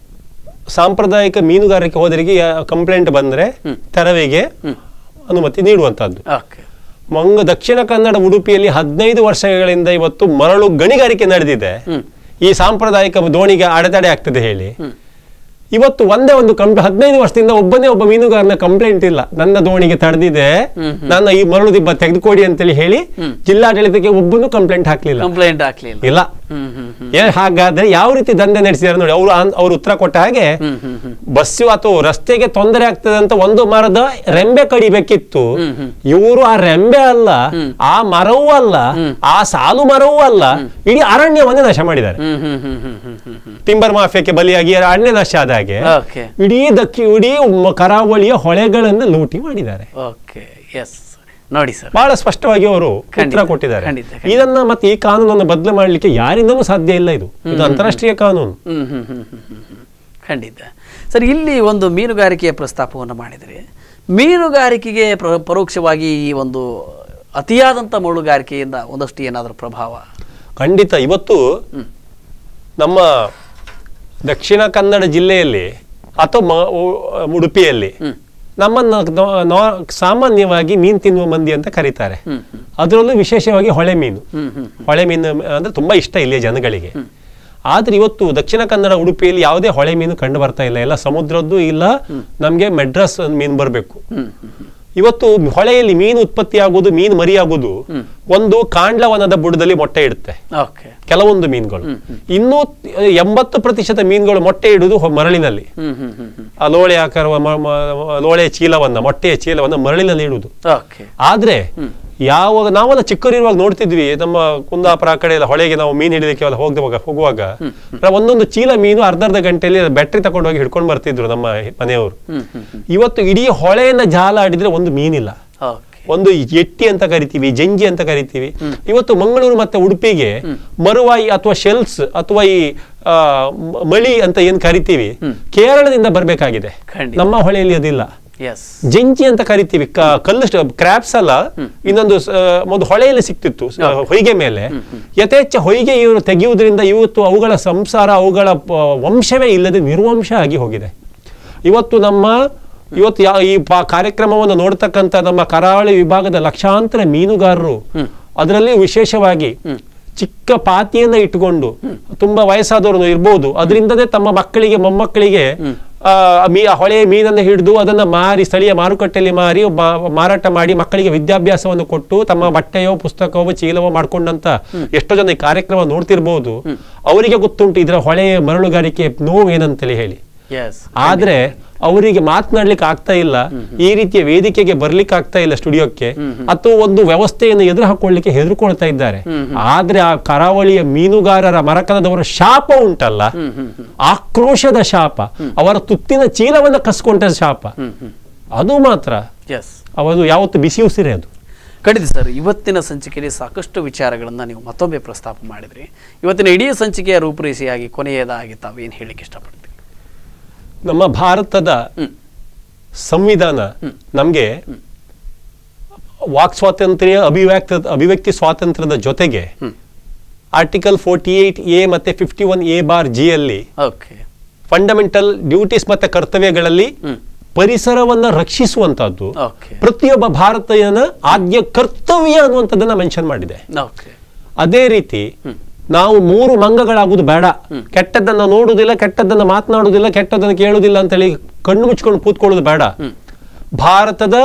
ಸಾಂಪ್ರದಾಯಿಕ ಮೀನುಗಾರಿಕೆ ಹೋದರಿಗೆ ಕಂಪ್ಲೇಂಟ್ ಬಂದ್ರೆ ಹ್ಮ್. ತೆರವಿಗೆ ಹ್ಮ್ ಅನುಮತಿ ನೀಡುವಂತಹದ್ದು ಓಕೆ ಮಂಗ ದಕ್ಷಿಣ ಕನ್ನಡ ಉಡುಪಿಯಲ್ಲಿ ಹದಿನೈದು ವರ್ಷಗಳಿಂದ ಇವತ್ತು ಮರಳು ಗಣಿಗಾರಿಕೆ ನಡೆದಿದೆ ಹ್ಮ್ ಈ ಸಾಂಪ್ರದಾಯಿಕ ದೋಣಿಗೆ ಅಡೆತಡೆ ಆಗ್ತದೆ ಹೇಳಿ ಹ್ಮ್ ಇವತ್ತು ಒಂದೇ ಒಂದು ಕಂಪ್ ಹದಿನೈದು ವರ್ಷದಿಂದ ಒಬ್ಬನೇ ಒಬ್ಬ ಮೀನುಗಾರನ ಕಂಪ್ಲೇಂಟ್ ಇಲ್ಲ ನನ್ನ ದೋಣಿಗೆ ತಡೆದಿದೆ ಹ್ಮ್, ನನ್ನ ಈ ಮರಳು ದಿಬ್ಬ ತೆಗೆದುಕೊಡಿ ಅಂತೇಳಿ ಹೇಳಿ ಹ್ಮ್. ಜಿಲ್ಲಾಡಳಿತಕ್ಕೆ ಒಬ್ಬನು ಕಂಪ್ಲೇಂಟ್ ಹಾಕ್ಲಿಲ್ಲ ಕಂಪ್ಲೇಂಟ್ ಹಾಕ್ಲಿಲ್ಲ ಇಲ್ಲ ಹ್ಮ್ ಹ್ಮ್ ಹ್ಮ್ ಏ ಹಾಗಾದ್ರೆ ಯಾವ ರೀತಿ ದಂಧೆ ನಡೆಸಿದಾರೆ ನೋಡಿ ಅವರು ಅವ್ರು ಉತ್ತರ ಕೊಟ್ಟ ಹಾಗೆ ಹ್ಮ್ ಹ್ಮ್ ಹ್ಮ್ ಬಸ್ಸು ಅಥವಾ ರಸ್ತೆಗೆ ತೊಂದರೆ ಆಗ್ತದೆ ಅಂತ ಒಂದು ಮರದ ರೆಂಬೆ ಕಡಿಬೇಕಿತ್ತು ಹ್ಮ್, ಹ್ಮ್. ಇವರು ಆ ರೆಂಬೆ ಅಲ್ಲ ಹ್ಮ್. ಆ ಮರವೂ ಅಲ್ಲ ಹ್ಮ್. ಆ ಸಾಲು ಮರವೂ ಅಲ್ಲ ಇಡೀ ಅರಣ್ಯವನ್ನೇ ನಾಶ ಮಾಡಿದ್ದಾರೆ ಹ್ಮ್ ಹ್ಮ್ ಹ್ಮ್ ಹ್ಮ್ ಹ್ಮ್ ಹ್ಮ್ ಹ್ಮ್ ಟಿಂಬರ್ ಮಾಫಿಯಾಕ್ಕೆ ಬಲಿಯಾಗಿ ಅರಣ್ಯ ನಾಶ ಆದ ಹಾಗೆ ಓಕೆ ಇಡೀ ದಕ್ಕಿ ಇಡೀ ಮ- ಕರಾವಳಿಯ ಹೊಳೆಗಳನ್ನು ಲೂಟಿ ಮಾಡಿದ್ದಾರೆ ಓಕೆ ಎಸ್ ನೋಡಿ ಸರ್ ಬಹಳ ಸ್ಪಷ್ಟವಾಗಿ ಅವರು ಉತ್ತರ ಖಂಡಿತ, ಕೊಟ್ಟಿದ್ದಾರೆ ಖಂಡಿತ, ಖಂಡಿತ. ಇದನ್ನ ಮತ್ತೆ ಈ ಕಾನೂನನ್ನು ಬದಲು ಮಾಡಲಿಕ್ಕೆ ಯಾರಿಂದನೂ ಸಾಧ್ಯ ಇಲ್ಲ ಇದು ಇದು ಅಂತಾರಾಷ್ಟ್ರೀಯ ಕಾನೂನು ಹ್ಮ್ ಹ್ಮ್ ಹ್ಮ್ ಹ್ಮ್ ಹ್ಮ್ ಹ್ಮ್. ಖಂಡಿತ ಸರ್ ಇಲ್ಲಿ ಒಂದು ಮೀನುಗಾರಿಕೆಯ ಪ್ರಸ್ತಾಪವನ್ನು ಮಾಡಿದರೆ ಮೀನುಗಾರಿಕೆಗೆ ಪ್ರ ಪರೋಕ್ಷವಾಗಿ ಈ ಒಂದು ಅತಿಯಾದಂಥ ಮೀನುಗಾರಿಕೆಯಿಂದ ಒಂದಷ್ಟು ಏನಾದರೂ ಪ್ರಭಾವ ಖಂಡಿತ ಇವತ್ತು ಹ್ಮ್. ನಮ್ಮ ದಕ್ಷಿಣ ಕನ್ನಡ ಜಿಲ್ಲೆಯಲ್ಲಿ ಅಥವಾ ಮ- ಉ- ಉಡುಪಿಯಲ್ಲಿ ಹ್ಮ್ ನಮ್ಮನ್ನು ನೋ- ನೋ- ಸಾಮಾನ್ಯವಾಗಿ ಮೀನು ತಿನ್ನುವ ಮಂದಿ ಅಂತ ಕರೀತಾರೆ ಹ್ಮ್ ಹ್ಮ್ ಅದರಲ್ಲೂ ವಿಶೇಷವಾಗಿ ಹೊಳೆ ಮೀನು ಹ್ಮ್ ಹ್ಮ್ ಹೊಳೆ ಮೀನು ಅಂದ್ರೆ ತುಂಬಾ ಇಷ್ಟ ಇಲ್ಲಿಯ ಜನಗಳಿಗೆ ಆದ್ರೆ ಇವತ್ತು ದಕ್ಷಿಣ ಕನ್ನಡ ಉಡುಪಿಯಲ್ಲಿ ಯಾವುದೇ ಹೊಳೆ ಮೀನು ಕಂಡು ಬರ್ತಾ ಇಲ್ಲ ಎಲ್ಲ ಸಮುದ್ರದ್ದು ಇಲ್ಲ ನಮ್ಗೆ ಮೆಡ್ರಾಸ್ ಮೀನು ಬರಬೇಕು ಹ್ಮ್ ಹ್ಮ್ ಹ್ಮ್ ಇವತ್ತು ಹೊಳೆಯಲ್ಲಿ ಮೀನು ಉತ್ಪತ್ತಿ ಆಗುವುದು ಮೀನು ಮರಿಯಾಗುವುದು ಒಂದು ಕಾಂಡ್ಲವನದ ಬುಡದಲ್ಲಿ ಮೊಟ್ಟೆ ಇಡುತ್ತೆ ಓಕೆ ಕೆಲವೊಂದು ಮೀನುಗಳು ಇನ್ನೂ ಎಂಬತ್ತು ಪ್ರತಿಶತ ಮೀನುಗಳು ಮೊಟ್ಟೆ ಇಡುವುದು ಹೊ- ಮರಳಿನಲ್ಲಿ ಹ್ಮ್ ಹ್ಮ್ ಹ್ಮ್ ಹ್ಮ್ ಆ ಲೋಳೆ ಆಕಾರವ ಮ- ಮ- ಲೋಳೆ ಚೀಲವನ್ನ ಮೊಟ್ಟೆಯ ಚೀಲವನ್ನ ಮರಳಿನಲ್ಲಿ ಇಡುವುದು ಓಕೆ ಆದ್ರೆ ಯಾವಾಗ ನಾವೆಲ್ಲ ಚಿಕ್ಕವರಿರುವಾಗ ನೋಡ್ತಿದ್ವಿ ನಮ್ಮ ಕುಂದಾಪುರ ಆ ಕಡೆ ಎಲ್ಲ ಹೊಳೆಗೆ ನಾವು ಮೀನು ಹಿಡಿಲಿಕ್ಕೆ ಎಲ್ಲ ಹೋಗುವಾಗ ಹೋಗುವಾಗ ಒಂದೊಂದು ಚೀಲ ಮೀನು ಅರ್ಧ ಅರ್ಧ ಗಂಟೆಯಲ್ಲಿ ಬ್ಯಾಟ್ರಿ ತಗೊಂಡೋಗಿ ಹಿಡ್ಕೊಂಡು ಬರ್ತಿದ್ರು ನಮ್ಮ ಮನೆಯವರು ಹ್ಮ್ ಹ್ಮ್ ಹ್ಮ್ ಇವತ್ತು ಇಡೀ ಹೊಳೆಯನ್ನ ಜಾಲ ಆಡಿದ್ರೆ ಒಂದು ಮೀನಿಲ್ಲ ಓಕೆ ಒಂದು ಎಟ್ಟಿ ಅಂತ ಕರಿತೀವಿ ಜಂಜಿ ಅಂತ ಕರಿತೀವಿ ಇವತ್ತು ಮಂಗಳೂರು ಮತ್ತೆ ಉಡುಪಿಗೆ ಮರುವಾಯಿ ಅಥವಾ ಶೆಲ್ಸ್ ಅಥವಾ ಈ ಆ, ಮ- ಮಳಿ ಅಂತ ಏನ್ ಕರಿತೀವಿ ಕೇರಳದಿಂದ ಬರಬೇಕಾಗಿದೆ ಖಂಡಿತ. ನಮ್ಮ ಹೊಳೆಯಲ್ಲಿ ಅದಿಲ್ಲ ಎಸ್ ಜಂಜಿ ಅಂತ ಕರಿತೀವಿ ಕ- ಕಲ್ಲು ಕ್ರಾಪ್ಸ್ ಅಲ್ಲ ಇನ್ನೊಂದು ಸ- ಒಂದು ಹೊಳೆಯಲ್ಲಿ ಸಿಕ್ತಿತ್ತು ಸ- ಹೊಯ್ಗೆ ಮೇಲೆ ಯಥೇಚ್ಛ ಹೊಯ್ಗೆ ಇವರು ತೆಗೆಯುವುದರಿಂದ ಇವತ್ತು ಅವುಗಳ ಸಂಸಾರ ಅವುಗಳ ಪ- ವಂಶವೇ ಇಲ್ಲದೆ ನಿರ್ವಂಶ ಆಗಿ ಹೋಗಿದೆ ಇವತ್ತು ನಮ್ಮ ಇವತ್ತು ಯಾ- ಈ ಪಾ- ಕಾರ್ಯಕ್ರಮವನ್ನು ನೋಡ್ತಕ್ಕಂಥ ನಮ್ಮ ಕರಾವಳಿ ವಿಭಾಗದ ಲಕ್ಷಾಂತರ ಮೀನುಗಾರರು ಅದರಲ್ಲಿ ವಿಶೇಷವಾಗಿ ಚಿಕ್ಕ ಪಾತಿಯನ್ನ ಇಟ್ಟುಕೊಂಡು ತುಂಬಾ ವಯಸ್ಸಾದವರು ಇರ್ಬೋದು ಅದರಿಂದನೇ ತಮ್ಮ ಮಕ್ಕಳಿಗೆ ಮೊಮ್ಮಕ್ಕಳಿಗೆ ಆ, ಮೀ ಆ ಹೊಳೆಯ ಮೀನನ್ನು ಹಿಡಿದು ಅದನ್ನ ಮಾರಿ ಸ್ಥಳೀಯ ಮಾರುಕಟ್ಟೆಯಲ್ಲಿ ಮಾರಿ ಮಾ- ಮಾರಾಟ ಮಾಡಿ ಮಕ್ಕಳಿಗೆ ವಿದ್ಯಾಭ್ಯಾಸವನ್ನು ಕೊಟ್ಟು ತಮ್ಮ ಬಟ್ಟೆಯೋ ಪುಸ್ತಕವೋ ಚೀಲವೋ ಮಾಡ್ಕೊಂಡಂತ ಎಷ್ಟೋ ಜನ ಈ ಕಾರ್ಯಕ್ರಮ ನೋಡ್ತಿರ್ಬೋದು ಅವರಿಗೆ ಗೊತ್ತುಂಟು ಇದರ ಹೊಳೆಯ ಮರಳುಗಾರಿಕೆ ನೋವು ಏನಂತೇಳಿ ಹೇಳಿ ಎಸ್ ಆದ್ರೆ ಅವರಿಗೆ ಮಾತನಾಡ್ಲಿಕ್ಕೆ ಆಗ್ತಾ ಇಲ್ಲ ಈ ರೀತಿಯ ವೇದಿಕೆಗೆ ಬರ್ಲಿಕ್ಕೆ ಆಗ್ತಾ ಇಲ್ಲ ಸ್ಟುಡಿಯೋಕ್ಕೆ ಅಥವಾ ಒಂದು ವ್ಯವಸ್ಥೆಯನ್ನು ಎದುರು ಹಾಕೊಳ್ಳಿಕ್ಕೆ ಹೆದರ್ಕೊಳ್ತಾ ಇದ್ದಾರೆ ಆದ್ರೆ ಆ ಕರಾವಳಿಯ ಮೀನುಗಾರರ ಮರಕಲದವರ ಶಾಪ ಉಂಟಲ್ಲ ಆಕ್ರೋಶದ ಶಾಪ ಅವರ ತುತ್ತಿನ ಚೀಲವನ್ನ ಕಸ್ಕೊಂಡ ಶಾಪ ಅದು ಮಾತ್ರ ಎಸ್ ಅವನು ಯಾವತ್ತು ಬಿಸಿ ಉಸಿರೇ ಅದು ಖಂಡಿತ ಸರ್ ಇವತ್ತಿನ ಸಂಚಿಕೆಯಲ್ಲಿ ಸಾಕಷ್ಟು ವಿಚಾರಗಳನ್ನು ನೀವು ಮತ್ತೊಮ್ಮೆ ಪ್ರಸ್ತಾಪ ಮಾಡಿದ್ರಿ ಇವತ್ತಿನ ಇಡೀ ಸಂಚಿಕೆಯ ರೂಪುರೇಷೆಯಾಗಿ ಕೊನೆಯದಾಗಿ ತಾವೇನು ಹೇಳಿಕ್ಕೆ ಇಷ್ಟಪಡ್ತೀವಿ ನಮ್ಮ ಭಾರತದ ಹ್ಮ್. ಸಂವಿಧಾನ ನಮ್ಗೆ ವಾಕ್ ಸ್ವಾತಂತ್ರ್ಯ ಅಭಿವ್ಯಕ್ತ ಅಭಿವ್ಯಕ್ತಿ ಸ್ವಾತಂತ್ರ್ಯದ ಜೊತೆಗೆ ಆರ್ಟಿಕಲ್ ಫೋರ್ಟಿ ಏಟ್ ಎ ಮತ್ತೆ fifty one A bar G ಅಲ್ಲಿ ಓಕೆ ಫಂಡಮೆಂಟಲ್ ಡ್ಯೂಟೀಸ್ ಮತ್ತೆ ಕರ್ತವ್ಯಗಳಲ್ಲಿ ಹ್ಮ್. ಪರಿಸರವನ್ನ ರಕ್ಷಿಸುವಂತಹದ್ದು ಓಕೆ ಪ್ರತಿಯೊಬ್ಬ ಭಾರತೀಯನ ಆದ್ಯ ಕರ್ತವ್ಯ ಅನ್ನುವಂಥದ್ದನ್ನ ಮೆನ್ಷನ್ ಮಾಡಿದೆ ಓಕೆ ಅದೇ ರೀತಿ ನಾವು ಮೂರು ಮಂಗಗಳಾಗುವುದು ಬೇಡ ಕೆಟ್ಟದ್ದನ್ನ ನೋಡುವುದಿಲ್ಲ ಕೆಟ್ಟದ್ದನ್ನ ಮಾತನಾಡುವುದಿಲ್ಲ ಕೆಟ್ಟದ್ದನ್ನ ಕೇಳುವುದಿಲ್ಲ ಅಂತೇಳಿ ಕಣ್ಣು ಮುಚ್ಕೊಂಡು ಕೂತ್ಕೊಳ್ಳೋದು ಬೇಡ ಭಾರತದ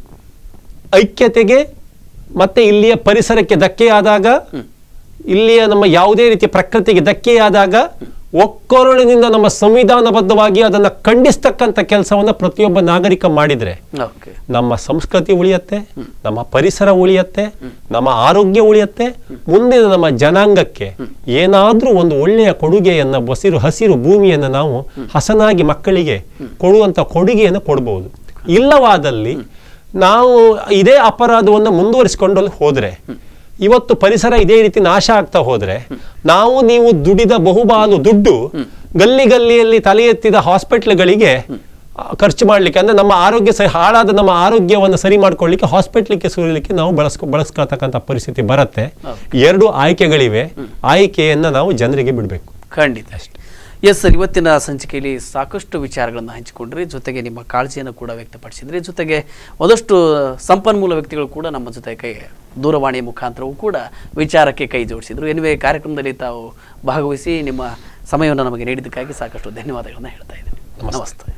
ಐಕ್ಯತೆಗೆ ಮತ್ತೆ ಇಲ್ಲಿಯ ಪರಿಸರಕ್ಕೆ ಧಕ್ಕೆಯಾದಾಗ ಇಲ್ಲಿಯ ನಮ್ಮ ಯಾವುದೇ ರೀತಿಯ ಪ್ರಕೃತಿಗೆ ಧಕ್ಕೆಯಾದಾಗ ಒಕ್ಕೊರಳಿನಿಂದ ನಮ್ಮ ಸಂವಿಧಾನಬದ್ಧವಾಗಿ ಅದನ್ನ ಖಂಡಿಸ್ತಕ್ಕಂಥ ಕೆಲಸವನ್ನ ಪ್ರತಿಯೊಬ್ಬ ನಾಗರಿಕ ಮಾಡಿದ್ರೆ ಓಕೆ ನಮ್ಮ ಸಂಸ್ಕೃತಿ ಉಳಿಯತ್ತೆ ನಮ್ಮ ಪರಿಸರ ಉಳಿಯತ್ತೆ ನಮ್ಮ ಆರೋಗ್ಯ ಉಳಿಯತ್ತೆ ಮುಂದಿನ ನಮ್ಮ ಜನಾಂಗಕ್ಕೆ ಏನಾದ್ರೂ ಒಂದು ಒಳ್ಳೆಯ ಕೊಡುಗೆಯನ್ನ ಬಸಿರು ಹಸಿರು ಭೂಮಿಯನ್ನು ನಾವು ಹಸನಾಗಿ ಮಕ್ಕಳಿಗೆ ಕೊಡುವಂತ ಕೊಡುಗೆಯನ್ನು ಕೊಡಬಹುದು ಇಲ್ಲವಾದಲ್ಲಿ ನಾವು ಇದೇ ಅಪರಾಧವನ್ನು ಮುಂದುವರಿಸಿಕೊಂಡು ಹೋದ್ರೆ ಇವತ್ತು ಪರಿಸರ ಇದೇ ರೀತಿ ನಾಶ ಆಗ್ತಾ ಹೋದ್ರೆ ನಾವು ನೀವು ದುಡಿದ ಬಹುಪಾಲು ದುಡ್ಡು ಗಲ್ಲಿ ಗಲ್ಲಿಯಲ್ಲಿ ತಲೆ ಎತ್ತಿದ ಹಾಸ್ಪಿಟ್ಲ್ಗಳಿಗೆ ಆ, ಖರ್ಚು ಮಾಡ್ಲಿಕ್ಕೆ ಅಂದ್ರೆ ನಮ್ಮ ಆರೋಗ್ಯ ಸರಿ ಹಾಳಾದ ನಮ್ಮ ಆರೋಗ್ಯವನ್ನು ಸರಿ ಮಾಡ್ಕೊಳ್ಳಿಕ್ಕೆ ಹಾಸ್ಪಿಟ್ಲಿಗೆ ಸುರಿಲಿಕ್ಕೆ ನಾವು ಬಳಸ್ಕೊ ಬಳಸ್ಕೊಳ್ತಕ್ಕಂಥ ಪರಿಸ್ಥಿತಿ ಬರುತ್ತೆ ಎರಡು ಆಯ್ಕೆಗಳಿವೆ ಆಯ್ಕೆಯನ್ನ ನಾವು ಜನರಿಗೆ ಬಿಡಬೇಕು ಖಂಡಿತ ಎಸ್ ಸರ್ ಇವತ್ತಿನ ಸಂಚಿಕೆಯಲ್ಲಿ ಸಾಕಷ್ಟು ವಿಚಾರಗಳನ್ನು ಹಂಚಿಕೊಂಡ್ರಿ ಜೊತೆಗೆ ನಿಮ್ಮ ಕಾಳಜಿಯನ್ನು ಕೂಡ ವ್ಯಕ್ತಪಡಿಸಿದ್ರಿ ಜೊತೆಗೆ ಒಂದಷ್ಟು ಸಂಪನ್ಮೂಲ ವ್ಯಕ್ತಿಗಳು ಕೂಡ ನಮ್ಮ ಜೊತೆ ಕೈ ದೂರವಾಣಿಯ ಮುಖಾಂತರವೂ ಕೂಡ ವಿಚಾರಕ್ಕೆ ಕೈ ಜೋಡಿಸಿದ್ರು ಎನಿವೆ ಕಾರ್ಯಕ್ರಮದಲ್ಲಿ ತಾವು ಭಾಗವಹಿಸಿ ನಿಮ್ಮ ಸಮಯವನ್ನು ನಮಗೆ ನೀಡಿದ್ದಕ್ಕಾಗಿ ಸಾಕಷ್ಟು ಧನ್ಯವಾದಗಳನ್ನು ಹೇಳ್ತಾ ಇದ್ದೀನಿ ನಮಸ್ತೆ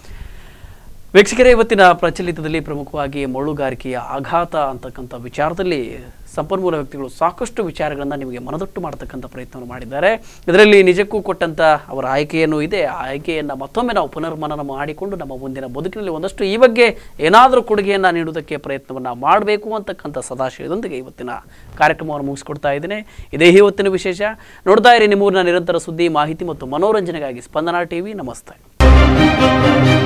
ವೀಕ್ಷಕರೇ ಇವತ್ತಿನ ಪ್ರಚಲಿತದಲ್ಲಿ ಪ್ರಮುಖವಾಗಿ ಮರಳುಗಾರಿಕೆಯ ಆಘಾತ ಅಂತಕ್ಕಂಥ ವಿಚಾರದಲ್ಲಿ ಸಂಪನ್ಮೂಲ ವ್ಯಕ್ತಿಗಳು ಸಾಕಷ್ಟು ವಿಚಾರಗಳನ್ನು ನಿಮಗೆ ಮನದಟ್ಟು ಮಾಡತಕ್ಕಂಥ ಪ್ರಯತ್ನವನ್ನು ಮಾಡಿದ್ದಾರೆ ಇದರಲ್ಲಿ ನಿಜಕ್ಕೂ ಕೊಟ್ಟಂಥ ಅವರ ಆಯ್ಕೆಯನ್ನು ಇದೆ ಆ ಆಯ್ಕೆಯನ್ನು ಮತ್ತೊಮ್ಮೆ ನಾವು ಪುನರ್ಮನನ ಮಾಡಿಕೊಂಡು ನಮ್ಮ ಮುಂದಿನ ಬದುಕಿನಲ್ಲಿ ಒಂದಷ್ಟು ಈ ಬಗ್ಗೆ ಏನಾದರೂ ಕೊಡುಗೆಯನ್ನು ನೀಡುವುದಕ್ಕೆ ಪ್ರಯತ್ನವನ್ನು ಮಾಡಬೇಕು ಅಂತಕ್ಕಂಥ ಸದಾಶಯದೊಂದಿಗೆ ಇವತ್ತಿನ ಕಾರ್ಯಕ್ರಮವನ್ನು ಮುಗಿಸ್ಕೊಡ್ತಾ ಇದ್ದೇನೆ ಇದೇ ಇವತ್ತಿನ ವಿಶೇಷ ನೋಡ್ತಾ ಇರಿ ನಿಮ್ಮೂರಿನ ನಿರಂತರ ಸುದ್ದಿ ಮಾಹಿತಿ ಮತ್ತು ಮನೋರಂಜನೆಗಾಗಿ ಸ್ಪಂದನಾ ಟಿವಿ ನಮಸ್ತೆ